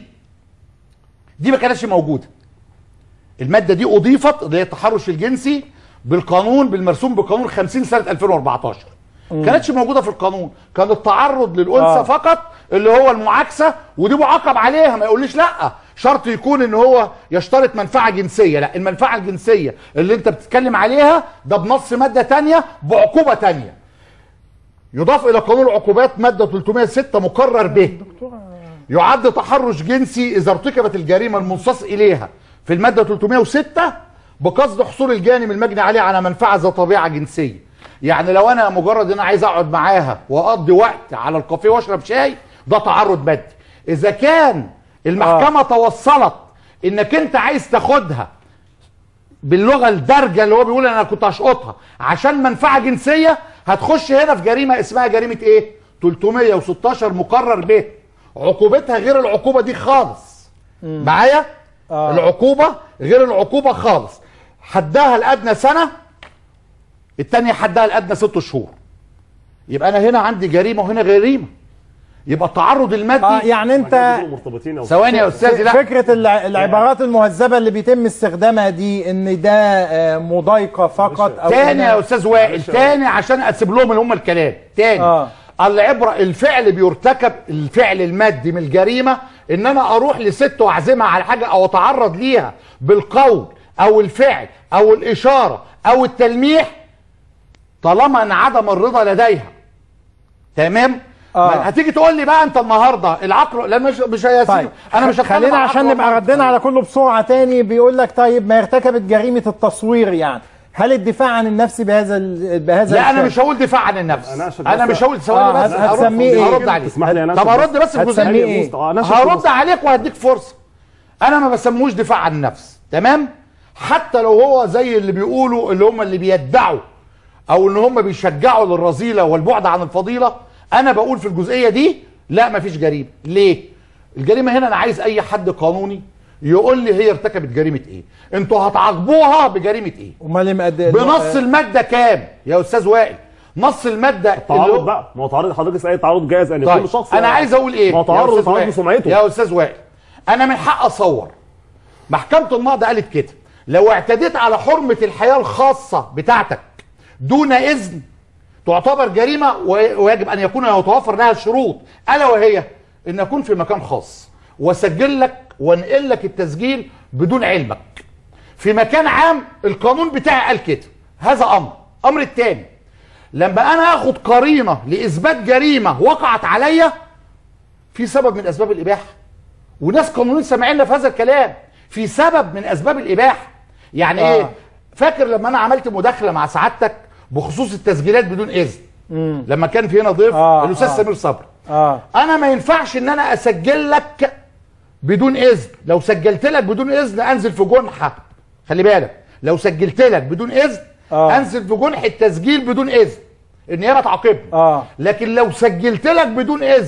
دي ما كانتش موجوده الماده دي اضيفت اللي هي التحرش الجنسي بالقانون بالمرسوم بقانون 50 سنه 2014 كانتش موجوده في القانون كان التعرض للانثى آه. آه. فقط اللي هو المعاكسه ودي معاقب عليها ما يقوليش لا شرط يكون ان هو يشترط منفعه جنسيه لا المنفعه الجنسيه اللي انت بتتكلم عليها ده بنص ماده تانية بعقوبه تانية يضاف الى قانون العقوبات ماده 306 مقرر به يعد تحرش جنسي اذا ارتكبت الجريمه المنصاص اليها في الماده 306 بقصد حصول الجاني من المجني عليه على منفعه ذات طبيعه جنسيه يعني لو انا مجرد ان انا عايز اقعد معاها واقضي وقت على الكافيه واشرب شاي ده تعرض مادي اذا كان المحكمه توصلت انك انت عايز تاخدها باللغه الدارجه اللي هو بيقول انا كنت هشقطها عشان منفعه جنسيه هتخش هنا في جريمه اسمها جريمه ايه 316 مقرر به عقوبتها غير العقوبه دي خالص معايا آه. العقوبه غير العقوبه خالص حدها الادنى سنه التانية حدها الادنى ست شهور يبقى انا هنا عندي جريمه وهنا جريمه يبقى التعرض المادي اه يعني انت مرتبطين أو ثواني يا استاذي لا فكره الع- العبارات المهذبه اللي بيتم استخدامها دي ان ده آه، مضايقه فقط او تاني إنها- يا استاذ وائل تاني عشان اسيب لهم اللي هم الكلام تاني آه. العبره الفعل بيرتكب الفعل المادي من الجريمه ان انا اروح لست واعزمها على حاجه او اتعرض ليها بالقول او الفعل او الاشاره او التلميح طالما انعدم الرضا لديها تمام آه. ما هتيجي تقول لي بقى انت النهارده العقل لا مش مش هيسيب طيب انا مش هتكلم خلينا عن عشان عقل نبقى ومنطق. ردينا على كله بسرعه تاني بيقول لك طيب ما ارتكبت جريمه التصوير يعني هل الدفاع عن النفس بهذا ال- بهذا لا انا الشكل؟ مش هقول دفاع عن النفس أنا أشهد انا بس- مش هقول ثواني آه، بس هت- هرد- هتسميه إيه؟ هرد عليك تسمح لي أنا طب أشهد هرد بس الجزئيه هتسميه دي. إيه؟ أنا أشهد هرد بس- عليك وهديك فرصه انا ما بسموش دفاع عن النفس تمام حتى لو هو زي اللي بيقولوا اللي هم اللي بيدعوا او ان هم بيشجعوا للرذيله والبعد عن الفضيله انا بقول في الجزئيه دي لا مفيش جريمه ليه الجريمه هنا انا عايز اي حد قانوني يقول لي هي ارتكبت جريمه ايه انتوا هتعاقبوها بجريمه ايه امال إيه مقد- بنص الماده كام يا استاذ وائل نص الماده اللي تعارض هو- بقى ما هو تعارض حضرتك اسال تعارض جائز ان طيب كل شخص انا عايز اقول ايه ما هو يا تعارض أستاذ تعارض وائل؟ بسمعته يا استاذ وائل انا من حق اصور محكمه النقض قالت كده لو اعتديت على حرمه الحياه الخاصه بتاعتك دون اذن تعتبر جريمه و- ويجب ان يكون يتوفر لها الشروط الا وهي ان اكون في مكان خاص واسجل لك وانقل لك التسجيل بدون علمك في مكان عام القانون بتاعي قال كده هذا امر امر التاني لما انا اخد قرينه لاثبات جريمه وقعت عليا في سبب من اسباب الاباحه وناس قانونيين سامعيننا في هذا الكلام في سبب من اسباب الاباحه يعني آه. آه. ايه فاكر لما انا عملت مداخله مع سعادتك بخصوص التسجيلات بدون اذن مم. لما كان في هنا ضيف آه، آه الاستاذ آه. آه. سمير صبري اه انا ما ينفعش ان انا اسجل لك بدون اذن لو سجلت لك بدون اذن انزل في جنحه خلي بالك لو سجلت لك بدون اذن آه. آه. انزل في جنح التسجيل بدون اذن النيابه تعاقبني اه لكن لو سجلت لك بدون اذن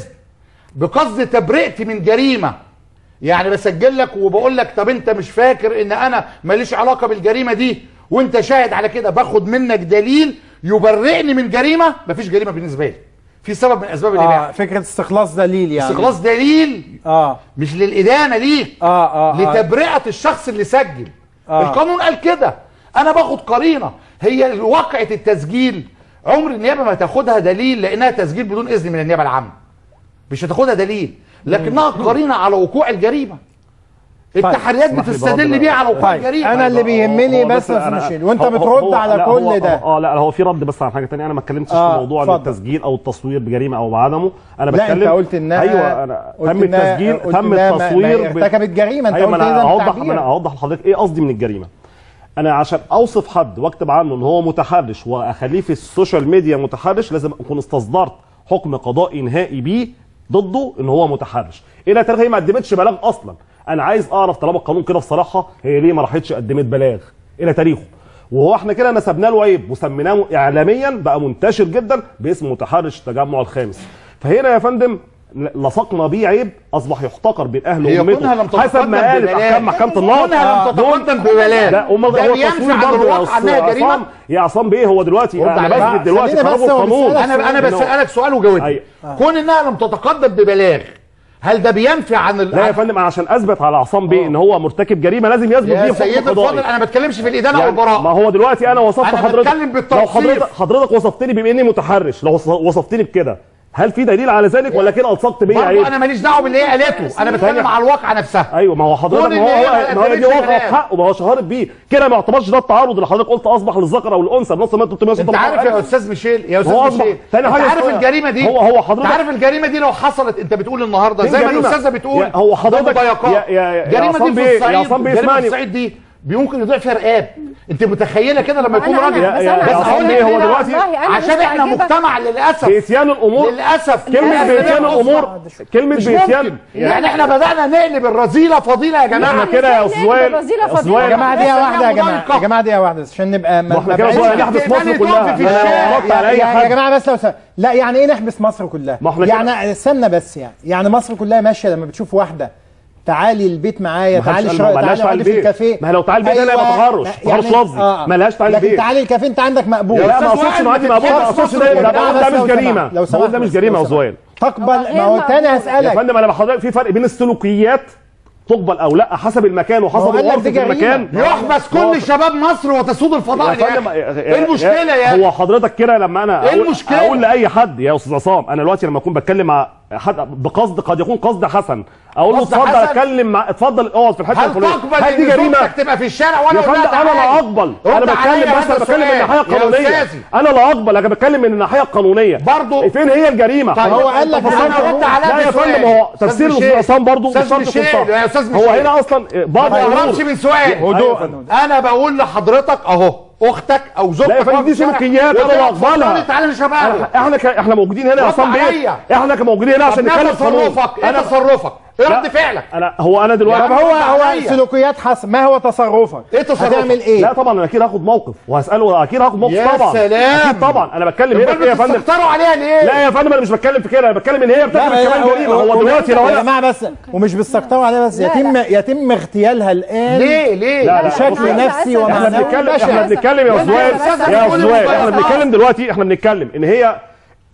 بقصد تبرئتي من جريمه يعني بسجل لك وبقول لك طب انت مش فاكر ان انا ماليش علاقه بالجريمه دي وانت شاهد على كده باخد منك دليل يبرئني من جريمه مفيش جريمه بالنسبه لي في سبب من اسباب الاباحه اه فكره استخلاص دليل يعني استخلاص دليل اه مش للادانه ليك اه اه, آه. لتبرئه الشخص اللي سجل آه. آه. القانون قال كده انا باخد قرينه هي واقعه التسجيل عمر النيابه ما تاخدها دليل لانها تسجيل بدون اذن من النيابه العامه مش هتاخدها دليل لكنها قرينه على وقوع الجريمه التحريات اسمح لي بتستدل برضه. بيها على وقوع طيب الجريمه انا اللي بيهمني هو بس أنا- يا مشيل وانت هو- بترد هو- على لا، كل هو- ده اه لا هو في رد بس على حاجه ثانيه انا ما اتكلمتش آه، في موضوع اتفضل. التسجيل او التصوير بجريمه او بعدمه انا لا بتكلم انت قلت انها ايوه انا قلت تم إنها- التسجيل قلت تم إنها ما- ما التصوير ب- ارتكبت جريمه انت ايوه ما قلت انا إذا اوضح التعبير. ما انا اوضح لحضرتك ايه قصدي من الجريمه انا عشان اوصف حد واكتب عنه ان هو متحرش واخليه في السوشيال ميديا متحرش لازم اكون استصدرت حكم قضائي نهائي بيه ضده ان هو متحرش الى تاريخ هي ما قدمتش بلاغ اصلا انا عايز اعرف طالما القانون كده بصراحه هي ليه ما راحتش قدمت بلاغ الى تاريخه وهو احنا كده نسبنا له عيب وسميناه اعلاميا بقى منتشر جدا باسم متحرش التجمع الخامس فهنا يا فندم لصقنا بيه عيب اصبح يحتقر بين اهله هي وامته كونها لم حسب تتقدم ما قالت ببلاغ. احكام محكمه الله كونها لم تتقدم ببلاغ. لا هم ده هو بينفع التصوير عن برضه يا الواقع إنها أستاذ جريمة؟ عصام يا عصام بيه هو دلوقتي رد انا عليا. بثبت دلوقتي خلينا في بس رجل هو قانون بيسألك انا انا إنه- بسالك سؤال وجاوبني أيوة. كون انها لم تتقدم ببلاغ هل ده بينفي عن ال... لا يا فندم عشان اثبت على عصام بيه ان هو مرتكب جريمه لازم يثبت يا بيه في سيدي حكم الفاضل قضائي انا ما بتكلمش في الادانه يعني والبراءه ما هو دلوقتي انا وصفت أنا حضرتك بتكلم بالتوصيف. لو حضرتك حضرتك وصفتني بما اني متحرش لو وص- وصفتني بكده هل في دليل على ذلك ولا كده الصقت بيا عيب برضه انا ماليش دعوه باللي هي قالته انا بتكلم على الواقع نفسها ايوه ما هو حضرتك كون ما هو إن هي هو- ما ما هي دي قدمتش واقعه بلاغ. حقه ما هو شهرت بيه كده ما يعتبرش ده التعارض اللي حضرتك قلت اصبح للذكر او الانثى بنص ما انت عارف يا استاذ ميشيل يا استاذ هو أصبح- ميشيل تاني انت حاجة عارف اسمها- الجريمه دي هو- هو حضرتك- انت عارف الجريمه دي لو حصلت انت بتقول النهارده فين زي ما جريمة؟ الاستاذه بتقول يا- هو ده حضرتك- مضايقات. يا- يا- يا الجريمه عصام دي بيه- في يا الصعيد عصام بيه الجريمه في اسمعني. الصعيد دي ممكن يضيع فيها رقاب انت متخيله كده لما يكون أنا- راجل أنا- بس يا- بس يا عصام هقول بيه لك هو ليه بقى؟ دلوقتي- والله أنا عشان احنا مستعجبة. مجتمع للاسف بإتيان الامور للاسف كلمه للأسف بإتيان للأسف. الامور كلمه مش بإتيان ممكن يعني احنا بدانا نقلب الرذيله فضيله يا جماعه احنا كده يا استاذ وائل الرذيلة يا أستاذ فضيلة. وائل يا جماعه دقيقه واحده يا جماعه مضايقة. يا جماعه دقيقه واحده بس عشان نبقى ما احنا ما كده بعيدش- بقى نحبس مصر تقفي كلها في لا، الشارع. ردت على اي يا, يا حد جماعه بس لو سمحت لا يعني ايه نحبس مصر كلها ما احنا كده- يعني استنى بس يعني يعني مصر كلها ماشيه لما بتشوف واحده تعالي البيت معايا ما حدش تعالي قال شرا- ما لهاش تعالي تعالي اقعدي في البيت. الكافيه ما هي لو تعالي البيت ده يبقى تحرش، تحرش لفظي. ما لهاش تعالي لكن البيت. تعالي الكافيه انت عندك مقبول لا ما أستاذ اقصدش وائل ان عندي مقبول ما بتتحبس اقصدش مصر ده يا ده جماعة ده بس مش لو جريمه سمحت، لو بقول ده سمحت مش بس، جريمه لو يا زويل تقبل غير ما هو تاني مقبول. يا هسالك فندم انا بحضرتك في فرق بين السلوكيات تقبل او لا حسب المكان هو وحسب قال لك العرف دي في جريمة. المكان يحبس كل شباب مصر وتسود الفضاء يا فندم ايه المشكله يا هو حضرتك كده لما انا إيه أقول- المشكلة؟ اقول لاي حد يا استاذ عصام انا دلوقتي لما اكون بتكلم مع حد بقصد قد يكون قصد حسن اقول له قصد اتفضل حسن؟ اتكلم مع اتفضل اقعد في الحته هل الفلانيه تقبل هل دي ان جريمه زوجتك تبقى في الشارع وانا يا اقول لها فندم انا لا تعالي؟ اقبل رد انا عليا بتكلم بس هذا انا بتكلم من السؤال. الناحيه يا القانونيه أستاذي. انا لا اقبل انا بتكلم من الناحيه القانونيه برضه فين هي الجريمه طيب هو قال لك انا أنا رد عليها لا يا بسؤال. فندم هو أستاذ تفسير ميشيل. الاستاذ عصام برضه أستاذ مش شرط يكون ميشيل، صح يا أستاذ هو ميشيل. هنا اصلا بعض ما الامور تهربش من سؤال هدوء انا بقول لحضرتك اهو اختك او زوجتك لا يا فندم دي واقفة في الشارع سلوكيات انا وتقول بقبلها اتفضلي تعالي نشرب قهوه احنا ك... احنا موجودين هنا يا رد عصام بيه عليا. احنا كموجودين هنا عشان طب نتكلم ما قانون تصرفك ايه تصرفك ايه لا. رد فعلك انا هو انا طب دلوقتي هو هو عليا. سلوكيات حسن ما هو تصرفك إيه تصرفك؟ هتعمل ايه لا طبعا انا اكيد هاخد موقف وهساله اكيد هاخد موقف يا طبعا سلام. اكيد طبعا انا بتكلم هنا امال في ايه يا فندم بتستكتروا عليها ليه لا يا فندم انا مش بتكلم في كده انا بتكلم ان هي بتعمل لا، كمان هو- جريمه هو- هو دلوقتي لو يا انا جماعه بس ومش بيستقطعوا عليها بس لا، يتم يتم اغتيالها الان ليه ليه لا، لا، بشكل بص- نفسي احنا احنا ومعنوي بنتكلم بشع. احنا بنتكلم يا وانت زويل يا أستاذ يا بتقولي زويل مبالغة. احنا بنتكلم دلوقتي احنا بنتكلم ان هي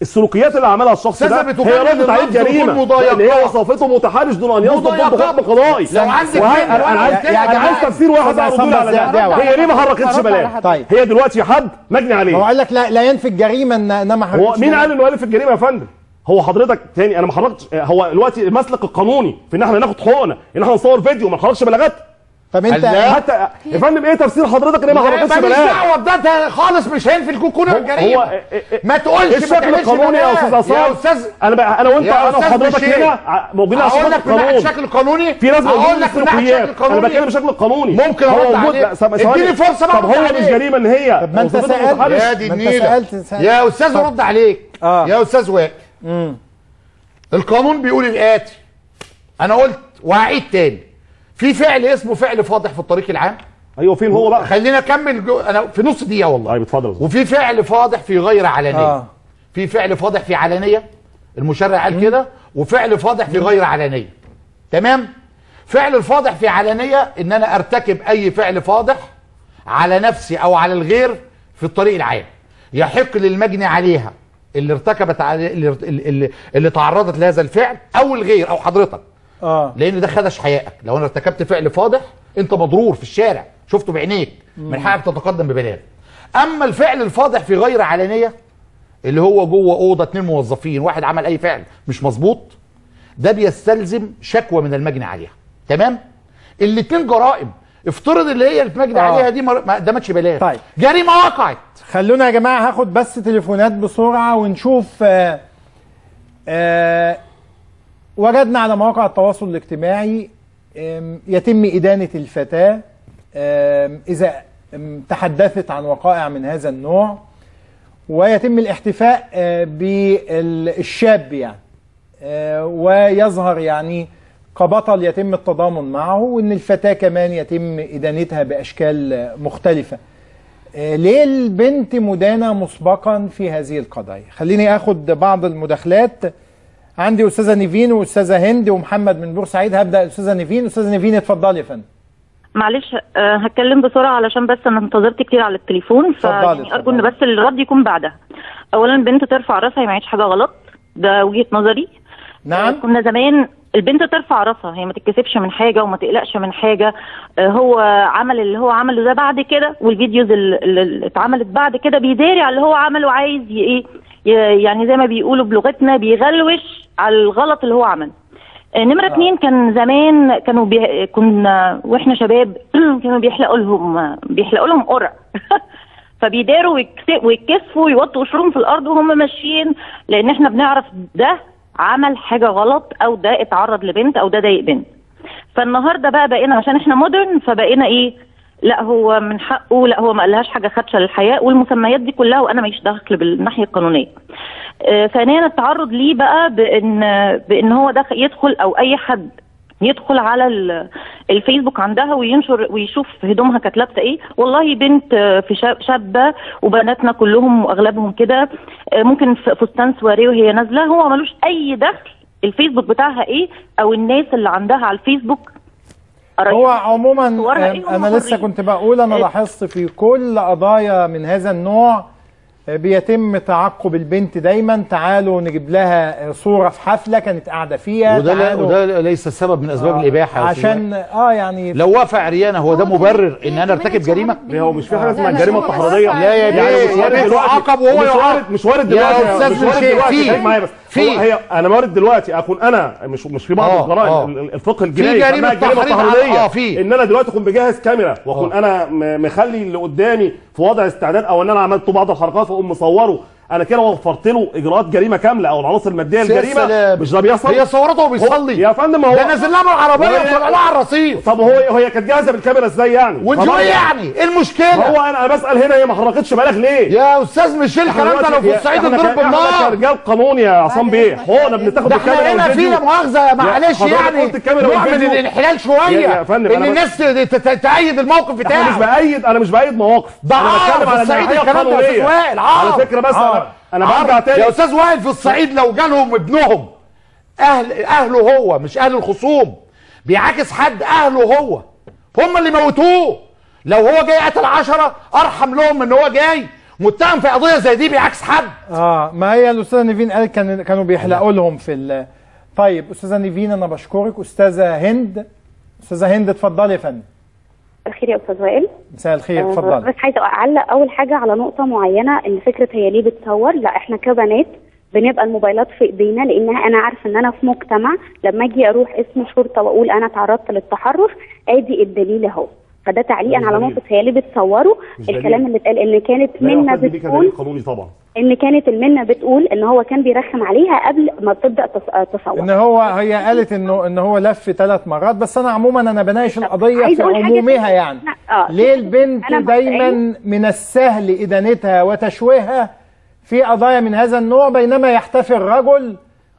السلوكيات اللي عملها الشخص أستاذة ده بتقول هي إن ردت عليه اللفظ يكون جريمه مضايقات. لان هي وصفته متحرش دون ان يصدر مضايقات. ضد حكم قضائي لو عندك وهي- بنت انا انا عايز ولا انا عايز بتاع- تفسير واحد طب بقى عصام ردود على بس ده دعوة. هي ليه ما حركتش رد على بلاغ حد. طيب هي دلوقتي حد مجني هو عليه قال لك لا, لا ينفي الجريمه ان انما هو مين قال انه الف الجريمه يا فندم هو حضرتك تاني انا ما حركتش هو دلوقتي المسلك القانوني في ان احنا ناخد حقوقنا ان احنا نصور فيديو وما نحركش بلاغات طب انت لا. حتى يا فندم ايه تفسير حضرتك ليه ما حركتش ماليش بلاغ دعوه بده خالص مش هينفي الكون هو- الجريمه هو- ما تقولش ما الشكل تعملش القانوني يا بلاغ. استاذ عصام يا استاذ انا بقى انا وانت يا انا أستاذ وحضرتك بشير. هنا ع- موجودين على اقول الشكل لك من ناحيه القانوني الشكل القانوني في ناس اقول موجودين لك من ناحيه الشكل السلوكيات انا القانوني بتكلم بشكل قانوني ممكن هو ارد وجود- عليك لا، سم- ثواني. اديني فرصه بقى طب أرد هو مش عليك. جريمه ان هي طب ما انت وصفته سألت. متحرش؟ يا دي ما انت النيله سألت- سألت. يا استاذ رد عليك آه. يا استاذ وائل القانون بيقول الاتي انا قلت وهعيد تاني في فعل اسمه فعل فاضح في الطريق العام ايوه فين هو بقى خلينا اكمل جو... انا في نص دقيقه والله طيب اتفضل يا أستاذ. وفي فعل فاضح في غير علانيه آه. في فعل فاضح في علانيه المشرع قال كده وفعل فاضح في غير علانيه تمام فعل الفاضح في علانيه ان انا ارتكب اي فعل فاضح على نفسي او على الغير في الطريق العام يحق للمجني عليها اللي ارتكبت علي اللي, اللي, اللي تعرضت لهذا الفعل او الغير او حضرتك اه لان ده خدش حيائك لو انا ارتكبت فعل فاضح انت مضرور في الشارع شفته بعينيك من حقك تتقدم ببلاغ اما الفعل الفاضح في غير علانيه اللي هو جوه اوضه اتنين موظفين واحد عمل اي فعل مش مظبوط ده بيستلزم شكوى من المجني عليها تمام الاتنين جرائم افترض اللي هي اللي مجني آه. عليها دي مر... ما قدمتش بلاغ طيب. جريمه وقعت خلونا يا جماعه هاخد بس تليفونات بسرعه ونشوف آه آه وجدنا على مواقع التواصل الاجتماعي آم، يتم إدانة الفتاة آم، إذا آم، تحدثت عن وقائع من هذا النوع ويتم الاحتفاء آه، بالشاب يعني آه، ويظهر يعني كبطل يتم التضامن معه وان الفتاة كمان يتم إدانتها بأشكال آه، مختلفة آه، ليه البنت مدانة مسبقا في هذه القضايا خليني اخد بعض المداخلات عندي استاذة نيفين واستاذة هند ومحمد من بورسعيد هبدأ استاذة نيفين استاذة نيفين اتفضلي يا فندم معلش آه، هتكلم بسرعه علشان بس انا انتظرت كتير على التليفون اتفضلي، فيعني ارجو ان بس الرد يكون بعدها اولا بنت ترفع راسها هي ما عملتش حاجه غلط ده وجهه نظري نعم كنا زمان البنت ترفع راسها هي ما تتكسفش من حاجه وما تقلقش من حاجه آه، هو عمل اللي هو عمله ده بعد كده والفيديوز ال- ال- اللي اتعملت بعد كده بيداري على اللي هو عمله عايز ي- ايه ي- يعني زي ما بيقولوا بلغتنا بيغلوش على الغلط اللي هو عمله آه، نمرة اتنين كان زمان كانوا بي... كنا واحنا شباب كانوا بيحلقوا لهم بيحلقوا لهم قرع فبيداروا ويكس- ويتكسفوا ويوطوا وشهم في الارض وهم ماشيين لان احنا بنعرف ده عمل حاجه غلط او ده اتعرض لبنت او ده ضايق بنت فالنهارده بقى بقينا عشان احنا مودرن فبقينا ايه لا هو من حقه لا هو ما قالهاش حاجه خدشه للحياه والمسميات دي كلها وانا ماليش دخل بالناحيه القانونيه آه، ثانيا التعرض ليه بقى بان بان هو ده يدخل او اي حد يدخل على ال- الفيسبوك عندها وينشر ويشوف هدومها كانت لابسه ايه والله بنت آه، في شاب- شابه وبناتنا كلهم واغلبهم كده آه، ممكن في فستان سواريه وهي نازله هو ملوش اي دخل الفيسبوك بتاعها ايه او الناس اللي عندها على الفيسبوك هو عموما صورها آه، إيه هم انا لسه حرين. كنت بقول انا آه، لاحظت في كل قضايا من هذا النوع آه، بيتم تعقب البنت دايما تعالوا نجيب لها آه، صورة في حفلة كانت قاعدة فيها وده لا تعالوا وده ليس سبب من اسباب آه، الاباحه يا أستاذ عشان اه يعني لو وافق عريانه هو ده مبرر ان انا ارتكب جريمه؟ هو مش في حاجه اسمها الجريمه التحريضيه لا يا يعني بيه، مش يا وارد بيه دلوقتي عاقب وهو مش يعاقب. وارد مش وارد يا دلوقتي أستاذ مش وارد بشير، دلوقتي في- خليك معايا بس في- هو هي انا وارد دلوقتي اكون انا مش مش في بعض آه، الجرائم آه. ال- الفقه الجنائي جريمة اسمها الجريمه تحريض على- التحريضيه آه، في. ان انا دلوقتي اكون بجهز كاميرا واكون انا م- مخلي اللي قدامي في وضع استعداد او ان انا عملت بعض الحركات واقوم مصوره انا كده وفرت له اجراءات جريمه كامله او العناصر الماديه يا الجريمه سلام. مش ده بيحصل هي صورته وهو بيصلي. يا فندم هو ده نازل لها من العربية وهي- وطلع لها على الرصيف. طب هو هي كانت جاهزه بالكاميرا ازاي يعني وانتوا طبعاً ايه يعني؟ ايه المشكله؟ هو انا انا بسال هنا هي ما حركتش بالك ليه يا استاذ مش الكلام ده لو في الصعيد الضرب بالنار بالنار كرجال قانون يا عصام بيه حقوقنا بنتاخد ده احنا بالكاميرا هنا في والفيديو. لا مؤاخذه معلش حضرتك يعني قلت الكاميرا نوع من والفيديو. الانحلال شويه يا- يا فندم، ان أنا بس- الناس ت- ت- تأيد الموقف بتاعك انا مش بايد انا مش بايد مواقف ده انا عار بتكلم في على الصعيد الناحيه الكلام ده يا أستاذ القانونيه وائل، عار. على فكره بس عار. انا انا عار. برجع تاني يا استاذ وائل في الصعيد لو جالهم ابنهم اهل اهله هو مش اهل الخصوم بيعاكس حد اهله هو هم اللي موتوه لو هو جاي قتل عشرة ارحم لهم ان هو جاي متهم في قضيه زي دي بيعكس حد اه ما هي الاستاذه نيفين قالت كان كانوا بيحلقوا لهم في ال طيب استاذه نيفين انا بشكرك استاذه هند استاذه هند اتفضلي يا فندم الخير يا استاذ وائل مساء الخير آه، اتفضلي بس عايزه اعلق اول حاجه على نقطه معينه ان فكره هي ليه بتصور لا احنا كبنات بنبقى الموبايلات في ايدينا لانها انا عارفه ان انا في مجتمع لما اجي اروح اسم شرطه واقول انا تعرضت للتحرش ادي الدليل اهو فده تعليقا مش على دليل. نقطه هي ليه بتصوروا مش دليل. الكلام اللي اتقال ان كانت لا منا يعتد بيه بتقول كدليل قانوني طبعا ان كانت المنه بتقول ان هو كان بيرخم عليها قبل ما تبدا تص- تصور ان هو هي قالت انه ان هو لف ثلاث مرات بس انا عموما انا بناقش القضيه في عايزة أقول حاجة عمومها تانية. يعني لا، آه، ليه البنت أنا دايما من السهل ادانتها وتشويهها في قضايا من هذا النوع بينما يحتفي الرجل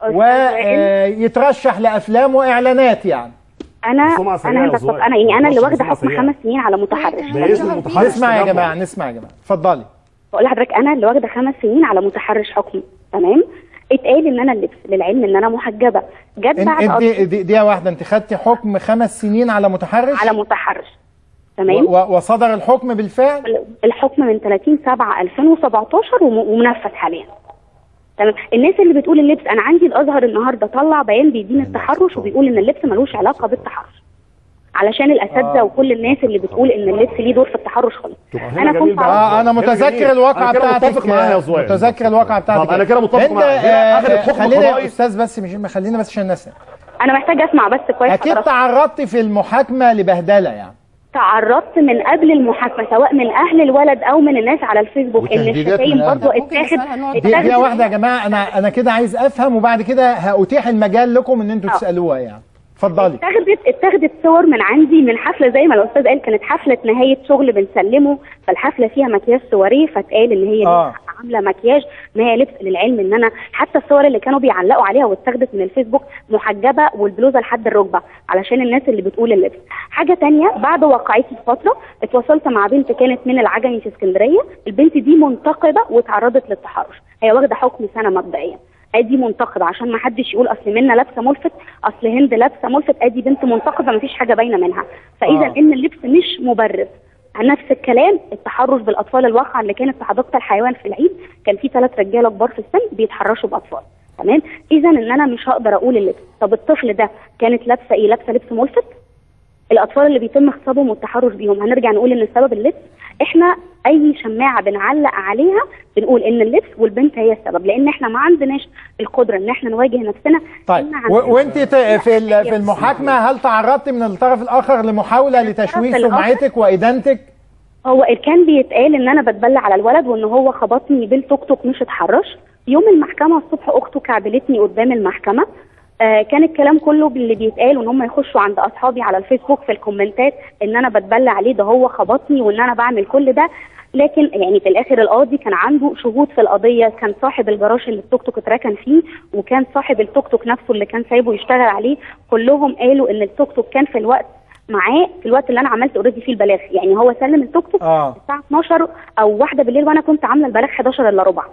ويترشح لافلام واعلانات يعني انا سمعة سيئة انا يا طب زوائل. انا يعني انا اللي سمعة واخده حكم سيئة. خمس سنين على متحرش نسمع يا جماعه نسمع يا جماعه اتفضلي بقول لحضرتك انا اللي واخده خمس سنين على متحرش حكم تمام اتقال ان انا اللبس للعلم ان انا محجبه جت انت بعد انت قضية دي- دقيقه واحده انت خدتي حكم خمس سنين على متحرش على متحرش تمام و- و- وصدر الحكم بالفعل الحكم من 30 7 2017 وم- ومنفذ حاليا تمام الناس اللي بتقول اللبس انا عندي الازهر النهارده طلع بيان بيدين التحرش وبيقول ان اللبس ملوش علاقه بالتحرش علشان الاساتذه آه. وكل الناس اللي بتقول ان اللبس ليه دور في التحرش خالص انا كنت اه انا متذكر الواقعه أنا كده بتاعتك متفق معاها يا زويل. متذكر الواقعه بتاعتك طب أنا كده متفق انت معاها. هي آه، أخدت حكم خلينا يا قضائي. استاذ بس مش خلينا بس عشان الناس انا محتاجه اسمع بس كويس اكيد حضرتك. تعرضتي في المحاكمه لبهدله يعني تعرضت من قبل المحاكمه سواء من اهل الولد او من الناس على الفيسبوك ان وتهديدات الشتايم من برضه أهل. اتاخد دي دقيقه واحده يا جماعه انا انا كده عايز افهم وبعد كده هاتيح المجال لكم ان انتوا آه. تسالوها يعني اتفضلي اتاخدت اتاخدت صور من عندي من حفله زي ما الاستاذ قال كانت حفله نهايه شغل بنسلمه فالحفله فيها مكياج صوري فاتقال ان هي آه. عامله مكياج ما هي لبس للعلم ان انا حتى الصور اللي كانوا بيعلقوا عليها واتاخدت من الفيسبوك محجبه والبلوزه لحد الركبه علشان الناس اللي بتقول اللبس حاجه تانية بعد واقعتي بفتره اتواصلت مع بنت كانت من العجمي في اسكندريه البنت دي منتقبه واتعرضت للتحرش هي واخده حكم سنه مبدئيا ادي منتقبه عشان ما حدش يقول اصل منى لابسه ملفت اصل هند لابسه ملفت ادي بنت منتقبه ما فيش حاجه باينه منها فاذا آه. ان اللبس مش مبرر نفس الكلام التحرش بالاطفال الواقعه اللي كانت في حديقه الحيوان في العيد كان في ثلاث رجاله كبار في السن بيتحرشوا باطفال تمام اذا ان انا مش هقدر اقول اللبس طب الطفل ده كانت لابسه ايه لابسه لبس ملفت الاطفال اللي بيتم اغتصابهم والتحرش بيهم هنرجع نقول ان السبب اللبس احنا اي شماعه بنعلق عليها بنقول ان اللبس والبنت هي السبب لان احنا ما عندناش القدره ان احنا نواجه نفسنا طيب إحنا عندنا- و- وانت ت- في ال- في المحاكمه هل تعرضتي من الطرف الاخر لمحاوله لتشويه الآخر. سمعتك وادانتك هو كان بيتقال ان انا بتبلى على الولد وان هو خبطني بالتوك توك مش اتحرش يوم المحكمه الصبح اخته كعبلتني قدام المحكمه آه كان الكلام كله باللي بيتقال وان هم يخشوا عند اصحابي على الفيسبوك في الكومنتات ان انا بتبلى عليه ده هو خبطني وان انا بعمل كل ده لكن يعني في الاخر القاضي كان عنده شهود في القضيه كان صاحب الجراج اللي التوك توك اتركن فيه وكان صاحب التوك توك نفسه اللي كان سايبه يشتغل عليه كلهم قالوا ان التوك توك كان في الوقت معاه في الوقت اللي انا عملت اوريدي فيه البلاغ يعني هو سلم التوك توك اه الساعه 12 او واحدة بالليل وانا كنت عامله البلاغ 11 الا ربع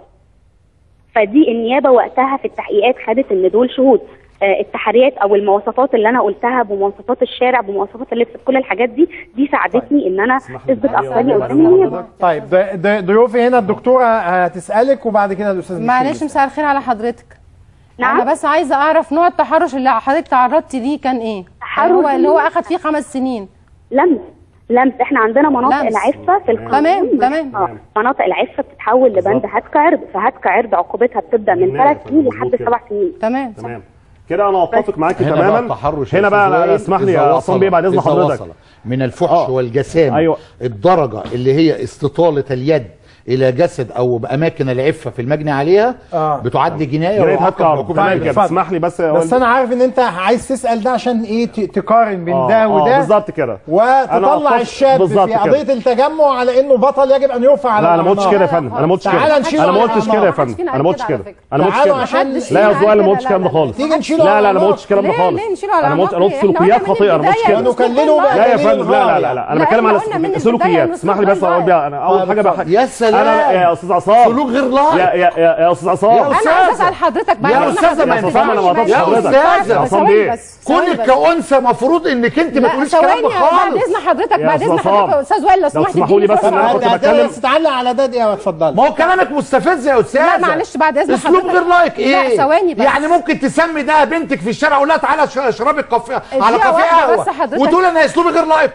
فدي النيابه وقتها في التحقيقات خدت ان دول شهود آه، التحريات او المواصفات اللي انا قلتها بمواصفات الشارع بمواصفات اللبس بكل الحاجات دي دي ساعدتني ان انا اثبت اقوالي قدام النيابه طيب ده- ده ضيوفي هنا الدكتوره هتسالك وبعد كده الاستاذ ميشيل معلش يسأل. مساء الخير على حضرتك نعم انا بس عايزه اعرف نوع التحرش اللي حضرتك تعرضتي ليه كان ايه تحرش هو اللي هو ليه؟ اخد فيه خمس سنين لمس لمس احنا عندنا مناطق لمس. العفه في القانون تمام، تمام. آه. مناطق العفه بتتحول لبند هتك عرض فهتك عرض عقوبتها بتبدا من جناية ثلاث سنين مظبوط لحد كده. سبع سنين تمام تمام كده انا اتفق معاكي هنا بقى تماما التحرش هنا بقى أستاذ أنا- اسمح لي إذا يا وصل- عصام بيه بعد اذن إذا حضرتك وصل من الفحش والجسام أيوة. الدرجه اللي هي استطاله اليد الى جسد او باماكن العفه في المجني عليها آه. بطعد جنايه جناية ويعاقب هتك عرض. بعقوبة تمام مالية. كده. اتفضل. اسمح لي بس يا بس والدي. انا عارف ان انت عايز تسال ده عشان ايه ت- تقارن بين آه، ده آه، وده بالظبط كده وتطلع أنا أتفق- الشاب بالظبط في كده. قضيه التجمع على انه بطل يجب ان يرفع على لا انا ما قلتش الأعناق. كده يا فندم انا ما قلتش كده تعالى نشيله انا ما على قلتش كده يا الأعناق. فندم انا ما قلتش كده انا ما قلتش تعالوا كده عشان لا يا زوال انا ما قلتش الكلام ده خالص تيجي نشيله لا على لا انا ما الأعناق. قلتش الكلام ده ليه- خالص ليه نشيله على انا ما قلتش انا قلت الأعناق؟ إحنا سلوكيات قلنا من خطيره انا ما قلتش كده البداية كانوا كلموا بقى لا يا دليل فندم لا لا غاية. لا لا انا لا، بتكلم إحنا على قلنا من سلوكيات البداية اسمح لي بس المستقبل اقول بيها انا اول حاجه بقى يا سلام سلام انا يا استاذ عصام سلوك غير لائق يا يا يا, يا استاذ عصام انا عايز اسال حضرتك بعد يا إذن استاذه ما حضرتك. ينفعش أنا ما أقدرش يا حضرتك. استاذه عصام ثواني بيه. بس، ثواني كونك بس. كأنثى مفروض انك انت ما لا تقوليش كلام ثواني ده بعد خالص اذن حضرتك يا بعد اذن أستاذ حضرتك عصام. يا استاذ وائل لو لو سمحت تسمحوا لي اديني بس إن فرصة. أنا كنت هت- بتكلم هت- تعلق على ده دقيقه اتفضل ما هو كلامك مستفز يا استاذه لا معلش بعد اذن اسلوب حضرتك. غير لايق لا ايه ثواني بس يعني ممكن تسمي ده بنتك في الشارع ولا تعالى ش- اشربي الكافيه على دقيقة كافيه واحدة بس قهوه حضرتك. وتقول انا اسلوبي غير لائق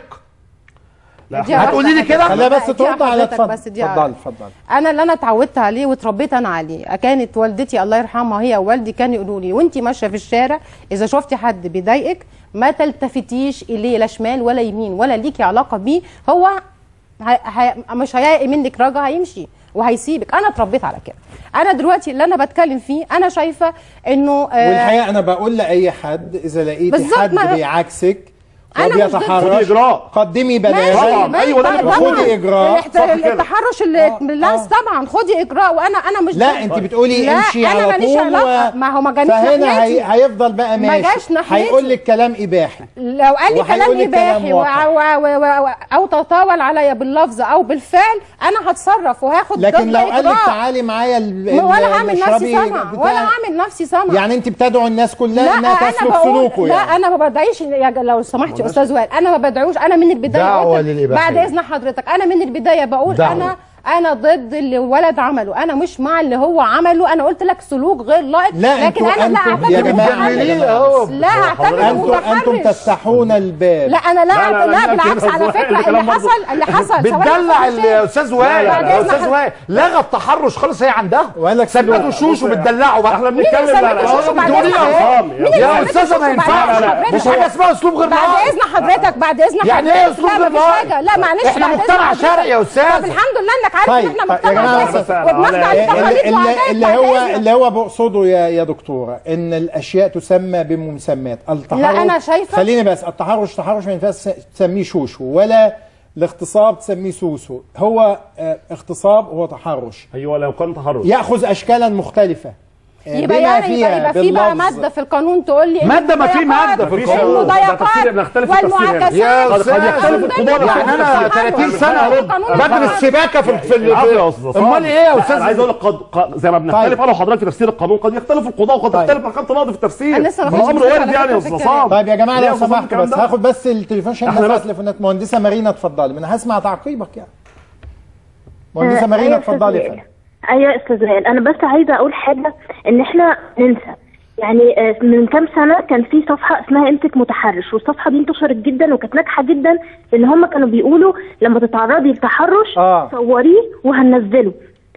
دقيقة هتقولي لي واحدة كده؟ حضرتك. خليها بس لا، دقيقة ترد عليها حضرتك اتفضل بس دقيقة اتفضل واحدة. اتفضل انا اللي انا اتعودت عليه واتربيت انا عليه كانت والدتي الله يرحمها هي ووالدي كانوا يقولوا لي وانت ماشيه في الشارع اذا شفتي حد بيضايقك ما تلتفتيش اليه لا شمال ولا يمين ولا ليكي علاقه بيه هو هي هي مش هيلاقي منك رجا هيمشي وهيسيبك انا اتربيت على كده انا دلوقتي اللي انا بتكلم فيه انا شايفه انه آه، والحقيقه انا بقول لاي حد اذا لقيتي بالظبط، حد ما- بيعكسك أنا مش ضد- وبيتحرش خدي إجراء. قدمي ماشي، بلاغ ماشي، أيوة، ده اللي طبعاً. بقوله. خدي اجراء الاحت- صح كده. التحرش اللي لا طبعا خدي اجراء وانا انا مش لا ضد. انت بتقولي لا، امشي أنا على ماليش طول علاقة. ما هو ما جانيش فهنا ناحيتي. هي... هيفضل بقى ما ماشي جاش ناحيتي. هيقول لك كلام اباحي لو قال لي وهيقول كلام لك كلام اباحي واقع. و... و... و... و... او تطاول عليا باللفظ او بالفعل انا هتصرف وهاخد لكن ضد لو قال لك إجراء. تعالي معايا ال... ولا ال- عامل اشربي نفسي سمع بتاع- ولا عامل نفسي سمع يعني انت بتدعو الناس كلها لا انها انا تسلك بقول سلوكه لا يعني انا ما بدعيش يا ج- لو سمحت يا استاذ وائل انا ما بدعوش انا من البدايه دعوة قلت- للإباحية. بعد اذن حضرتك انا من البدايه بقول دعوة. انا انا ضد اللي الولد عمله انا مش مع اللي هو عمله انا قلت لك سلوك غير لائق لا لكن انتوا انا لا انتوا اعتبر يا جماعه متحرش. يا جماعة. لا اعتبر انتوا انتم متحرش تفتحون الباب لا انا لا لا، لا، لا, لا، بالعكس كده على وائل، فكره اللي كلام برضه. حصل اللي حصل ثواني بتدلع بس يا استاذ وائل بعد يا إذن استاذ حضرتك. وائل لغى التحرش خالص هي عندها وقال لك ثبتوا شوش وبتدلعوا بقى احنا مين اللي بنتكلم سمته على شوشو بعد بتقولي إذن لي حضرتك؟ أهو. مين اللي يا سمته أستاذة شوشو ما بعد ينفعش. إذن لا، حضرتك؟ مش حاجة اسمها أسلوب غير بعد لائق. اذن حضرتك بعد اذن حضرتك يعني ايه أسلوب لا غير مفيش لائق؟ حاجه لا معلش إحنا بعد إذن مجتمع حضرتك. شرقي يا أستاذ. طب الحمد لله انك عارف طيب ان احنا طيب، يا مجتمع جماعه شرقي بس وبنخضع اللي, للتقاليد اللي, والعادات اللي بعد هو إذنك. اللي هو بقصده يا يا دكتوره ان الاشياء تسمى بمسمات التحرش لا، أنا شايفة- خليني بس التحرش تحرش ما ينفعش تسميه شوشو ولا الاغتصاب تسميه سوسو هو آه، اغتصاب هو تحرش ايوه لو كان تحرش ياخذ اشكالا مختلفه آه، يبقى بما يعني فيها يبقى, يبقى في بقى باللفظ. ماده في القانون تقول لي إن مادة ما في المضايقات مادة في مفيش القانون. ده والمضايقات تفسير بنختلف في التفسير هنا. والمعاكسات يا قد- قد أستاذ. يختلف القضاء يعني في انا التفسير. 30 سنه القانون بدرس القانون. سباكه في في العفو يا استاذ عصام. امال ايه يا انا استاذ عايز اقول لك قد قد- زي ما بنختلف طيب. انا وحضرتك في تفسير القانون قد يختلف القضاء وقد طيب. يختلف محكمه النقض في التفسير أنا لسه ما ما خدتش امر بالي وارد على يعني يا فكرة استاذ في الكلام. عصام طيب يا جماعه ليه لو أظن سمحت الكلام بس ده؟ هاخد بس التليفون عشان إحنا الناس بس- تليفونات مهندسه مارينا اتفضلي ما انا هسمع تعقيبك يعني مهندسه آه، مارينا أيوة يا أستاذ اتفضلي وائل. فندم. ايوه يا استاذ وائل انا بس عايزه اقول حاجه ان احنا ننسى يعني آه، من كام سنه كان في صفحه اسمها امسك متحرش والصفحه دي انتشرت جدا وكانت ناجحه جدا لان هم كانوا بيقولوا لما تتعرضي لتحرش آه. صوريه وهننزله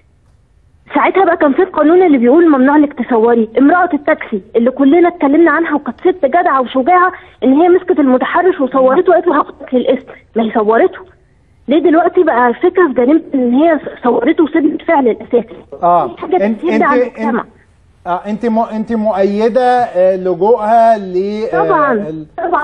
ساعتها بقى كان في القانون اللي بيقول ممنوع انك تصوري امرأة التاكسي اللي كلنا اتكلمنا عنها وكانت ست جدعة وشجاعة ان هي مسكت المتحرش وصورته وقالت له هاخدك للاسم ما هي صورته ليه دلوقتي بقى الفكرة في جريمة ان هي صورته وسيب الفعل الاساسي اه دي حاجة انت تهد انت على المجتمع اه انت م... انت مؤيده آه، لجوءها ل آه، طبعا ال- طبعا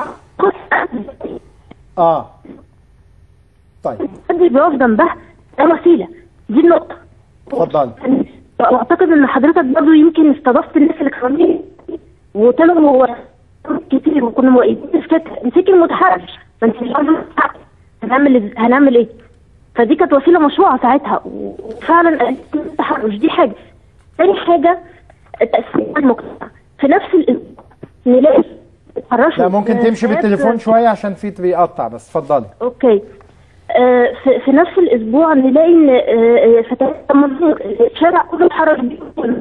اه طيب محدش بيقف جنبها ده وسيلة دي النقطة اتفضلي واعتقد ان حضرتك برضو يمكن استضفت الناس اللي كانوا وطلعوا هو كتير وكنا مؤيدين في كده امسكي المتحرش ما انت مش عارفة المتحرش. هنعمل إز- هنعمل ايه فدي كانت وسيله مشروعه ساعتها وفعلا قالت التحرش دي حاجه تاني حاجه تاثير المجتمع في نفس الاسبوع نلاقي التحرش لا ممكن تمشي بالتليفون شويه عشان في بيقطع بس اتفضلي اوكي آه، في, في نفس الاسبوع نلاقي ان آه، آه، فتيات لما الشارع كله اتحرش بيهم.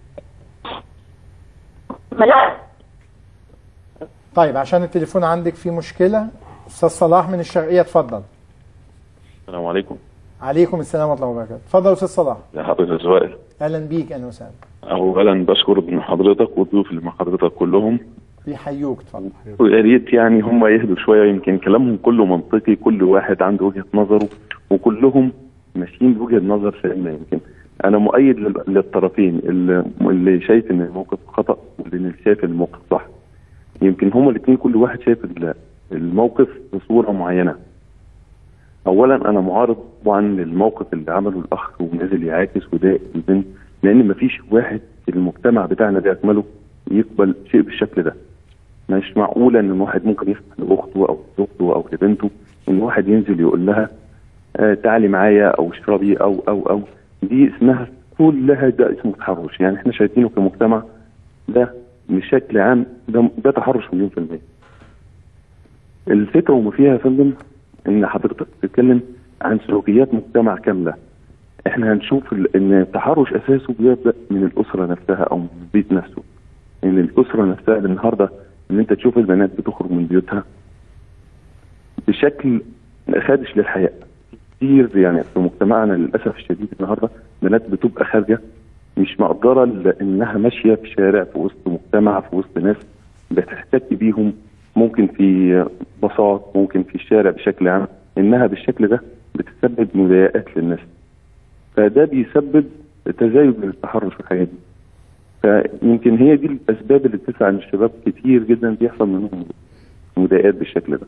ملاعب طيب عشان التليفون عندك فيه مشكله استاذ صلاح من الشرقيه اتفضل السلام عليكم عليكم السلام ورحمه الله وبركاته اتفضل يا استاذ صلاح يا حضرتك وائل اهلا بيك اهلا وسهلا اولا بشكر من حضرتك والضيوف اللي مع حضرتك كلهم بيحيوك اتفضل ويا ريت يعني هم يهدوا شويه يمكن كلامهم كله منطقي كل واحد عنده وجهه نظره وكلهم ماشيين بوجهه نظر سليمه يمكن انا مؤيد لل- للطرفين اللي, اللي شايف ان الموقف خطا واللي شايف ان الموقف صح يمكن هما الاثنين كل واحد شايف ال- الموقف بصوره معينه اولا انا معارض طبعا للموقف اللي عمله الاخ ونزل يعاكس وضايق البنت لان مفيش واحد في المجتمع بتاعنا باكمله يقبل شيء بالشكل ده مش معقوله ان واحد ممكن يسمح لاخته او لاخته او لبنته ان واحد ينزل يقول لها آه تعالي معايا او اشربي او او او دي اسمها كلها ده اسمه تحرش يعني احنا شايفينه كمجتمع ده بشكل عام ده ده تحرش مليون في المية الفكرة وما فيها يا فندم ان حضرتك بتتكلم عن سلوكيات مجتمع كاملة احنا هنشوف ال- ان التحرش اساسه بيبدا من الاسره نفسها او من البيت نفسه ان الاسره نفسها النهارده ان انت تشوف البنات بتخرج من بيوتها بشكل خادش للحياء كتير يعني في مجتمعنا للاسف الشديد النهارده بنات بتبقى خارجه مش مقدره ل- انها ماشيه في شارع في وسط مجتمع في وسط ناس بتحتك بيهم ممكن في بساط ممكن في الشارع بشكل عام انها بالشكل ده بتسبب مضايقات للناس فده بيسبب تزايد من التحرش والحاجات دي فيمكن هي دي الاسباب اللي بتسعى ان الشباب كتير جدا بيحصل منهم مضايقات بالشكل ده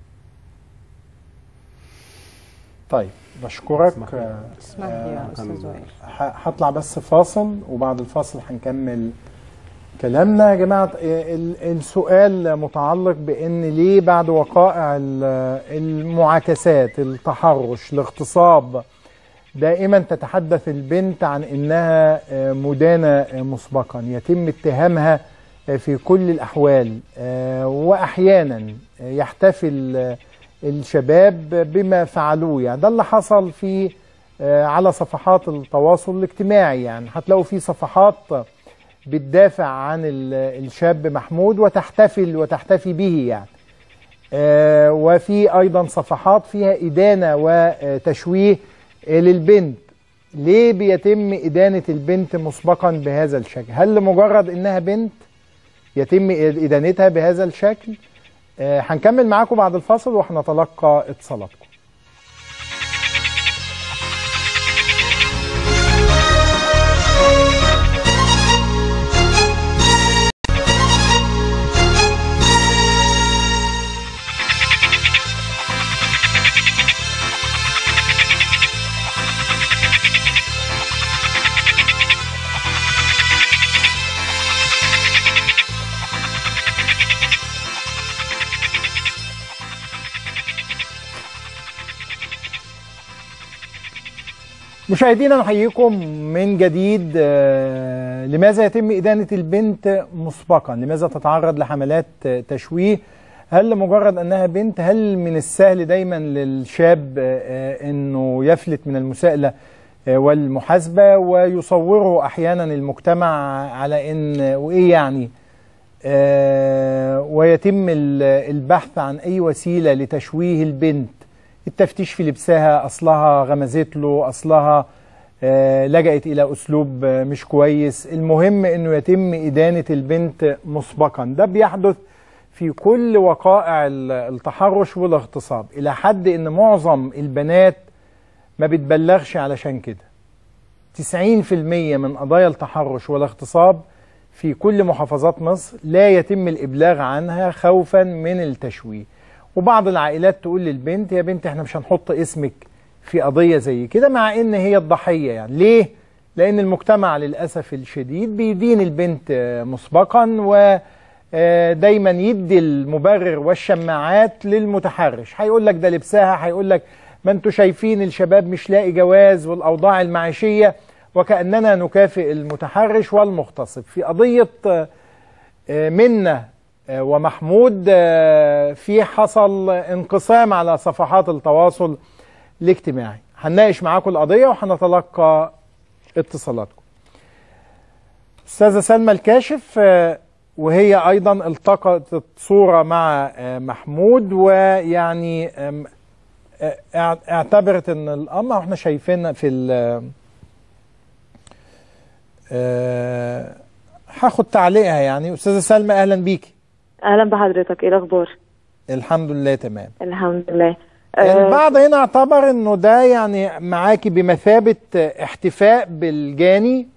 طيب بشكرك اسمح لي يا استاذ وائل ه- هطلع بس فاصل وبعد الفاصل هنكمل كلامنا يا جماعة ال- السؤال متعلق بأن ليه بعد وقائع ال- المعاكسات التحرش الاغتصاب دائما تتحدث البنت عن انها آه، مدانة آه، مسبقا يتم اتهامها آه، في كل الاحوال آه، واحيانا آه، يحتفل آه، الشباب بما فعلوه يعني ده اللي حصل في آه، على صفحات التواصل الاجتماعي يعني هتلاقوا في صفحات بتدافع عن ال- الشاب محمود وتحتفل وتحتفي به يعني آه، وفي ايضا صفحات فيها ادانه وتشويه آه، للبنت ليه بيتم ادانه البنت مسبقا بهذا الشكل هل لمجرد انها بنت يتم ادانتها بهذا الشكل آه، هنكمل معاكم بعد الفاصل وهنتلقى اتصالاتكم مشاهدينا نحييكم من جديد آه، لماذا يتم إدانة البنت مسبقا لماذا تتعرض لحملات آه، تشويه هل لمجرد أنها بنت هل من السهل دايما للشاب آه، آه، أنه يفلت من المساءلة آه، والمحاسبة ويصوره أحيانا المجتمع على أن وإيه يعني آه، ويتم ال- البحث عن أي وسيلة لتشويه البنت التفتيش في لبسها أصلها غمزت له أصلها آه، لجأت إلى أسلوب آه، مش كويس المهم أنه يتم إدانة البنت مسبقا ده بيحدث في كل وقائع ال- التحرش والاغتصاب إلى حد أن معظم البنات ما بتبلغش علشان كده 90% من قضايا التحرش والاغتصاب في كل محافظات مصر لا يتم الإبلاغ عنها خوفا من التشويه وبعض العائلات تقول للبنت يا بنت احنا مش هنحط اسمك في قضية زي كده مع ان هي الضحية يعني ليه؟ لان المجتمع للأسف الشديد بيدين البنت آه، مسبقا ودايما يدي المبرر والشماعات للمتحرش هيقول لك ده لبسها هيقول لك ما انتوا شايفين الشباب مش لاقي جواز والاوضاع المعيشية وكأننا نكافئ المتحرش والمغتصب في قضية آه، آه، منة آه، ومحمود آه، في حصل انقسام على صفحات التواصل الاجتماعي هنناقش معاكم القضية وهنتلقى اتصالاتكم أستاذة سلمى الكاشف آه، وهي أيضا التقطت صورة مع آه، محمود ويعني آم، آه، اع- اعتبرت ان الامر احنا شايفين في ال آه، هاخد تعليقها يعني استاذه سلمى اهلا بيكي اهلا بحضرتك ايه الاخبار الحمد لله تمام الحمد لله البعض هنا اعتبر انه ده يعني معاكي بمثابة احتفاء بالجاني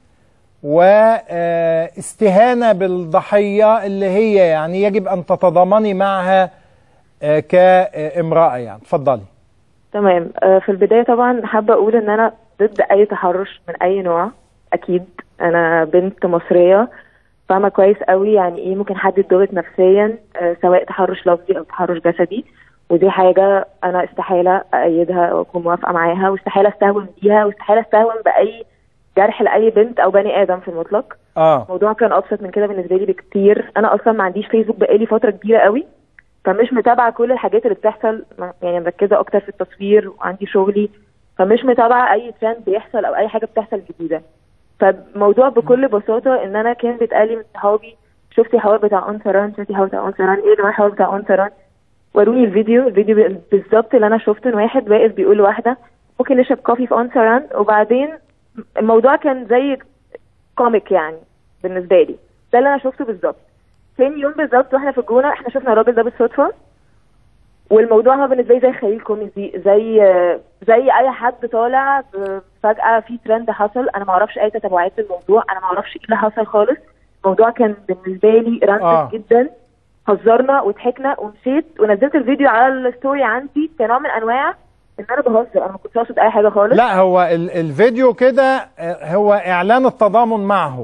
واستهانة بالضحية اللي هي يعني يجب ان تتضامني معها آه، كامرأة يعني اتفضلي تمام آه، في البدايه طبعا حابه اقول ان انا ضد اي تحرش من اي نوع اكيد انا بنت مصريه فاهمه كويس قوي يعني ايه ممكن حد يتضغط نفسيا آه، سواء تحرش لفظي او تحرش جسدي ودي حاجه انا استحاله ايدها واكون موافقه معاها واستحاله استهون بيها واستحاله استهون باي جرح لاي بنت او بني ادم في المطلق اه الموضوع كان ابسط من كده بالنسبه لي بكتير انا اصلا ما عنديش فيسبوك بقالي فتره كبيره قوي فمش متابعه كل الحاجات اللي بتحصل م- يعني مركزه اكتر في التصوير وعندي شغلي فمش متابعه اي ترند بيحصل او اي حاجه بتحصل جديده فالموضوع بكل بساطه ان انا كان بيتقال لي من صحابي شفتي الحوار بتاع انسران شفتي الحوار بتاع انسران ايه ده الحوار بتاع انسران وروني الفيديو الفيديو بي- بالظبط اللي انا شفته ان واحد واقف بيقول لواحده ممكن نشرب كوفي في انسران وبعدين الموضوع كان زي كوميك يعني بالنسبه لي ده اللي انا شفته بالظبط تاني يوم بالظبط واحنا في الجونه احنا شفنا الراجل ده بالصدفه والموضوع هو بالنسبه لي زي خيال كوميدي زي زي اي حد طالع ب- فجاه في ترند حصل انا ما اعرفش اي تتبعات الموضوع انا ما اعرفش ايه اللي حصل خالص الموضوع كان بالنسبه لي راندم آه. آه. جدا هزرنا وضحكنا ومشيت ونزلت الفيديو على الستوري عندي كنوع من انواع ان انا بهزر انا ما كنتش اقصد اي حاجه خالص لا هو ال- الفيديو كده آه، هو اعلان التضامن معه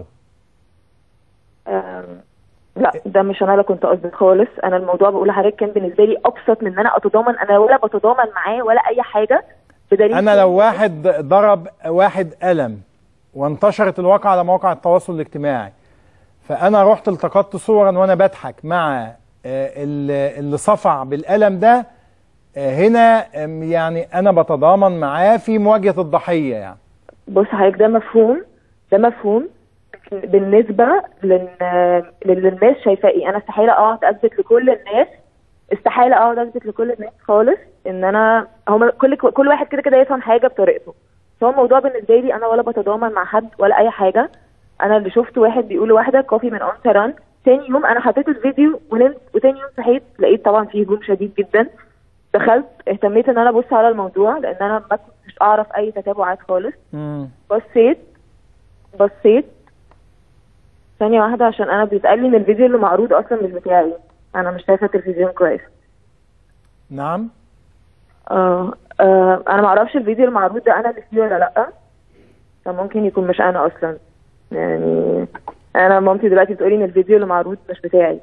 آم، لا ده مش انا اللي كنت قصدي خالص انا الموضوع بقول لحضرتك كان بالنسبه لي ابسط من ان انا اتضامن انا ولا بتضامن معاه ولا اي حاجه بدليل انا لو واحد ضرب واحد قلم وانتشرت الواقعة على مواقع التواصل الاجتماعي فانا رحت التقطت صورا وانا بضحك مع آه، اللي اللي صفع بالقلم ده آه، هنا آم، يعني انا بتضامن معاه في مواجهة الضحية يعني بص حضرتك ده مفهوم ده مفهوم بالنسبه لل... للي الناس شايفاه ايه انا استحاله اقعد اثبت لكل الناس استحاله اقعد اثبت لكل الناس خالص ان انا هم كل كل واحد كده كده يفهم حاجه بطريقته فهو الموضوع بالنسبه لي انا ولا بتضامن مع حد ولا اي حاجه انا اللي شفت واحد بيقول لواحده كوفي من انسران تاني يوم انا حطيت الفيديو ونمت وتاني يوم صحيت لقيت طبعا فيه هجوم شديد جدا دخلت اهتميت ان انا ابص على الموضوع لان انا ما كنتش اعرف اي تتابعات خالص بصيت بصيت ثانية واحدة عشان أنا بيتقال لي إن الفيديو اللي معروض أصلا مش بتاعي أنا مش شايفة التلفزيون كويس نعم آه آه أنا معرفش الفيديو المعروض ده أنا اللي فيه ولا لأ فممكن يكون مش أنا أصلا يعني أنا مامتي دلوقتي بتقولي إن الفيديو اللي معروض مش بتاعي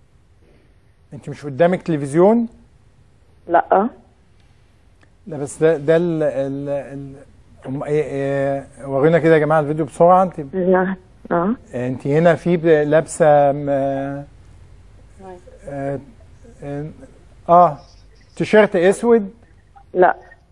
انت مش قدامك تلفزيون لأ لا بس ده ده ال ال ال أم- إيه- إيه، ورينا كده يا جماعه الفيديو بسرعه انت اه انت هنا في ب- لابسه م- آه آه، آه، اه تيشيرت اسود لا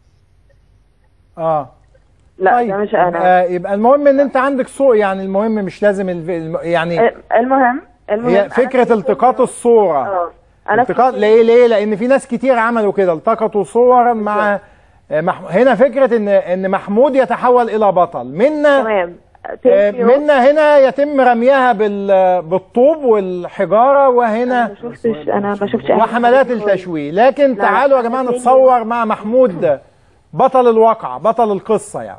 اه لا طيب ده مش أنا يبقى, يبقى المهم ان انت عندك صور يعني المهم مش لازم الف... الم- يعني آه، المهم المهم هي أنا فكره التقاط الصوره اه أنا التقاط ليه ليه لان في ناس كتير عملوا كده التقطوا صورا مع آه، مح... هنا فكره ان ان محمود يتحول الى بطل منا تمام آه، منا هنا يتم رميها بال... بالطوب والحجاره وهنا شفتش أنا ما شفتش أي وحملات حاجة. التشويه لكن لا، تعالوا يا أنا جماعه تاني- نتصور مع محمود بطل الواقعه بطل القصه يعني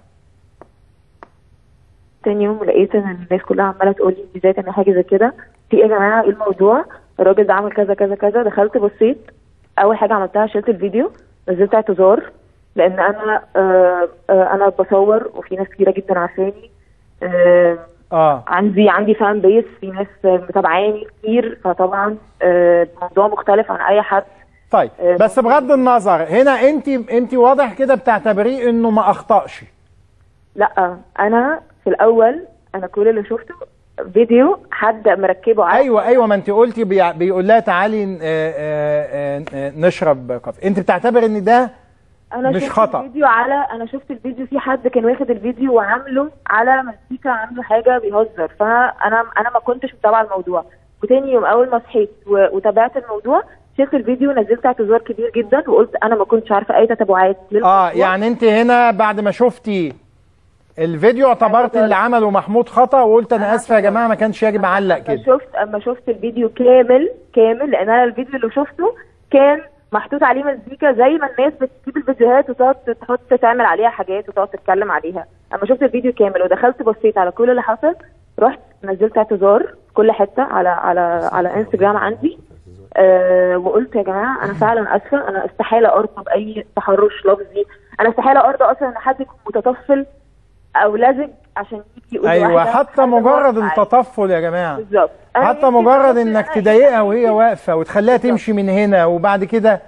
تاني يوم لقيت ان الناس كلها عماله تقول لي انت ازاي تعملي حاجه زي كده في ايه يا جماعه ايه الموضوع الراجل ده عمل كذا كذا كذا دخلت بصيت اول حاجه عملتها شلت الفيديو نزلت اعتذار لان انا آه آه انا بصور وفي ناس كتيره جدا عارفاني آه اه عندي عندي فان بيس في ناس متابعاني كتير فطبعا آه الموضوع مختلف عن اي حد طيب بس بغض النظر هنا انت انت واضح كده بتعتبريه انه ما اخطاش لا انا في الاول انا كل اللي شفته فيديو حد مركبه على ايوه ايوه ما انت قلتي بيع- بيقول لها تعالي ن- آه، آه، آه، نشرب كافي انت بتعتبر ان ده انا مش شفت خطأ. الفيديو على انا شفت الفيديو في حد كان واخد الفيديو وعامله على مزيكا عامله حاجه بيهزر فانا انا ما كنتش متابعه الموضوع وتاني يوم اول ما صحيت و- وتابعت الموضوع شفت الفيديو نزلت اعتذار كبير جدا وقلت انا ما كنتش عارفه اي تتبعات اه يعني انت هنا بعد ما شفتي الفيديو اعتبرت اللي عمله محمود خطا وقلت انا اسفه يا جماعه ما كانش يجب اعلق اما كده شفت اما شفت الفيديو كامل كامل لان انا الفيديو اللي شفته كان محطوط عليه مزيكا زي ما الناس بتجيب الفيديوهات وتقعد تحط تعمل عليها حاجات وتقعد تتكلم عليها اما شفت الفيديو كامل ودخلت بصيت على كل اللي حصل رحت نزلت اعتذار في كل حته على على على انستجرام عندي أه وقلت يا جماعه انا فعلا اسفه انا استحاله ارضى باي تحرش لفظي انا استحاله ارضى اصلا ان حد يكون متطفل او لزج عشان يجي يقول ايوه لواحدة حتى حد مجرد واقف معايا. التطفل يا جماعه بالظبط أنا حتى يمكن مجرد بشوف انك أنا تضايقها وهي واقفه وتخليها تمشي من هنا وبعد كده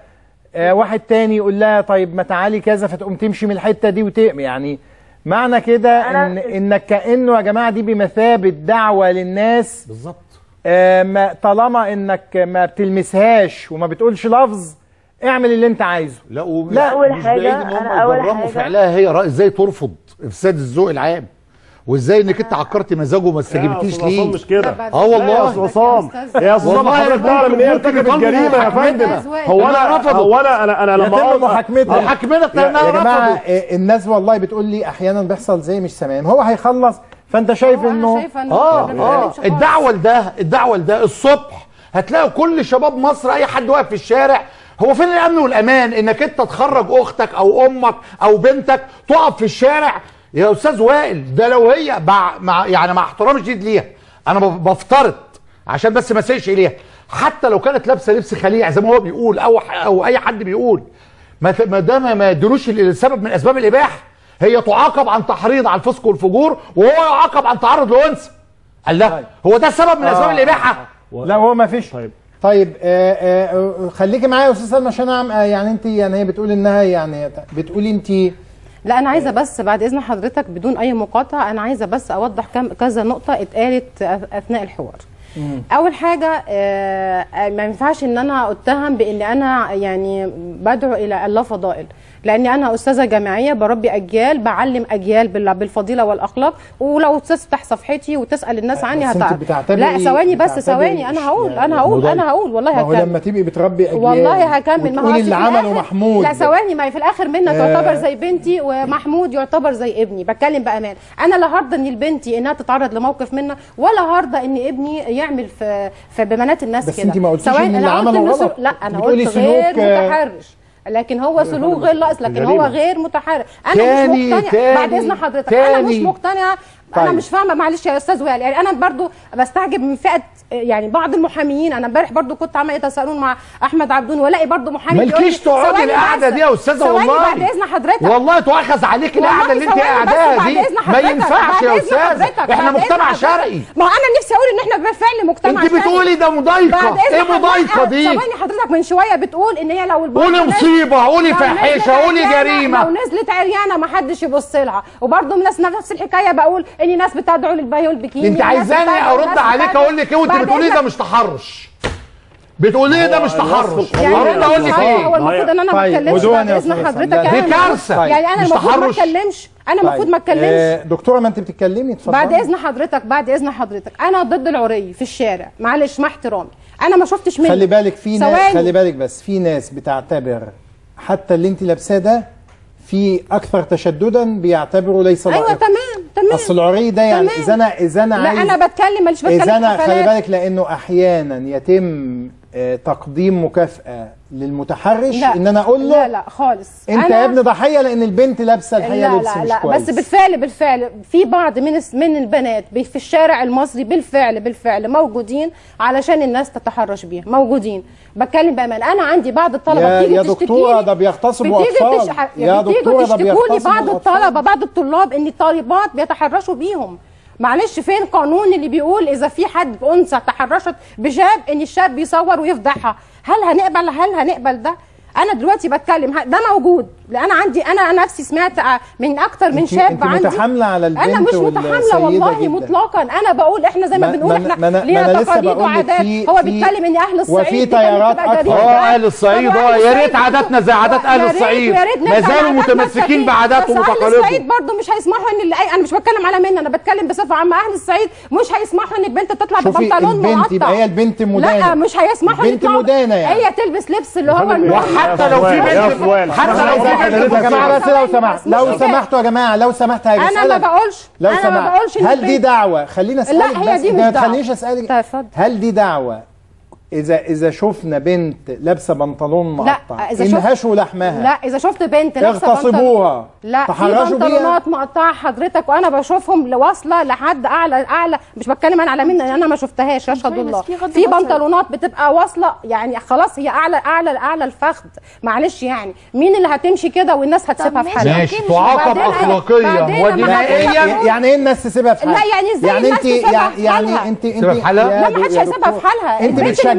آه واحد تاني يقول لها طيب ما تعالي كذا فتقوم تمشي من الحته دي وتقم يعني معنى كده أنا- ان انك كانه يا جماعه دي بمثابه دعوه للناس بالظبط آه ما طالما انك ما بتلمسهاش وما بتقولش لفظ اعمل اللي انت عايزه لا ومش لا، أول مش حاجة- بعيد ان هم أنا أول يجرموا حاجة- فعلها هي رأي ازاي ترفض افساد الذوق العام وازاي انك انت عكرت مزاجه وما استجبتيش أستاذ ليه عصام مش كده. اه والله لا يا أستاذ عصام. يا أستاذ عصام حضرتك تعلم إن هي ارتكبت جريمة يا فندم. هو أنا- هو أنا- أنا- أنا لما يتم أقعد- محاكمتها محاكمتها يا, لأنها يا جماعه رفضت. آه، الناس والله بتقول لي احيانا بيحصل زي مش تمام هو هيخلص فانت شايف انه اه اه الدعوه لده الدعوه لده الصبح هتلاقوا كل شباب مصر اي حد واقف في الشارع هو فين الامن والامان انك انت تخرج اختك او امك او بنتك تقف في الشارع يا استاذ وائل ده لو هي مع, مع يعني مع احترامي الشديد ليها انا بف- بفترض عشان بس ما اسيئش اليها حتى لو كانت لابسه لبس خليع زي ما هو بيقول او او اي حد بيقول ما ت- ما دام ما يدروش السبب من اسباب الاباحه هي تعاقب عن تحريض على الفسق والفجور وهو يعاقب عن تعرض لانثى قال لا هو ده سبب من اسباب آه. الاباحه لا هو ما فيش طيب طيب آه آه خليكي معايا يا استاذ سلمى عشان أعم- آه يعني انت يعني هي بتقول انها يعني بتقولي انت لا انا عايزه بس بعد اذن حضرتك بدون اي مقاطعه انا عايزه بس اوضح كم كذا نقطه اتقالت أث- اثناء الحوار اول حاجه آه، آه، ما ينفعش ان انا اتهم بان انا يعني بدعو الى اللا فضائل لاني انا استاذه جامعيه بربي اجيال بعلم اجيال بال- بالفضيله والاخلاق ولو تفتح صفحتي وتسال الناس عني بس انت هتعرف بتعتبري- لا ثواني بس بتعتبري ثواني انا هقول انا هقول انا هقول والله ما هو هكمل لما تبقي بتربي اجيال والله هكمل ما هو وتقولي أصل اللي في عمله الآخر- محمود لا ثواني ما هي في الاخر منى آه. تعتبر زي بنتي ومحمود يعتبر زي ابني بتكلم بامان انا لا هرضى ان بنتي انها تتعرض لموقف منى ولا هرضى ان ابني يعمل في في ببنات الناس بس كده انت ما قلتيش ثواني، ان أنا اللي قلت عمله إن سلو- غلط. لا انا بتقولي قلت غير سلوك، آه، متحرش لكن هو سلوك غير لائق لكن هو جريمة. غير متحرش انا تاني- مش مقتنعه تاني- بعد اذن حضرتك انا مش تاني. مقتنعه انا طيب. مش فاهمه معلش يا استاذ وائل يعني انا برضو بستعجب من فئه يعني بعض المحاميين انا امبارح برضو كنت عمال يتساءلون مع احمد عبدون والاقي برضو محامي بيقول لي مالكيش تقعدي ثواني القعده بس، دي يا استاذه ثواني والله بعد اذن حضرتك والله تؤخذ عليك والله القعده اللي انت ثواني بس قاعداها بعد دي إذن ما حضرتك، ينفعش بعد يا إذن استاذ حضرتك، احنا بعد إذن مجتمع حضرتك. شرعي ما هو انا نفسي اقول ان احنا بالفعل مجتمع انت شرعي. بتقولي ده مضايقة. بعد إذن إيه حضرتك- مضايقة دي؟ ثواني حضرتك من شويه بتقول ان هي لو البنت قولي نزلت- مصيبة، قولي لو فاحشة، نزلت قولي عريانة- جريمة. لو نزلت عريانه ما حدش يبص لها وبرضه من نفس نفس الحكايه بقول ان ناس بتدعو للباهي والبكيني انت وناس عايزاني بتدعو- ارد وناس عليك بتدعو- اقول لك ايه وانت بعد بتقولي ده إذنك- مش تحرش بتقولي ده مش تحرش يعني ارد أنا اقول لك هو- ايه هو المفروض ان انا ما طيب، اتكلمش ودون بعد يا اذن أستاذ حضرتك حسن. يعني دي أنا كارثة. المفروض- يعني انا مش المفروض ما تحرش. اتكلمش انا المفروض ما اتكلمش آه دكتوره ما انت بتتكلمي اتفضلي بعد اذن حضرتك بعد اذن حضرتك انا ضد العري في الشارع معلش مع احترامي انا ما شفتش منه خلي بالك في ناس ثواني. خلي بالك بس في ناس بتعتبر حتى اللي انت لابساه ده في اكثر تشددا بيعتبروا ليس ايوه لائق تمام تمام اصل العري ده يعني تمام. اذا انا اذا انا لا عايز انا بتكلم مش بتكلم اذا انا خلي حفلات. بالك لانه احيانا يتم آه، تقديم مكافاه للمتحرش لا ان انا اقول له لا لا خالص انت أنا- يا ابني ضحيه لان البنت لابسه الحقيقه لا لبس لا مش لا كويس بس بالفعل بالفعل في بعض من الس- من البنات بي- في الشارع المصري بالفعل بالفعل موجودين علشان الناس تتحرش بيها موجودين بتكلم بامان انا عندي بعض الطلبه يا- بتيجي يا تشتكي دكتورة لي- ده بيغتصبوا بتيجي أطفال. تشح- يا بتيجوا دكتورة ده تشتكوا لي بيغتصبوا بعض أطفال. الطلبه بعض الطلاب ان الطالبات بيتحرشوا بيهم معلش فين قانون اللي بيقول اذا في حد انثى تحرشت بشاب ان الشاب يصور ويفضحها هل هنقبل هل هنقبل ده انا دلوقتي بتكلم ه- ده موجود لان انا عندي انا نفسي سمعت ع- من اكتر من انت- شاب انت عندي متحاملة على انا البنت مش متحامله والسيدة والله جدا. مطلقا انا بقول احنا زي ما ما- بنقول ما- احنا ما أنا- ما لينا أنا لسه تقاليد بقول لك وعادات في- هو في- بيتكلم ان اهل الصعيد وفي دي كانت تيارات بتبقى أكتر. جريمة. اه اهل الصعيد طب اه وأهل يا ريت الصعيد عاداتنا زي عادات اهل يا ريت- الصعيد يا ريت ما نرجع زالوا لعاداتنا متمسكين الصعيد. بعاداتهم بس اهل الصعيد وتقاليدهم برضه مش هيسمحوا ان اللي انا مش بتكلم على منا انا بتكلم بصفه عامه اهل الصعيد مش هيسمحوا ان البنت تطلع شوفي ببنطلون البنت مقطع يبقى هي البنت مدانة. لا مش هيسمحوا البنت يطلعوا- مدانة يعني. هي تلبس لبس اللي هو وحتى لو في بنت حتى لو في يا بنت جماعه بس لو سمحت لو مش سمحتوا يا جماعه لو سمحت هاجي أنا ما أسألك. بقولش- لو أنا ما سمحت بقولش إن هل دي البنت- دعوه خلينا اسالك لا، هي بس دي انت مش ما دعوة. تخلينيش اسالك هل دي دعوه اذا اذا شفنا بنت لابسه بنطلون مقطع إذا شفت- انهشوا لحمها لا اذا شفت بنت لابسه اغتصبوها. بنطلون- لا في تحرشوا بيها. بنطلونات مقطعه حضرتك وانا بشوفهم واصله لحد اعلى اعلى مش بتكلم انا على مين لان انا ما شفتهاش يشهد الله في غض في بصر. بنطلونات بتبقى واصله يعني خلاص هي اعلى اعلى اعلى الفخذ معلش يعني مين اللي هتمشي كده والناس هتسيبها في حالها ماشي تعاقب بعدين- اخلاقيا بعدين لما ودينيا هتقول- يعني ايه الناس تسيبها في لا، حالها يعني إزاي يعني الناس انت تسيبها يعني في يعني حالها؟ انت انت تسيبها في حالها؟ يا لا ما دو- حدش يا هيسيبها في دكتور، حالها انت البنت اللي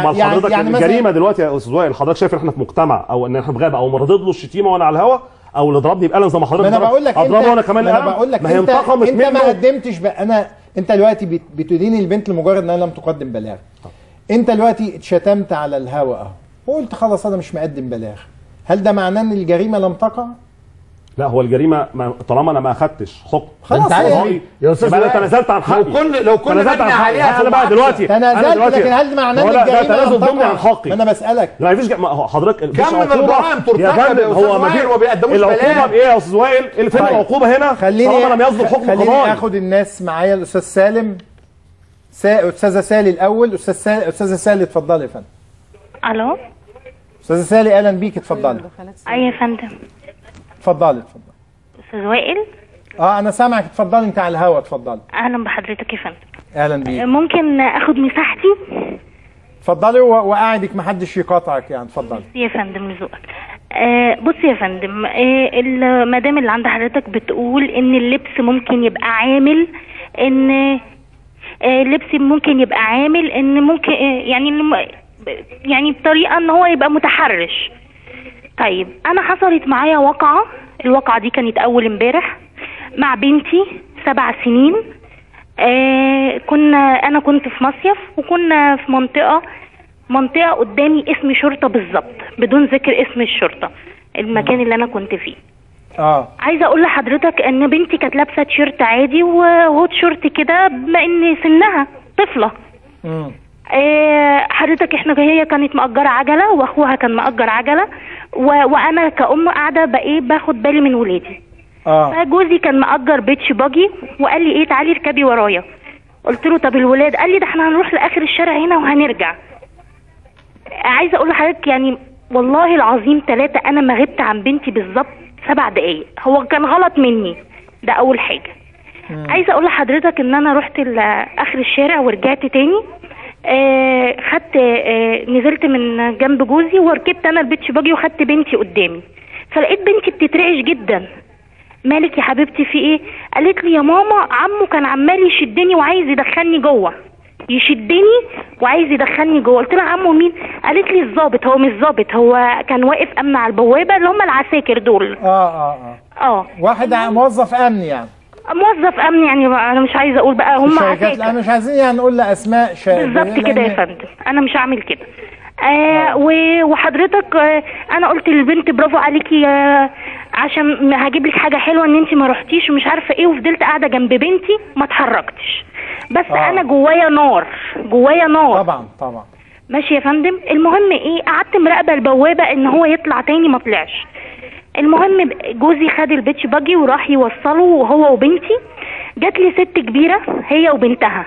امال يعني- حضرتك يعني مثلاً- الجريمه دلوقتي يا استاذ وائل حضرتك شايف ان احنا في مجتمع او ان احنا في غابه او مردد له الشتيمه وانا على الهوا او اللي ضربني بقلم زي ما حضرتك ما انا ضربت- بقول لك اضربه انت وانا كمان ما انا القلم؟ بقول لك ما هي انت انتقمت انت ما منه قدمتش بقى انا انت دلوقتي بت- بتدين البنت لمجرد انها لم تقدم بلاغ انت دلوقتي اتشتمت على الهوا اهو وقلت خلاص انا مش مقدم بلاغ هل ده معناه ان الجريمه لم تقع لا هو الجريمه ما طالما انا ما اخدتش حكم خلاص انت هي- عايز يا أستاذ يبقى انا وائل، تنازلت عن لو حقي كل- لو كل تنازلت عن مبني حقي عليها انا بقى ثم دلوقتي تنازلت، أنا دلوقتي لكن هل معناه هو إن لا، ده الجريمة تنازل لم ضمني عن تقع؟ حقي ما أنا بسألك لا ما فيش ج- ما هو حضرتك مفيش كم من عقوبة. الجرائم ترتكب يا يا فندم أستاذ هو ما وائل في وما بيقدموش العقوبه بلاغ؟ بايه يا استاذ وائل اللي فين طيب. العقوبه هنا خليني طالما لم يصدر حكم خليني قضائي اخد الناس معايا الاستاذ سالم سا... استاذه سالي الاول استاذ سالي استاذه سالي اتفضلي يا فندم الو استاذه سالي اهلا بيك اتفضلي اي يا فندم اتفضلي اتفضلي استاذ وائل اه انا سامعك اتفضلي انت على الهوا اتفضلي اهلا بحضرتك يا فندم اهلا بيك ممكن اخد مساحتي اتفضلي و- وقاعدك محدش يقاطعك يعني اتفضلي يا فندم لذوقك آه بصي يا فندم آه المدام اللي عند حضرتك بتقول ان اللبس ممكن يبقى عامل ان آه اللبس ممكن يبقى عامل ان ممكن آه يعني إن م- يعني بطريقه ان هو يبقى متحرش طيب انا حصلت معايا واقعه الواقعه دي كانت اول امبارح مع بنتي سبع سنين آه كنا انا كنت في مصيف وكنا في منطقه منطقه قدامي اسم شرطه بالظبط بدون ذكر اسم الشرطه المكان اللي انا كنت فيه اه عايزه اقول لحضرتك ان بنتي كانت لابسه تيشيرت عادي وهوت شورت كده بما ان سنها طفله امم آه، حضرتك احنا هي كانت مأجرة عجلة واخوها كان مأجر عجلة و... وانا كأم قاعدة بقى ايه باخد بالي من ولادي اه فجوزي كان مأجر بيتش باجي وقال لي ايه تعالي اركبي ورايا قلت له طب الولاد قال لي ده احنا هنروح لاخر الشارع هنا وهنرجع عايزه اقول لحضرتك يعني والله العظيم ثلاثة انا ما غبت عن بنتي بالظبط سبع دقايق هو كان غلط مني ده اول حاجة عايزه اقول لحضرتك ان انا رحت ل- اخر الشارع ورجعت تاني آه خدت آه نزلت من جنب جوزي وركبت انا البيتش باجي وخدت بنتي قدامي فلقيت بنتي بتترعش جدا مالك يا حبيبتي في ايه قالت لي يا ماما عمو كان عمال يشدني وعايز يدخلني جوه يشدني وعايز يدخلني جوه قلت لها عمو مين قالت لي الظابط هو مش ظابط هو كان واقف امن على البوابه اللي هم العساكر دول اه اه اه اه واحد موظف امن يعني موظف امن يعني انا مش عايزه اقول بقى هم الشركات عساكر لا مش عايزين يعني نقول لا اسماء ش... بالظبط كده يا فندم انا مش هعمل كده آه و- وحضرتك آه انا قلت للبنت برافو عليكي آه عشان هجيب لك حاجه حلوه ان انت ما رحتيش ومش عارفه ايه وفضلت قاعده جنب بنتي ما اتحركتش بس آه. آه. انا جوايا نار جوايا نار طبعا طبعا ماشي يا فندم المهم ايه قعدت مراقبه البوابه ان هو يطلع تاني ما طلعش المهم ب- جوزي خد البيتش باجي وراح يوصله وهو وبنتي جات لي ست كبيره هي وبنتها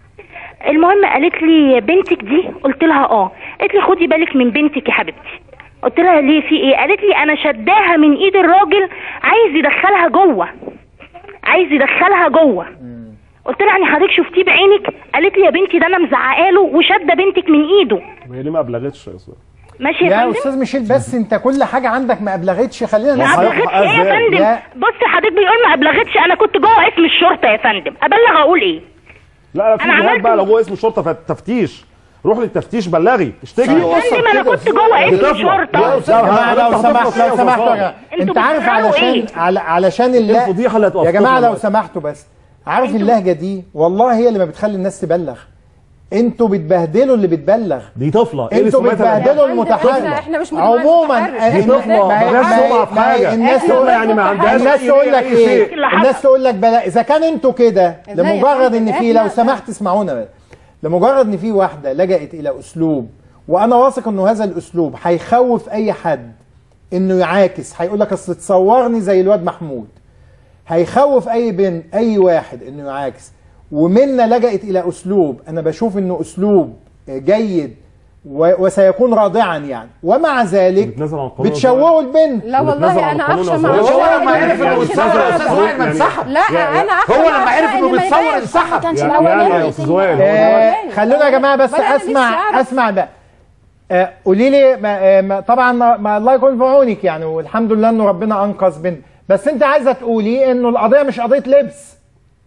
المهم قالت لي بنتك دي قلت لها اه قالت لي خدي بالك من بنتك يا حبيبتي قلت لها ليه في ايه قالت لي انا شداها من ايد الراجل عايز يدخلها جوه عايز يدخلها جوه قلت لها يعني حضرتك شفتيه بعينك قالت لي يا بنتي ده انا مزعقه له وشاده بنتك من ايده وهي ليه ما ابلغتش يا استاذ ماشي يا يا فندم استاذ ميشيل بس انت كل حاجه عندك ما ابلغتش خلينا ما نسمع. ابلغتش ايه يا فندم لا. بص حضرتك بيقول ما ابلغتش انا كنت جوه اسم الشرطه يا فندم ابلغ اقول ايه لا لا في أنا جهات عملت- بقى لو جوه اسم الشرطه فالتفتيش روح للتفتيش بلغي اشتكي يا فندم انا كنت جوه اسم الشرطه يا استاذ جماعه لو سمحت لو سمحتوا يا جماعه انتوا انت عارف بتسمعوا علشان ايه؟ على علشان الله الفضيحه اللي يا هتوقفوها جماعه لو دلوقتي. سمحتوا بس عارف اللهجه دي والله هي اللي ما بتخلي الناس تبلغ انتوا بتبهدلوا اللي بتبلغ دي طفله ايه اللي انتوا سمعتها بتبهدلوا يا المتحرك فندم، احنا مش متبهدلين عموما متحرش. دي طفله ما هي- مالهاش ما هي- سمعه في ما هي حاجه الناس طفلة تقول يعني ما عندهاش الناس أي- تقول لك أي ايه شيء. الناس تقول لك بلا اذا كان انتوا كده لا يا لمجرد ان فندم، في لو احنا- سمحت اسمعونا بس لمجرد ان في واحده لجأت الى اسلوب وانا واثق انه هذا الاسلوب هيخوف اي حد انه يعاكس هيقول لك اصل تصورني زي الواد محمود هيخوف اي بن اي واحد انه يعاكس ومنا لجأت الى اسلوب انا بشوف انه اسلوب جيد و- وسيكون رادعا يعني ومع ذلك بتنزل عن القانون بتشوهوا البنت لا وبتنزل والله عن انا القانون اخشى يا مع أستاذ. هو لما عرف انه بيتصور يا استاذ وائل ما يعني- انسحب لا انا اخشى هو مع لما عرف أخشى انه إن ما بيتصور يبقاش. انسحب كانش يعني الأولاني يعني يا اللي أستاذ كان وائل، معاه. هو آه، الأولاني. خلونا يا جماعه بس ولا أنا نفسي اسمع أعرف. اسمع بقى آه، قولي لي ما آه، ما طبعا ما ما الله يكون في عونك يعني والحمد لله انه ربنا انقذ بنت بس انت عايزه تقولي انه القضيه مش قضيه لبس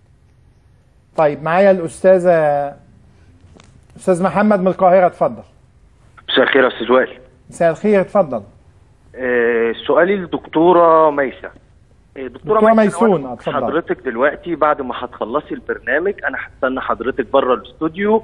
طيب معايا الاستاذه استاذ محمد من القاهره اتفضل مساء الخير يا استاذ وائل مساء الخير اتفضل آه، سؤالي للدكتوره ميسه آه، دكتورة ميسة، ميسون، أنا اتفضل. حضرتك دلوقتي بعد ما هتخلصي البرنامج انا هستنى حضرتك بره الاستوديو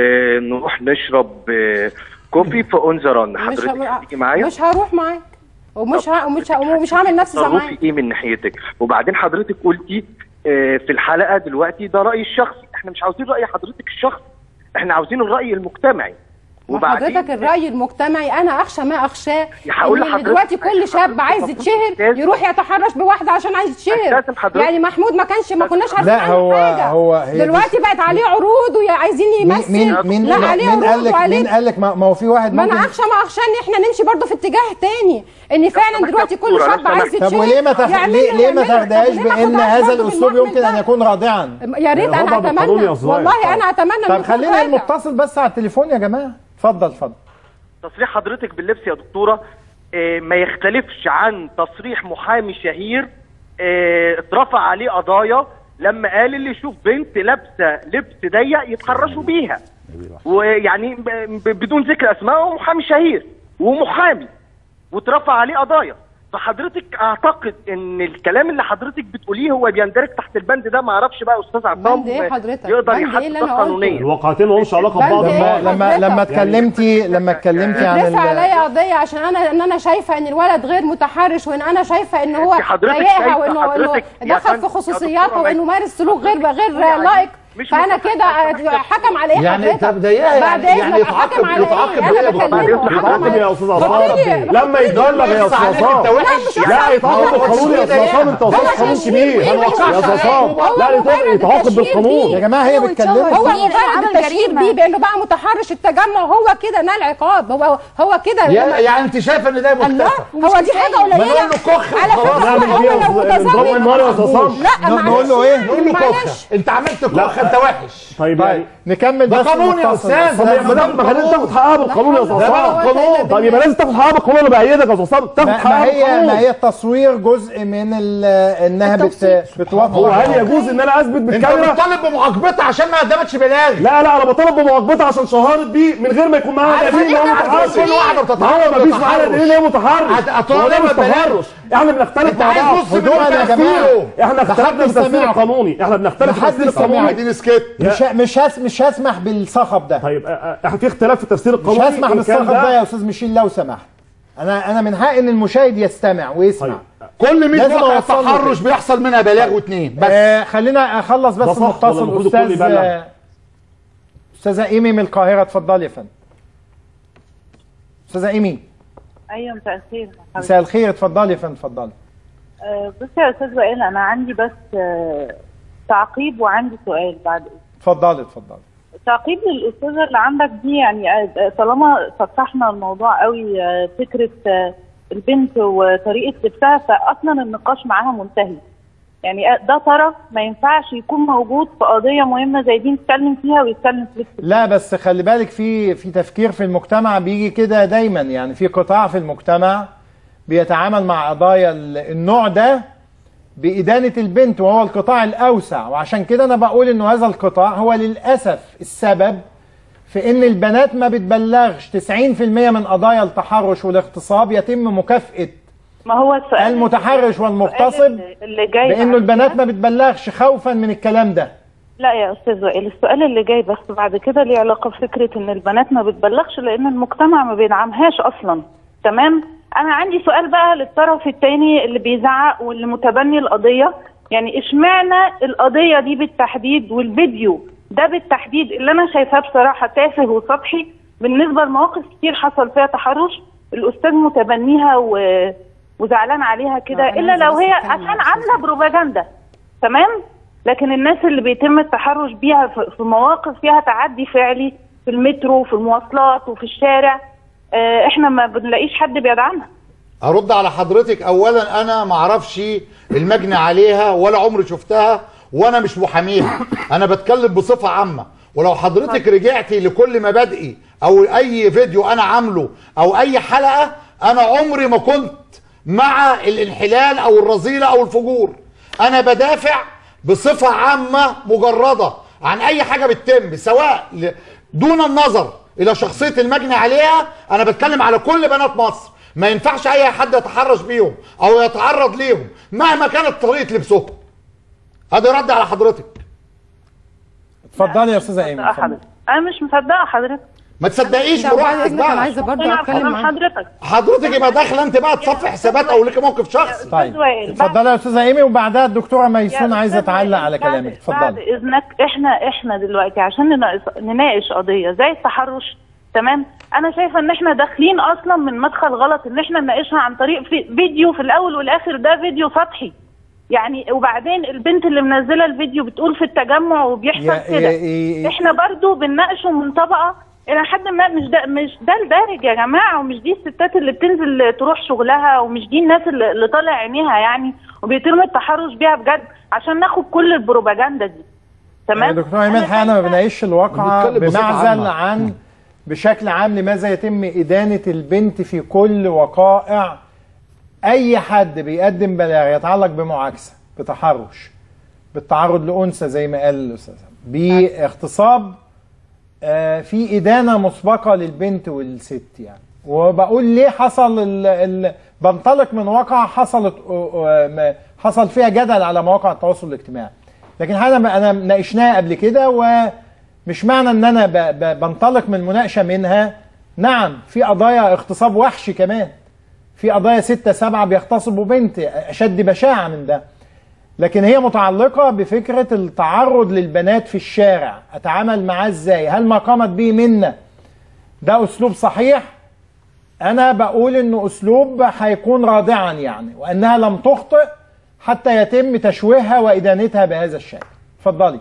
ونروح نشرب آه، كوفي في اون ذا ران مش حضرتك ه- هتيجي معايا مش هروح معاك ومش ه... ومش ه... ومش هعمل نفسي زمان تصرفي ايه من ناحيتك وبعدين حضرتك قلتي آه، في الحلقه دلوقتي ده رايي الشخصي احنا مش عاوزين راي حضرتك الشخصي احنا عاوزين الراي المجتمعي وبعدين حضرتك الرأي المجتمعي أنا أخشى ما أخشاه هقول إن لحضرتك دلوقتي كل شاب عايز يتشهر يروح يتحرش بواحدة عشان عايز يتشهر أستاذن حضرتك. يعني محمود ما كانش ما كناش عارفين لا عنه هو حاجة هو هي دلوقتي بقت عليه عروض وعايزين مين يمثل مين مين لا عليه مين قال عروض لك وعليه مين قال لك ما ما هو في واحد ما انا ممكن اخشى ما اخشى ان احنا نمشي برضه في اتجاه تاني ان فعلا دلوقتي كل شاب عايز يتشهر طب وليه ما تخ... يعمل ليه, له ليه ما يعمل له. تاخدهاش طب ليه ما بان خدهاش هذا برضه الاسلوب بالمحمل يمكن ان يكون رادعا يا ريت انا اتمنى والله انا اتمنى إنه طب يكون خلينا رادع. المتصل بس على التليفون يا جماعه اتفضل اتفضل تصريح حضرتك باللبس يا دكتوره آه، ما يختلفش عن تصريح محامي شهير آه، اترفع عليه قضايا لما قال اللي يشوف بنت لابسه لبس ضيق يتحرشوا بيها ويعني ب- ب- بدون ذكر اسماء هو محامي شهير ومحامي واترفع عليه قضايا فحضرتك اعتقد ان الكلام اللي حضرتك بتقوليه هو بيندرج تحت البند ده ما اعرفش بقى استاذ عصام بند إيه حضرتك؟ يقدر بند إيه يحدد اللي ده أنا قلته؟ قانونيا الواقعتين مالهمش علاقه بند ببعض إيه لما لما حضرتك؟ لما اتكلمتي لما اتكلمتي عن اترفع ال- عليا قضيه عشان انا ان انا شايفه ان الولد غير متحرش وان انا شايفه ان هو انت حضرتك ضايقها شايفة وانه إنه حضرتك يا دخل فندم، في يا خصوصياتها دكتورة وانه مارس سلوك غير غير يعني لائق مش فانا كده حكم على ايه يعني حضرتك؟ طب ضايقها بعد يعني- إذنك يعني يتعاقب- حكم على يتعاقب ايه؟ بإيه انا يا دكتور؟ بكلمه يتعاقب يا استاذ طب عصام ليه؟ لما يتبلغ يا استاذ عصام لا يتعاقب بالقانون يا استاذ عصام انت استاذ قانون كبير يا استاذ عصام لا يتعاقب- يتعاقب بالقانون يا جماعه هي بتكلم هو مجرد التشهير بيه بانه بقى متحرش التجمع هو كده نال عقاب هو هو كده يا- يعني انت شايفه ان ده الله مختفى هو دي حاجه قليله ما نقول له كخ على خلاص. فكره نعمل هو فيها لو نضرب النار يا أستاذ عصام. متزوج لا ن- نقول له ايه؟ نقول له معلش. كخ انت عملت كخ انت وحش طيب طيب يعني نكمل ده بس قانون يا المتصل. أستاذ. طب يبقى ده- ما خلينا تاخد حقها بالقانون يا استاذ ده بقى عصام القانون. طب يبقى لازم تاخد حقها بالقانون انا بايدك يا استاذ عصام تاخد ما ما حقها هي ما بالقانون هي التصوير جزء من ال- انها بت بتوافق هو هل يجوز ان انا اثبت انت بالكاميرا بتطالب بمعاقبتها عشان ما قدمتش بلاغ لا لا انا بطالب بمعاقبتها عشان شهرت بيه من غير ما يكون معاها عارف دليل ان هو إحنا متحرش كل واحدة بتتعرض ما هو مفيش للتحرش. معانا دليل ان هو متحرش هت- هتطالب هو ده مش ببلاغ. تحرش احنا بنختلف انت مع عايز بعض نص من هدوءا يا جماعه احنا ده اختلفنا حد في التفسير سمعكم. القانوني احنا بنختلف في ده حد التفسير سمعكم. القانوني اديني سكت مش ه- مش هس مش هسمح بالصخب ده طيب اه، اه، في اختلاف في التفسير مش القانوني هسمح إن كان بالصخب ده يا استاذ ميشيل لو سمحت انا انا من حقي ان المشاهد يستمع ويسمع كل 100 لازم واقع أوصل له تحرش كده. بيحصل منها بلاغ واثنين بس آه خلينا اخلص ده بس صح ولا المتصل المفروض الكل استاذ يبلغ؟ آه، استاذه ايمي من القاهره اتفضلي يا فندم استاذه ايمي ايوه مساء الخير مساء الخير اتفضلي يا فندم اتفضلي آه، بصي يا استاذ وائل انا عندي بس آه، تعقيب وعندي سؤال بعد إذنك. اتفضلي اتفضلي تعقيب للاستاذه اللي عندك دي يعني آه، طالما فتحنا الموضوع قوي آه، فكره آه، البنت وطريقه لبسها فاصلا النقاش معاها منتهي يعني آه، ده طرف ما ينفعش يكون موجود في قضيه مهمه زي دي نتكلم فيها ويتكلم في لبس لا بس خلي بالك في في تفكير في المجتمع بيجي كده دايما يعني في قطاع في المجتمع بيتعامل مع قضايا ال- النوع ده بإدانة البنت وهو القطاع الأوسع وعشان كده أنا بقول إنه هذا القطاع هو للأسف السبب في إن البنات ما بتبلغش 90% من قضايا التحرش والاغتصاب يتم مكافأة ما هو السؤال المتحرش والمغتصب اللي- اللي جاي بإنه بعد البنات ما بتبلغش خوفا من الكلام ده لا يا استاذ وائل السؤال اللي جاي بس بعد كده ليه علاقه بفكره ان البنات ما بتبلغش لان المجتمع ما بيدعمهاش اصلا تمام انا عندي سؤال بقى للطرف الثاني اللي بيزعق واللي متبني القضيه يعني اشمعنى القضيه دي بالتحديد والفيديو ده بالتحديد اللي انا شايفاه بصراحه تافه وسطحي بالنسبه لمواقف كتير حصل فيها تحرش الاستاذ متبنيها و... وزعلان عليها كده آه، أنا الا عايزة لو بس هي أتكلم عشان مع عامله بروباجندا تمام لكن الناس اللي بيتم التحرش بيها في في مواقف فيها تعدي فعلي في المترو في المواصلات وفي الشارع آه، احنا ما بنلاقيش حد بيدعمها ارد على حضرتك اولا انا ما اعرفش المجني عليها ولا عمري شفتها وانا مش محاميها انا بتكلم بصفه عامه ولو حضرتك رجعتي لكل مبادئي او اي فيديو انا عامله او اي حلقه انا عمري ما كنت مع الانحلال او الرذيله او الفجور انا بدافع بصفه عامه مجرده عن اي حاجه بتتم سواء ل- دون النظر الى شخصيه المجني عليها انا بتكلم على كل بنات مصر ما ينفعش اي حد يتحرش بيهم او يتعرض ليهم مهما كانت طريقه لبسهم ادي رد على حضرتك اتفضلي يا استاذه ايمن مصدقة اتفضلي. حضرتك انا مش مصدقه حضرتك ما تصدقيش طب بعد براحتك اذنك انا بقى عايزه برضه أنا اتكلم أفهم معاك حضرتك حضرتك يبقى داخله انت بقى تصفي حسابات او لك موقف شخصي طيب وائل، اتفضلي يا استاذه ايمي وبعدها الدكتوره ميسون يا عايزه أستاذ تعلق وائل، على بعد- كلامك بعد اتفضلي اذنك احنا احنا دلوقتي عشان نناقش- نناقش قضيه زي التحرش تمام انا شايفه ان احنا داخلين اصلا من مدخل غلط ان احنا نناقشها عن طريق في فيديو في الاول والاخر ده فيديو سطحي يعني وبعدين البنت اللي منزله الفيديو بتقول في التجمع وبيحصل يا- كده يا- يا- احنا برضو بنناقشه من طبقه الى حد ما مش ده مش ده الدارج يا جماعه ومش دي الستات اللي بتنزل تروح شغلها ومش دي الناس اللي اللي طالع عينيها يعني وبيتم التحرش بيها بجد عشان ناخد كل البروباجندا دي يا تمام دكتور ايمن الحقيقه انا ما بناقش الواقعه بنتكلم بصفة بمعزل عامة. عن بشكل عام لماذا يتم ادانه البنت في كل وقائع اي حد بيقدم بلاغ يتعلق بمعاكسه بتحرش بالتعرض لانثى زي ما قال الاستاذ باغتصاب آه، في ادانه مسبقه للبنت والست يعني وبقول ليه حصل ال ال بنطلق من واقعه حصلت آه، آه، ما- حصل فيها جدل على مواقع التواصل الاجتماعي لكن انا انا ناقشناها قبل كده ومش معنى ان انا ب- ب- بنطلق من مناقشه منها نعم في قضايا اغتصاب وحشي كمان في قضايا ستة سبعة بيغتصبوا بنت أشد بشاعة من ده لكن هي متعلقة بفكرة التعرض للبنات في الشارع أتعامل معاه إزاي هل ما قامت به منا ده أسلوب صحيح أنا بقول إنه أسلوب هيكون رادعا يعني وأنها لم تخطئ حتى يتم تشويهها وإدانتها بهذا الشكل اتفضلي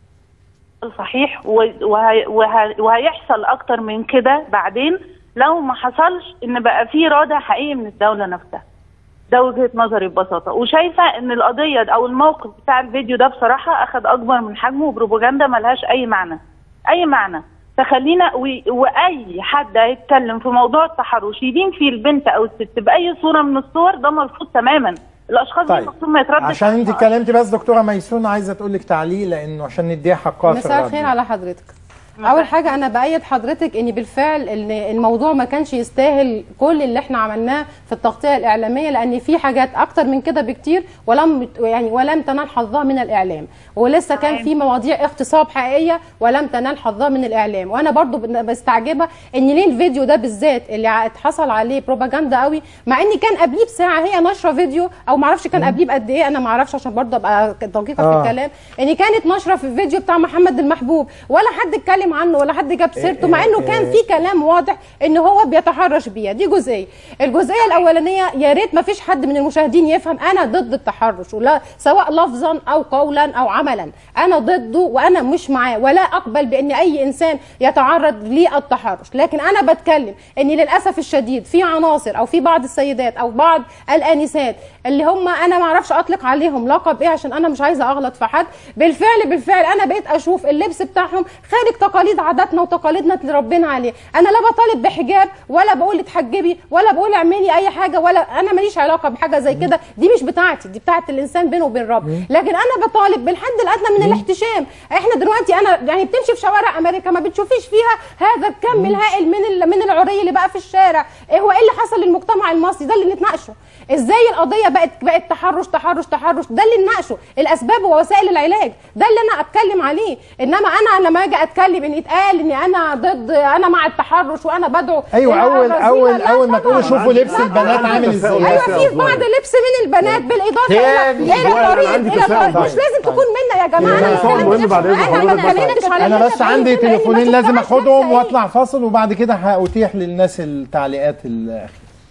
صحيح و- وهي- وه- وهيحصل اكتر من كده بعدين لو ما حصلش ان بقى في رادع حقيقي من الدوله نفسها ده وجهه نظري ببساطه وشايفه ان القضيه او الموقف بتاع الفيديو ده بصراحه اخذ اكبر من حجمه وبروباجندا ملهاش اي معنى اي معنى فخلينا و- واي حد هيتكلم في موضوع التحرش يدين فيه البنت او الست باي صوره من الصور ده مرفوض تماما الاشخاص دي طيب المفروض ما يتردش عشان انت اتكلمتي بس دكتوره ميسون عايزه تقول لك تعليق لانه عشان نديها حقها في مساء الرد. الخير على حضرتك اول حاجه انا بايد حضرتك ان بالفعل ان الموضوع ما كانش يستاهل كل اللي احنا عملناه في التغطيه الاعلاميه لان في حاجات اكتر من كده بكتير ولم يعني ولم تنال حظها من الاعلام ولسه كان في مواضيع اغتصاب حقيقيه ولم تنال حظها من الاعلام وانا برضو بن- بستعجبها ان ليه الفيديو ده بالذات اللي ع- اتحصل عليه بروباجندا قوي مع ان كان قبليه بساعه هي نشره فيديو او ما اعرفش كان قبليه بقد ايه انا ما اعرفش عشان برضو ابقى دقيقه آه. في الكلام ان كانت نشره في الفيديو بتاع محمد المحبوب ولا حد اتكلم عنه ولا حد جاب سيرته مع انه كان في كلام واضح ان هو بيتحرش بيها دي جزئيه الجزئيه الاولانيه يا ريت ما فيش حد من المشاهدين يفهم انا ضد التحرش ولا سواء لفظا او قولا او عملا انا ضده وانا مش معاه ولا اقبل بان اي انسان يتعرض للتحرش لكن انا بتكلم ان للاسف الشديد في عناصر او في بعض السيدات او بعض الانسات اللي هم انا ما اعرفش اطلق عليهم لقب ايه عشان انا مش عايزه اغلط في حد بالفعل بالفعل انا بقيت اشوف اللبس بتاعهم خارج تقاليد عاداتنا وتقاليدنا اللي ربنا عليه انا لا بطالب بحجاب ولا بقول اتحجبي ولا بقول اعملي اي حاجه ولا انا ماليش علاقه بحاجه زي كده دي مش بتاعتي دي بتاعت الانسان بينه وبين رب لكن انا بطالب بالحد الادنى من الاحتشام احنا دلوقتي انا يعني بتمشي في شوارع امريكا ما بتشوفيش فيها هذا الكم الهائل من ال- من العري اللي بقى في الشارع ايه هو ايه اللي حصل للمجتمع المصري ده اللي نتناقشه ازاي القضيه بقت بقت تحرش تحرش تحرش ده اللي نناقشه الاسباب ووسائل العلاج ده اللي انا اتكلم عليه انما انا لما اجي اتكلم ان يتقال ان انا ضد انا مع التحرش وانا بدعو ايوه إلى اول الرذيلة، اول لا اول ما تقولوا طبعاً. شوفوا لبس لا البنات طبعاً. عامل ازاي ايوه في بعض لبس من البنات بالاضافه الى تاني. الى أنا طريق عندي الى تساؤل. طريق مش طيب. لازم تكون منا يا جماعه أنا انا سؤال بتكلم مهم مش- بعد إذن انا حضرتك ما بتكلمش على انا كده بس في أي عندي كلمة، لأن تليفونين ما لازم تنفعش اخدهم نفسي. واطلع فاصل وبعد كده هاتيح للناس التعليقات الاخيره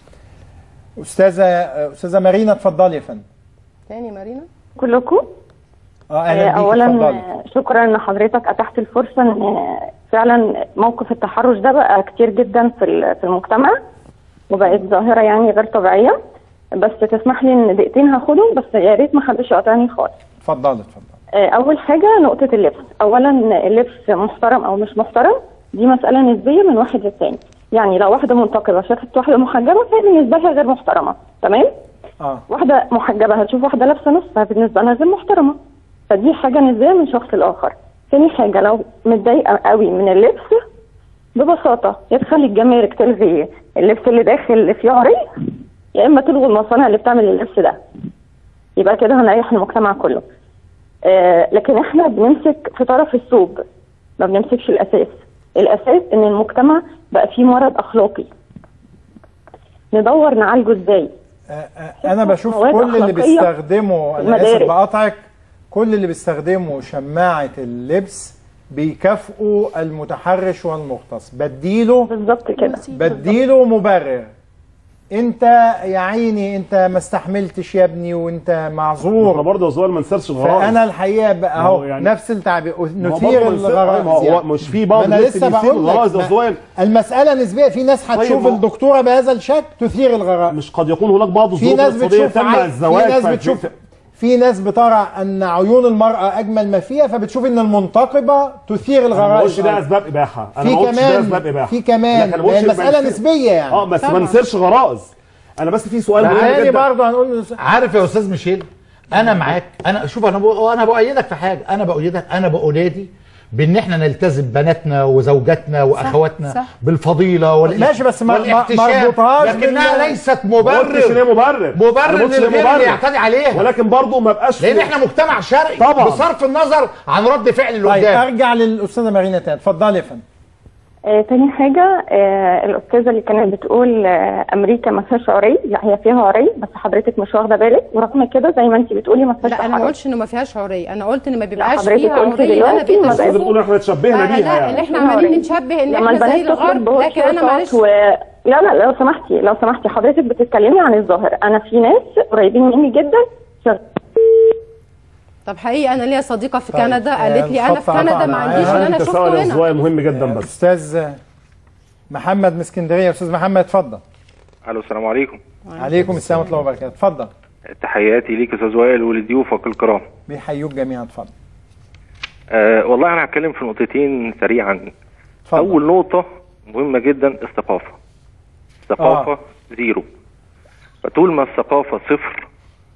استاذه استاذه مارينا اتفضلي يا فندم تاني مارينا كلكم اه اهلا بيكي اولا اتفضلي آه، شكرا ان حضرتك اتحت الفرصه ان آه، فعلا موقف التحرش ده بقى كتير جدا في ال- في المجتمع وبقت ظاهره يعني غير طبيعيه بس تسمح لي ان دقيقتين هاخدهم بس يا ريت ما حدش يقاطعني خالص اتفضلي اتفضلي آه، اول حاجه نقطه اللبس اولا اللبس محترم او مش محترم دي مساله نسبيه من واحد للتاني يعني لو واحده منتقبه شافت واحده محجبه فهي بالنسبه لها غير محترمه تمام اه واحده محجبه هتشوف واحده لابسه نص فبالنسبه لها غير محترمه فدي حاجه نسبيه من شخص لاخر تاني حاجه لو متضايقه قوي من اللبس ببساطه يا تخلي الجمارك تلغي اللبس اللي داخل اللي فيه عري يا اما تلغي المصانع اللي بتعمل اللبس ده يبقى كده هنريح المجتمع كله آه لكن احنا بنمسك في طرف الثوب ما بنمسكش الاساس الاساس ان المجتمع بقى فيه مرض اخلاقي ندور نعالجه ازاي انا بشوف مواد كل اللي أخلاقية بيستخدموا انا اسف المدارس. بقاطعك كل اللي بيستخدموا شماعه اللبس بيكافئوا المتحرش والمغتص بديله بالظبط كده بديله مبرر انت يا عيني انت ما استحملتش يا ابني وانت معذور احنا برضه يا زوال ما ننساش الغرائز فانا الحقيقه بقى ما هو اهو يعني- نفس التعبير ما هو نثير برضه ما ينسى- الغرائز ما هو يعني. مش في بعض ما انا الناس لسه اللي يثيروا بقول لك الغرائز يا ما- زوال. المساله نسبيه في ناس طيب هتشوف ما هو- الدكتوره بهذا الشكل تثير الغرائز مش قد يكون هناك بعض في الظروف ناس الاقتصاديه بتشوف تمنع عي- الزواج في ناس ففي- بتشوف في ناس بترى ان عيون المراه اجمل ما فيها فبتشوف ان المنتقبه تثير انا ما الغرائز بقولش ده أيضاً. اسباب اباحه انا في ما قلتش ده كمان- اسباب اباحه في كمان- لكن أنا بقولش هي المسألة ما ننسى- نسبية يعني. اه بس ما طبعاً. ننسرش غرائز انا بس في سؤال مهم تاني جدا برضه هنقول عارف يا استاذ ميشيل انا معاك انا شوف انا بقو انا بايدك في حاجه انا بايدك انا بأنادي بان احنا نلتزم بناتنا وزوجاتنا واخواتنا صح. بالفضيله وال ماشي، بس ما- ما- والاحتشام، مربوطهاش لكنها بال- ليست ما قلتش ان هي مبرر مبرر أنا مبرر ما قلتش إن هي للغير مبرر. اللي يعتدي عليها ولكن برضه ما بقاش لان احنا مجتمع شرقي طبعاً. بصرف النظر عن رد فعل اللي طيب قدام ارجع للاستاذه مارينا تاني اتفضلي يا فندم آه، تاني حاجة آه، الأستاذة اللي كانت بتقول آه، أمريكا ما فيهاش عري لا هي فيها عري بس حضرتك مش واخدة بالك ورغم كده زي ما أنت بتقولي ما فيهاش لا انا ما تحرش. قلتش انه ما فيهاش عري انا قلت ان ما بيبقاش حضرتك فيها قلت عري اللي انا دلوقتي ما بقيت بقى بتقول احنا اتشبهنا بيها لا يعني اللي احنا عمالين نتشبه ان لما احنا زي البنات تخرج الغرب بهوت لكن انا شورتات معلش و... لا لا لو سمحتي لو سمحتي حضرتك بتتكلمي عن الظاهر انا في ناس قريبين مني جدا شغ- طب حقيقي انا ليا صديقه في طيب، كندا آه، قالت لي انا في الخط قطع كندا ما عنديش معاها. اللي انا التساؤل شفته يا هنا زوال مهم جدا بس استاذ محمد من اسكندريه استاذ محمد اتفضل الو السلام عليكم عليكم السلام ورحمه الله وبركاته اتفضل تحياتي ليك يا استاذ وائل ولضيوفك الكرام بيحيوك جميعا اتفضل أه والله انا هتكلم في نقطتين سريعا اتفضل. اول نقطه مهمه جدا الثقافه الثقافه آه. زيرو فطول ما الثقافه صفر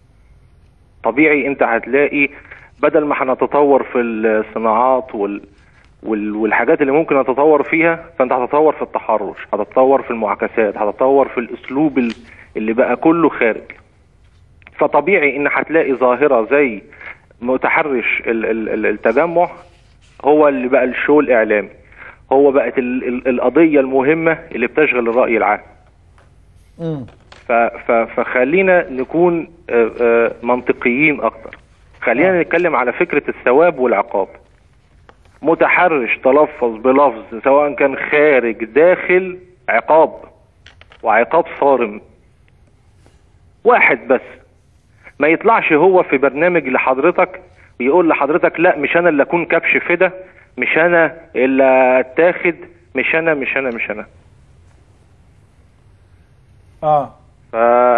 طبيعي انت هتلاقي بدل ما هنتطور في الصناعات وال وال- والحاجات اللي ممكن نتطور فيها فانت هتتطور في التحرش هتتطور في المعاكسات هتتطور في الاسلوب ال- اللي بقى كله خارج فطبيعي ان هتلاقي ظاهره زي متحرش ال- ال- ال- التجمع هو اللي بقى الشو الاعلامي هو بقت ال- ال- القضيه المهمه اللي بتشغل الراي العام مم. ف- ف- فخلينا نكون آه، آه، منطقيين اكتر خلينا نتكلم على فكره الثواب والعقاب متحرش تلفظ بلفظ سواء كان خارج داخل عقاب وعقاب صارم واحد بس ما يطلعش هو في برنامج لحضرتك يقول لحضرتك لا مش انا اللي اكون كبش فدا مش انا اللي اتاخد مش انا مش انا مش انا اه ف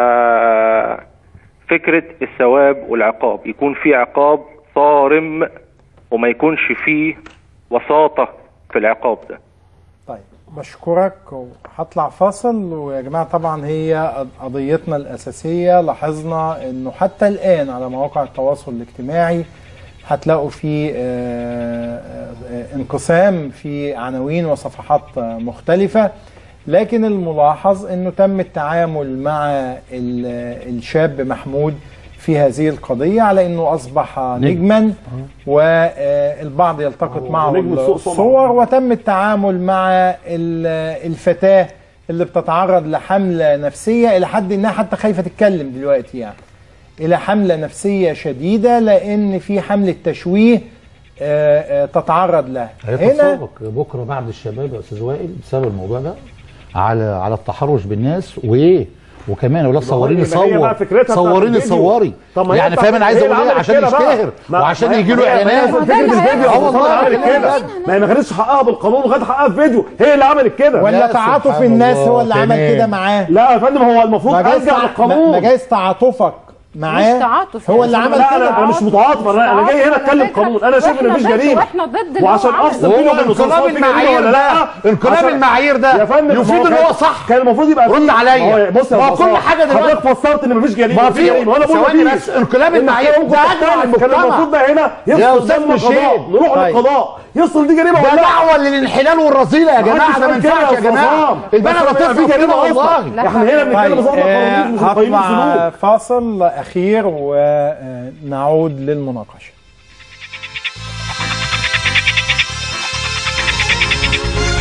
فكرة الثواب والعقاب يكون في عقاب صارم وما يكونش فيه وساطة في العقاب ده طيب بشكرك وهطلع فاصل ويا جماعه طبعا هي قضيتنا الاساسيه لاحظنا انه حتى الان على مواقع التواصل الاجتماعي هتلاقوا في آه، آه، انقسام في عناوين وصفحات آه، مختلفه لكن الملاحظ انه تم التعامل مع ال- الشاب محمود في هذه القضيه على انه اصبح نجما والبعض يلتقط معه نجم سوء سمعة. الصور وتم التعامل مع ال- الفتاه اللي بتتعرض لحمله نفسيه الى حد انها حتى خايفه تتكلم دلوقتي يعني الى حمله نفسيه شديده لان في حمله تشويه آه، آه، تتعرض لها هنا هيتسابق بكره بعض الشباب يا استاذ وائل بسبب الموضوع ده على على التحرش بالناس وايه وكمان اولاد صوريني ما هي بقى صور فكرتها بتاعت صوريني الفيديو. صوري طب ما هي يعني بتاعت- فاهم انا عايز هي اقول اللي ايه عملت عشان كده بقى. يشتهر ما- وعشان ما هي- يجي له ما هي- ما هي اعلانات فكرة الفيديو اه والله عملت كده ما هي ما خدتش حقها بالقانون وخدت حقها في فيديو هي اللي عملت كده ولا تعاطف الناس هو اللي عمل كده معاه لا يا فندم هو المفروض ما جايز ارجع تع- للقانون ما جايز تعاطفك معاه مش تعاطف هو يا اللي أستاذ. عمل لا كده انا انا مش متعاطف انا انا جاي هنا اتكلم قانون انا شايف ان وإحنا مفيش ضد- جريمه وإحنا ضد اللي وعشان هو عمله. افصل بينه وهو وبين انقلاب الصوت في جريمة المعايير ولا ده لا انقلاب عشان- المعايير ده يا فندم يفيد ما ان كان- هو صح كان المفروض يبقى رد في- عليا. ما هو- بص يا ما هو أستاذ كل صلاح، حاجة دلوقتي- حضرتك فسرت ان مفيش جريمه ما مفيش في- جريمه وانا بقول ثواني مفيش. بس، انقلاب إن المعايير الحكم ده بتاعك أجمع كان المجتمع. المفروض بقى هنا يا يفصل أستاذ قدام القضاء مشيد. نروح طيب. للقضاء يفصل دي جريمه ده ولا لا دعوه للانحلال والرذيله يا ما جماعه حدش ده ما قال كده ينفعش يا أستاذ جماعه عصام. البلد بس ما هتفرق في جريمة كده أصلاً. والله احنا هنا بنتكلم طيب بصوت آه، القانون مش مقيمين هطلع الذنوب فاصل اخير ونعود للمناقشه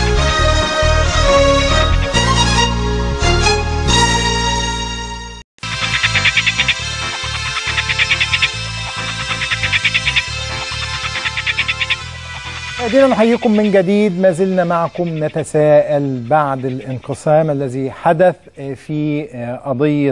مشاهدينا نحييكم من جديد ما زلنا معكم نتساءل بعد الانقسام الذي حدث في قضية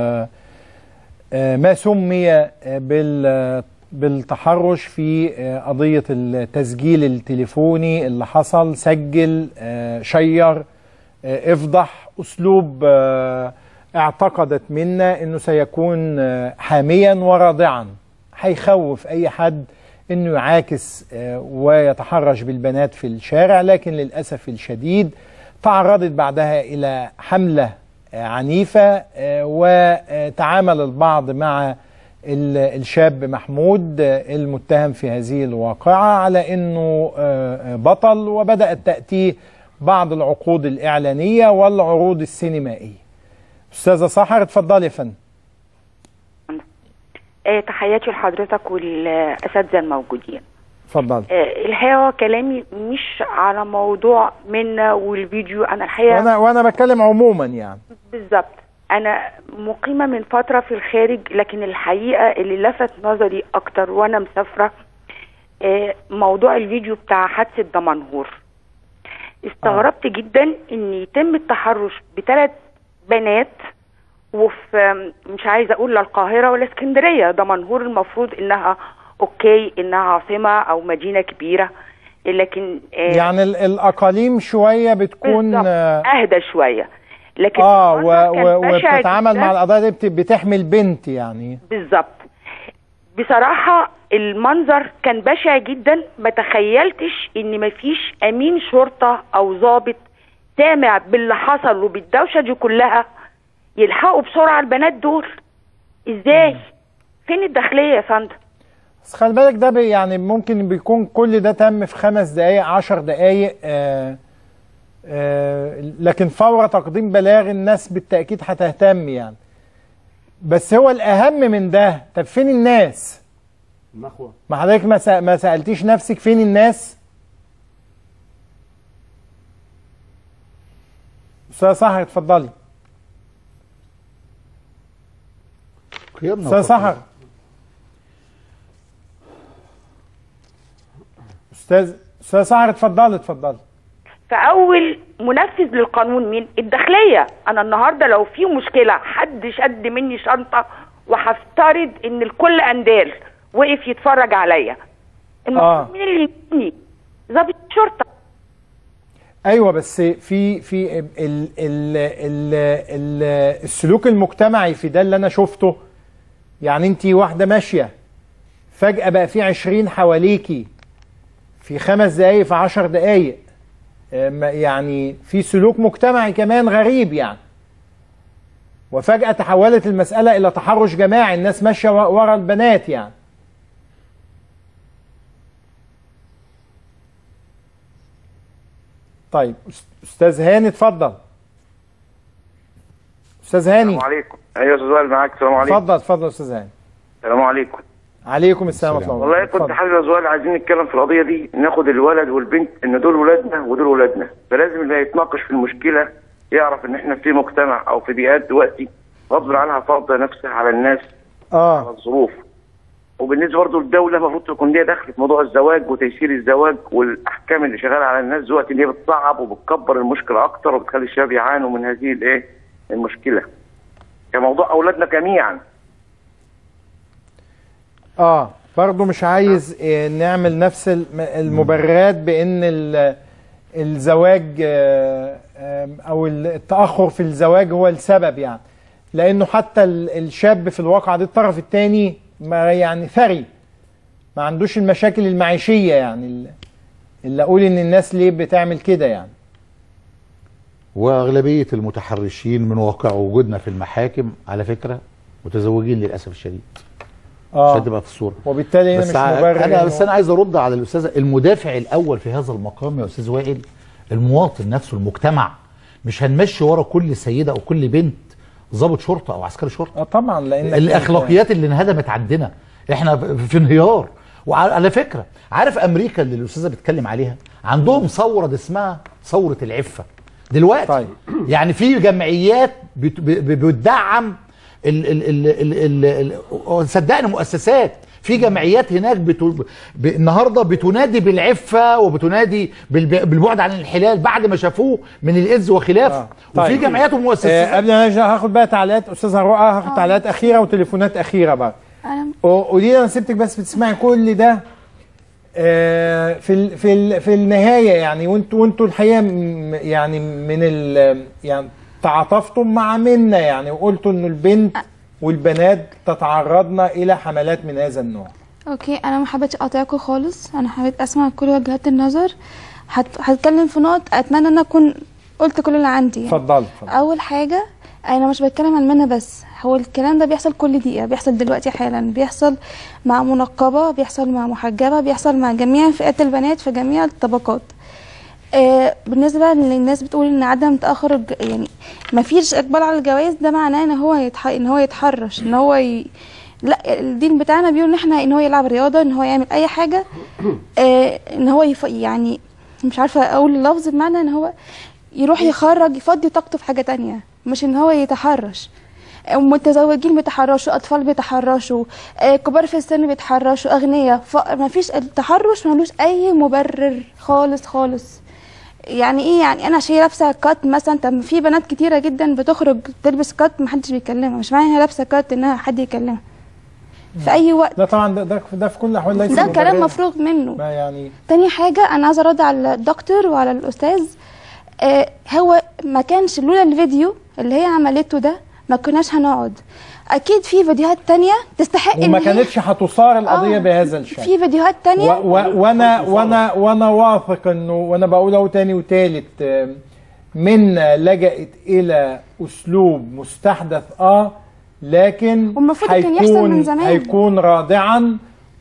ما سمي بال بالتحرش في قضية التسجيل التليفوني اللي حصل سجل شير افضح أسلوب اعتقدت منا أنه سيكون حاميا ورادعا هيخوف أي حد أنه يعاكس ويتحرش بالبنات في الشارع لكن للأسف الشديد تعرضت بعدها إلى حملة عنيفة وتعامل البعض مع الشاب محمود المتهم في هذه الواقعة على أنه بطل وبدأت تأتيه بعض العقود الإعلانية والعروض السينمائية أستاذة سحر اتفضلي يا فندم آه تحياتي لحضرتك والاساتذه الموجودين اتفضلي آه الحقيقه كلامي مش على موضوع منا والفيديو انا الحقيقه وانا وانا بتكلم عموما يعني بالظبط انا مقيمه من فتره في الخارج لكن الحقيقه اللي لفت نظري اكتر وانا مسافره آه موضوع الفيديو بتاع حادثه دمنهور استغربت جدا ان يتم التحرش بثلاث بنات وفي مش عايزه اقول لا القاهره ولا اسكندريه دمنهور المفروض انها اوكي انها عاصمه او مدينه كبيره لكن آه يعني الاقاليم شويه بتكون آه اهدى شويه لكن اه و و وبتتعامل مع القضايا دي بتحمل بنت يعني بالظبط بصراحه المنظر كان بشع جدا ما تخيلتش ان مفيش امين شرطه او ضابط سامع باللي حصل وبالدوشه دي كلها يلحقوا بسرعه البنات دول ازاي فين الداخليه يا فندم بس خلي بالك ده يعني ممكن بيكون كل ده تم في خمس دقايق عشر دقايق آآ آآ لكن فور تقديم بلاغ الناس بالتأكيد هتهتم يعني بس هو الأهم من ده طب فين الناس؟ نخوة ما حضرتك ما, ما سألتيش نفسك فين الناس؟ أستاذ سحر اتفضلي استاذ سحر استاذ استاذ سحر اتفضلي اتفضلي فاول منفذ للقانون مين الداخليه انا النهارده لو في مشكله حد شد مني شنطه وهفترض ان الكل اندال وقف يتفرج عليا المفروض آه. مين اللي يجيني ضابط الشرطه ايوه بس في في ال ال ال ال السلوك المجتمعي في ده اللي انا شفته يعني انت واحدة ماشية فجأة بقى في عشرين حواليكي في خمس دقايق في عشر دقايق يعني في سلوك مجتمعي كمان غريب يعني وفجأة تحولت المسألة إلى تحرش جماعي الناس ماشية ورا البنات يعني طيب أستاذ هاني اتفضل أستاذ هاني السلام عليكم ايوه استاذ وائل معاك السلام عليكم اتفضل اتفضل استاذ هاني السلام عليكم عليكم السلام ورحمه الله والله كنت حابب يا زوال عايزين نتكلم في القضيه دي ناخد الولد والبنت ان دول ولادنا ودول ولادنا فلازم اللي يتناقش في المشكله يعرف ان احنا في مجتمع او في بيئات دلوقتي غصب عنها فرض نفسها على الناس اه على الظروف وبالنسبه برضه للدوله المفروض تكون ليها دخل في موضوع الزواج وتيسير الزواج والاحكام اللي شغاله على الناس دلوقتي اللي هي بتصعب وبتكبر المشكله اكتر وبتخلي الشباب يعانوا من هذه الايه المشكله كموضوع اولادنا جميعا اه برضه مش عايز إيه نعمل نفس المبررات بان الزواج او التاخر في الزواج هو السبب يعني لانه حتى الشاب في الواقع ده الطرف الثاني ما يعني ثري ما عندوش المشاكل المعيشيه يعني اللي اقول ان الناس ليه بتعمل كده يعني واغلبيه المتحرشين من واقع وجودنا في المحاكم على فكره متزوجين للاسف الشديد اه عشان تبقى في الصوره وبالتالي بس مش مبرر انا إنه- بس انا عايز ارد على الاستاذه المدافع الاول في هذا المقام يا استاذ وائل المواطن نفسه المجتمع مش هنمشي ورا كل سيده او كل بنت ضابط شرطه او عسكري شرطه اه طبعا لان الاخلاقيات اللي انهدمت عندنا احنا في انهيار وعلى فكره عارف امريكا اللي الاستاذه بتتكلم عليها عندهم ثوره دي اسمها ثوره العفه دلوقتي طيب. يعني في جمعيات بت- ب- ب- بتدعم ال ال ال ال ال ال صدقني مؤسسات في جمعيات هناك بتو... ب... النهارده بتنادي بالعفه وبتنادي بالب... بالبعد عن الحلال بعد ما شافوه من الايدز وخلافه آه. وفي طيب. جمعيات ومؤسسات آه قبل ما نرجع هاخد بقى تعليقات استاذه رؤى هاخد تعليقات اخيره وتليفونات اخيره بقى أنا- قولي لي انا سبتك بس بتسمعي كل ده آه، في ال في ال في النهايه يعني وانتوا وانتوا الحقيقه م- يعني من ال يعني تعاطفتم مع منا يعني وقلتوا انه البنت والبنات تتعرضن الى حملات من هذا النوع اوكي انا ما حبيتش اقاطعكم خالص انا حبيت اسمع كل وجهات النظر هت- هتكلم في نقط اتمنى ان اكون قلت كل اللي عندي يعني. اتفضلي اتفضلي اول حاجه انا مش بتكلم عن منى بس هو الكلام ده بيحصل كل دقيقه بيحصل دلوقتي حالا بيحصل مع منقبه بيحصل مع محجبه بيحصل مع جميع فئات البنات في جميع الطبقات آه بالنسبه للناس بتقول ان عدم تاخر الج... يعني ما فيش اقبال على الجواز ده معناه ان هو يتح... ان هو يتحرش ان هو ي... لا الدين بتاعنا بيقول ان احنا ان هو يلعب رياضه ان هو يعمل اي حاجه آه ان هو يف... يعني مش عارفه اقول اللفظ بمعنى ان هو يروح يخرج يفضي طاقته في حاجه تانية مش ان هو يتحرش متزوجين بيتحرشوا اطفال بيتحرشوا آه، كبار في السن بيتحرشوا اغنياء فما فيش التحرش ملوش اي مبرر خالص خالص يعني ايه يعني انا عشان هي لابسه كات مثلا طب في بنات كتيره جدا بتخرج تلبس كات محدش بيكلمها مش معنى انها لابسه كات انها حد يكلمها في اي وقت ده طبعا ده ده, ده في كل الاحوال ليس ده كلام مبرر. مفروغ منه ما يعني تاني حاجة أنا عايزة أرد على الدكتور وعلى الأستاذ آه هو ما كانش لولا الفيديو اللي هي عملته ده ما كناش هنقعد أكيد في فيديوهات تانية تستحق إن وما هي- كانتش هتثار القضيه آه، بهذا الشكل في فيديوهات تانية و و وانا وانا وانا واثق انه وانا بقول اهو تاني وتالت آم، منا لجأت الى اسلوب مستحدث اه لكن والمفروض كان يحصل من زمان. هيكون رادعا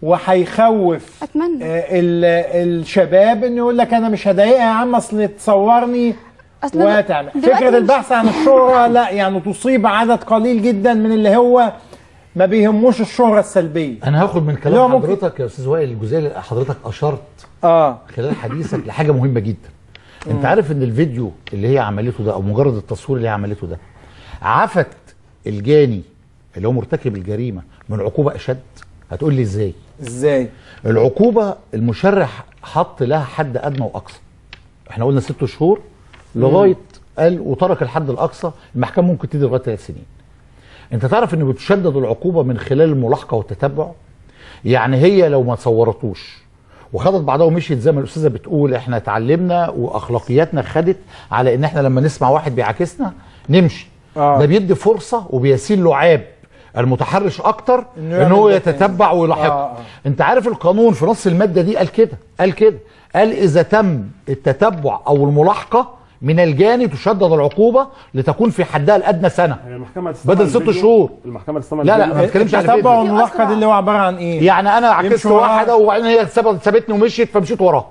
وهيخوف أتمنى آه ال- الشباب انه يقول لك انا مش هضايقها يا عم اصل تصورني أصل وتعمل دلوقتي فكره مش- البحث عن الشهره لا يعني تصيب عدد قليل جدا من اللي هو ما بيهموش الشهره السلبيه انا هاخد من اللي هو كلام ممكن- حضرتك يا استاذ وائل الجزئيه اللي حضرتك اشرت اه خلال حديثك لحاجه مهمه جدا انت عارف ان الفيديو اللي هي عملته ده او مجرد التصوير اللي هي عملته ده عفت الجاني اللي هو مرتكب الجريمه من عقوبه اشد هتقول لي ازاي ازاي العقوبه المشرح حط لها حد ادنى واقصى احنا قلنا ست شهور لغايه قال وترك الحد الاقصى المحكمه ممكن تدي لغايه ثلاث سنين انت تعرف ان بتشدد العقوبه من خلال الملاحقه والتتبع يعني هي لو ما صورتوش وخدت بعضها ومشيت زي ما الاستاذه بتقول احنا اتعلمنا واخلاقياتنا خدت على ان احنا لما نسمع واحد بيعاكسنا نمشي آه. ده بيدي فرصه وبيسيل لعاب المتحرش اكتر إنه ان هو يعمل ده يتتبع تاني. ويلاحقه آه، آه. انت عارف القانون في نص الماده دي قال كده قال كده قال اذا تم التتبع او الملاحقه من الجاني تشدد العقوبه لتكون في حدها الادنى سنه المحكمه تستمع بدل ست الفيديو. شهور المحكمه تستمع لا لا الفيديو. ما بتكلمش على التتبع الفيديو والملاحقه دي اللي هو عباره عن ايه؟ يعني انا عكست يمشوا وراه. واحده وبعدين هي سابت- سابتني ومشيت فمشيت وراها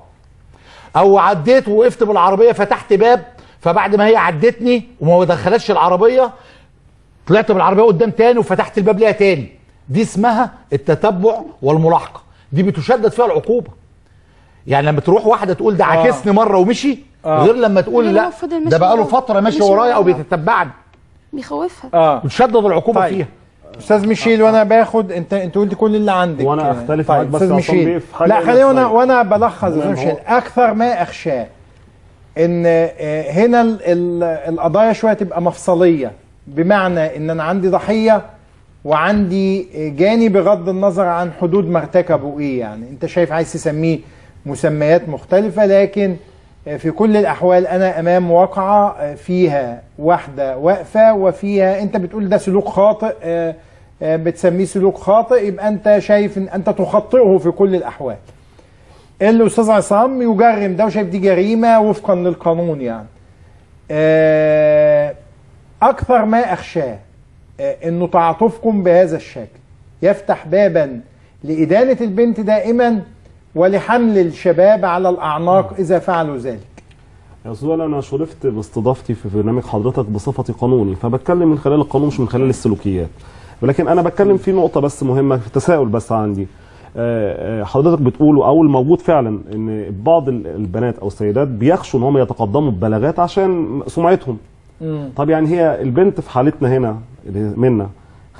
او عديت ووقفت بالعربيه فتحت باب فبعد ما هي عدتني وما دخلتش العربيه طلعت بالعربيه قدام تاني وفتحت الباب ليها تاني دي اسمها التتبع والملاحقه دي بتشدد فيها العقوبه يعني لما تروح واحده تقول ده آه. عاكسني مره ومشي آه. غير لما تقول غير لا لما فضل ماشي ده بقاله وراها. فتره ماشي ماشي ورايا او وراها. بيتتبعني بيخوفها اه بتشدد العقوبه طيب. فيها استاذ ميشيل وانا باخد انت انت قلت كل اللي عندك وأنا أختلف معاك طيب بس استاذ يا عصام بيه ميشيل في حاجة لا هنا خليني وانا شوية. وانا بلخص يا استاذ تمام، ميشيل هو- اكثر ما اخشاه ان آه، هنا ال- ال- القضايا شويه تبقى مفصليه بمعنى ان انا عندي ضحيه وعندي جاني بغض النظر عن حدود ما ارتكبوا ايه يعني انت شايف عايز تسميه مسميات مختلفه لكن في كل الاحوال انا امام واقعه فيها واحده واقفه وفيها انت بتقول ده سلوك خاطئ آه، آه، بتسميه سلوك خاطئ يبقى انت شايف ان انت تخطئه في كل الاحوال الاستاذ عصام يجرم ده وشايف دي جريمه وفقا للقانون يعني آه، اكثر ما اخشاه آه، انه تعاطفكم بهذا الشكل يفتح بابا لادانه البنت دائما ولحمل الشباب على الاعناق اذا فعلوا ذلك يا استاذ وائل انا شرفت باستضافتي في برنامج حضرتك بصفتي قانوني فبتكلم من خلال القانون مش من خلال السلوكيات ولكن انا بتكلم في نقطه بس مهمه في تساؤل بس عندي آه، آه، حضرتك بتقول او الموجود فعلا ان بعض ال- البنات او السيدات بيخشوا ان هم يتقدموا ببلاغات عشان سمعتهم طب يعني هي البنت في حالتنا هنا اللي منا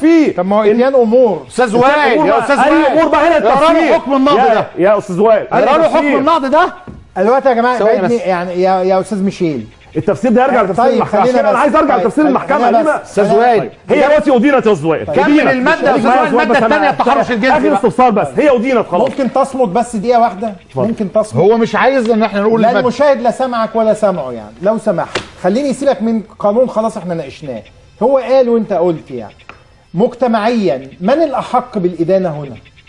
فيه طب ما هو اتيان امور استاذ وائل يا استاذ وائل اي امور بقى هنا اقرا التفسير له حكم النقد يا- ده يا استاذ وائل اقرا له حكم التفسير. النقد ده الوقت يا جماعه ثواني بعدني بس. يعني يا يا استاذ ميشيل التفسير ده يرجع لتفسير طيب، المحكمه خلينا عشان انا بس- عايز ارجع طيب، لتفسير طيب، المحكمه خلينا ليه ما- بس- أستاذ وائل. هي دلوقتي ادينت يا استاذ وائل كمل أدينت. المادة يا أستاذ اسمعي وائل، أستاذ المادة بس أنا- الثانية التحرش الجنسي اخر بقى. استفسار بس هي ادينت خلاص ممكن تصمت بس دقيقه واحده ممكن تصمت هو مش عايز ان احنا نقول لا المادة. المشاهد لا سمعك ولا سمعه يعني لو سمحت خليني يسيبك من قانون خلاص احنا ناقشناه هو قال وانت قلت يعني مجتمعيا من الاحق بالادانه هنا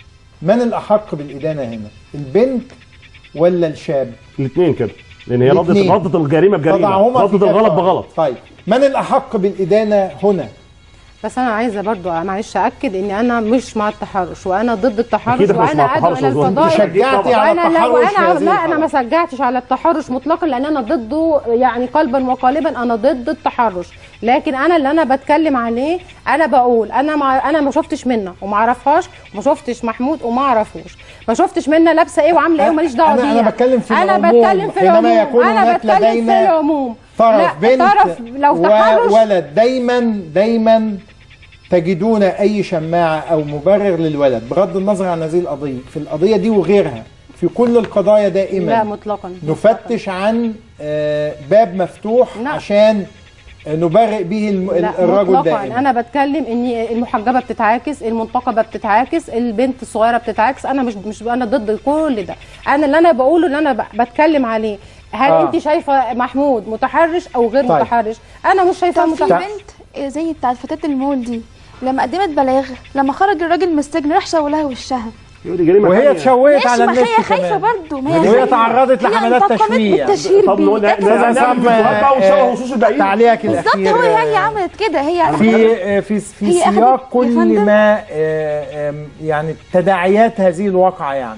من الاحق بالادانه هنا البنت ولا الشاب الاثنين كده لان هي ردت الاتنين. ردت الجريمه بجريمه فضعهما في ردت الغلط كفة. بغلط طيب من الاحق بالادانه هنا بس انا عايزه برضو معلش اكد ان انا مش مع التحرش وانا ضد التحرش أكيد إحنا مش وانا مع ادعو التحرش الى يا زوزو. الفضائل أنت شجعتي على وانا لا التحرش في وانا هذه لا انا الحالة. ما شجعتش على التحرش مطلقا لان انا ضده يعني قلبا وقالبا انا ضد التحرش لكن انا اللي انا بتكلم عليه انا بقول انا ما انا ما شفتش منى وما اعرفهاش وما شفتش محمود وما اعرفوش ما شفتش منى لابسه ايه وعامله ايه وماليش دعوه أنا- بيها أنا بتكلم في انا العموم. بتكلم في حينما العموم يكون انا هناك بتكلم في لدينا العموم طرف لا بنت طرف لو تحرش وولد دايما دايما تجدون اي شماعه او مبرر للولد بغض النظر عن هذه القضيه في القضيه دي وغيرها في كل القضايا دائما لا مطلقا نفتش عن آه، باب مفتوح عشان آه، نبرئ به الم- لا الرجل مطلقا دائما انا بتكلم ان المحجبه بتتعاكس المنتقبه بتتعاكس البنت الصغيره بتتعاكس انا مش مش انا ضد كل ده انا اللي انا بقوله اللي انا ب- بتكلم عليه هل آه. آه. انت شايفه محمود متحرش او غير طيب. متحرش انا مش شايفاه طب في متحرش بنت زي بتاعت فتاة المول دي لما قدمت بلاغ لما خرج الراجل من السجن راح شاولها وشها وهي اتشوهت ماشي على ما النت هي خايفه كمان برضه ما هي وهي خايفة. تعرضت هي لحملات انتقمت تشويه بالتشهير طب بيه. نقول- كانت- نقول- نعمل فيديوهات بقى ونشوه وشوش الباقيين. تعليقك بالظبط الاخير هو آه، يعني عملت كده هي في في في هي أخدت- سياق يا كل فندم. ما آه، آم، يعني تداعيات هذه الواقعة يعني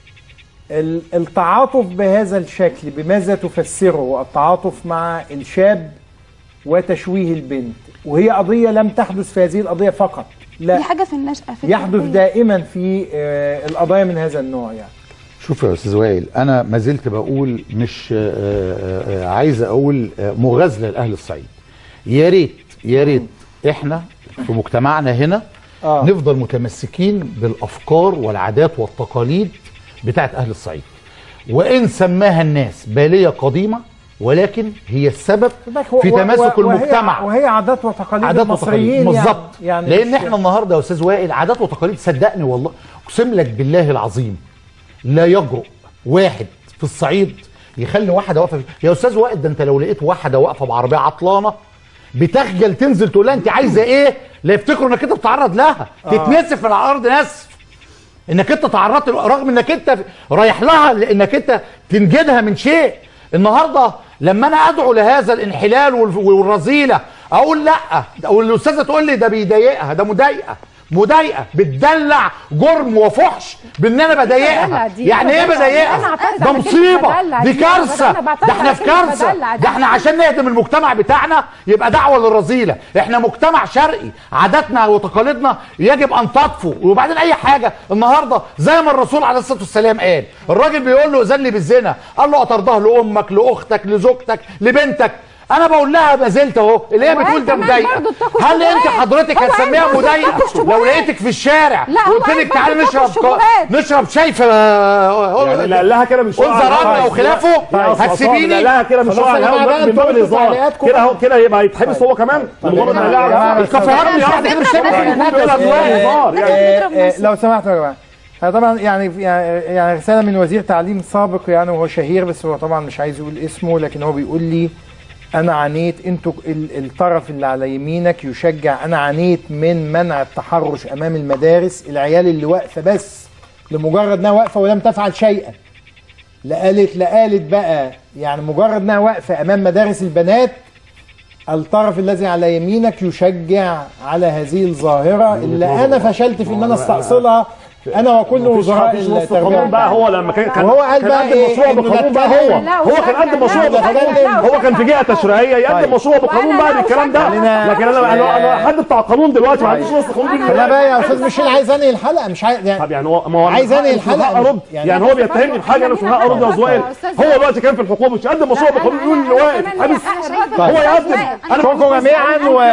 ال- التعاطف بهذا الشكل بماذا تفسره التعاطف مع الشاب وتشويه البنت وهي قضية لم تحدث في هذه القضية فقط دي لا حاجه في النشأة في يحدث التربية. دائما في آه، القضايا من هذا النوع يعني شوف يا استاذ وائل انا ما زلت بقول مش آه، آه، آه، عايز اقول آه، مغازله لاهل الصعيد يا ريت يا ريت احنا في مجتمعنا هنا آه. نفضل متمسكين بالافكار والعادات والتقاليد بتاعت اهل الصعيد وان سماها الناس باليه قديمه ولكن هي السبب في و- تماسك و- وهي- المجتمع وهي عادات وتقاليد عادات المصريين وتقاليد يعني. بالظبط يعني لان مش- احنا النهارده يا استاذ وائل عادات وتقاليد صدقني والله اقسم لك بالله العظيم لا يجرؤ واحد في الصعيد يخلي واحده واقفه يا استاذ وائل ده انت لو لقيت واحده واقفه بعربيه عطلانه بتخجل تنزل تقول لها انت عايزه ايه لا يفتكروا انك انت بتتعرض لها آه. تتنسف من على الارض نسف انك انت تعرضت رغم انك انت رايح لها لانك انت تنجدها من شيء النهارده لما انا ادعو لهذا الانحلال والف- والرذيله اقول لا او الاستاذه تقول لي ده بيضايقها ده مضايقه مضايقه بتدلع جرم وفحش بان انا بدلع بضايقها دي. يعني ايه بدلع دي. أنا بضايقها أعترض ده على كلمة مصيبه بدلع دي دي. كارثه أنا بعترض ده احنا على في كلمة كارثه بدلع دي. ده احنا عشان نهدم المجتمع بتاعنا يبقى دعوه للرذيله احنا مجتمع شرقي عاداتنا وتقاليدنا يجب ان تطفو وبعدين اي حاجه النهارده زي ما الرسول عليه الصلاه والسلام قال الراجل بيقول له اذن لي بالزنا قال له اطردها لامك لاختك لزوجتك لبنتك انا بقول لها ما زلت اهو اللي هي هو بتقول ده كمان مضايقه برضه اتقوا هل انت الشبهات. حضرتك هو هتسميها عايز برضه مضايقه اتقوا الشبهات. لو لقيتك في الشارع لا، هو وقلت عايز لك تعالي برضه نشرب اتقوا الشبهات. نشرب شاي في يعني اللي قال لها كده من شويه قلت زرعنا او خلافه هتسيبيني اللي قال لها كده من شويه على الهوا من باب الهزار كده اهو كده يبقى يتحبس هو كمان لمجرد ما قال لها الكفرات اللي واحده كده مش هزار يعني آه، آه، لو سمحتوا يا جماعه أنا طبعا يعني في- يعني رساله من وزير تعليم سابق يعني وهو شهير بس هو طبعا مش عايز يقول اسمه لكن هو بيقول لي انا عانيت انتوا ال- الطرف اللي على يمينك يشجع انا عانيت من منع التحرش امام المدارس العيال اللي واقفه بس لمجرد انها واقفه ولم تفعل شيئا لا قالت لا قالت بقى يعني مجرد انها واقفه امام مدارس البنات الطرف الذي على يمينك يشجع على هذه الظاهره اللي انا فشلت في ان انا استأصلها انا وكل وزراء مفيش نص التربيه القانون بقى هو لما كان كان وهو قال كان بقى قدم إيه؟ مشروع إنه بقانون بقى نتكلم- هو هو كان قدم مشروع بقانون هو كان في جهه تشريعيه يقدم مشروع بقانون بقى بالكلام ده خلينا- لكن انا انا انا حد بتاع قانون دلوقتي ما عنديش نص قانون بيجي لا بقى يا استاذ ميشيل عايز انهي الحلقه مش عايز يعني طب يعني هو ما هو عايز انهي الحلقه ارد مش- يعني هو بيتهمني بحاجه انا مش هحق ارد يا زويل هو دلوقتي كان في الحكومه مش قدم مشروع بقانون يقول اللي واقف حابس هو يقدم انا بشكركم جميعا و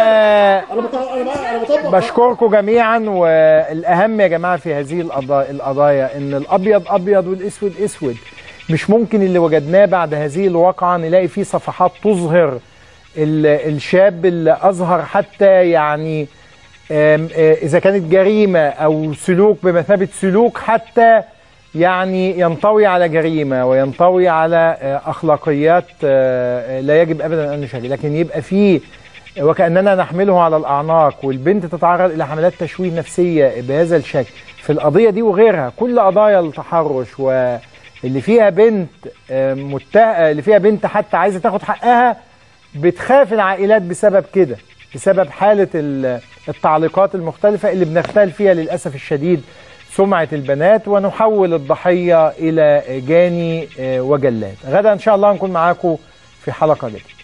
بشكركم جميعا والاهم يا جماعه في هذه القضايا, القضايا ان الابيض ابيض والاسود اسود مش ممكن اللي وجدناه بعد هذه الواقعه نلاقي فيه صفحات تظهر ال- الشاب اللي اظهر حتى يعني آم، آه، اذا كانت جريمه او سلوك بمثابه سلوك حتى يعني ينطوي على جريمه وينطوي على آه، اخلاقيات آه، لا يجب ابدا ان نشارك لكن يبقى فيه وكأننا نحمله على الأعناق والبنت تتعرض إلى حملات تشويه نفسية بهذا الشكل في القضية دي وغيرها كل قضايا التحرش واللي فيها بنت آه، متها اللي فيها بنت حتى عايزة تاخد حقها بتخاف العائلات بسبب كده بسبب حالة ال- التعليقات المختلفة اللي بنختل فيها للأسف الشديد سمعة البنات ونحول الضحية إلى جاني آه، وجلاد غدا إن شاء الله نكون معاكم في حلقة جديدة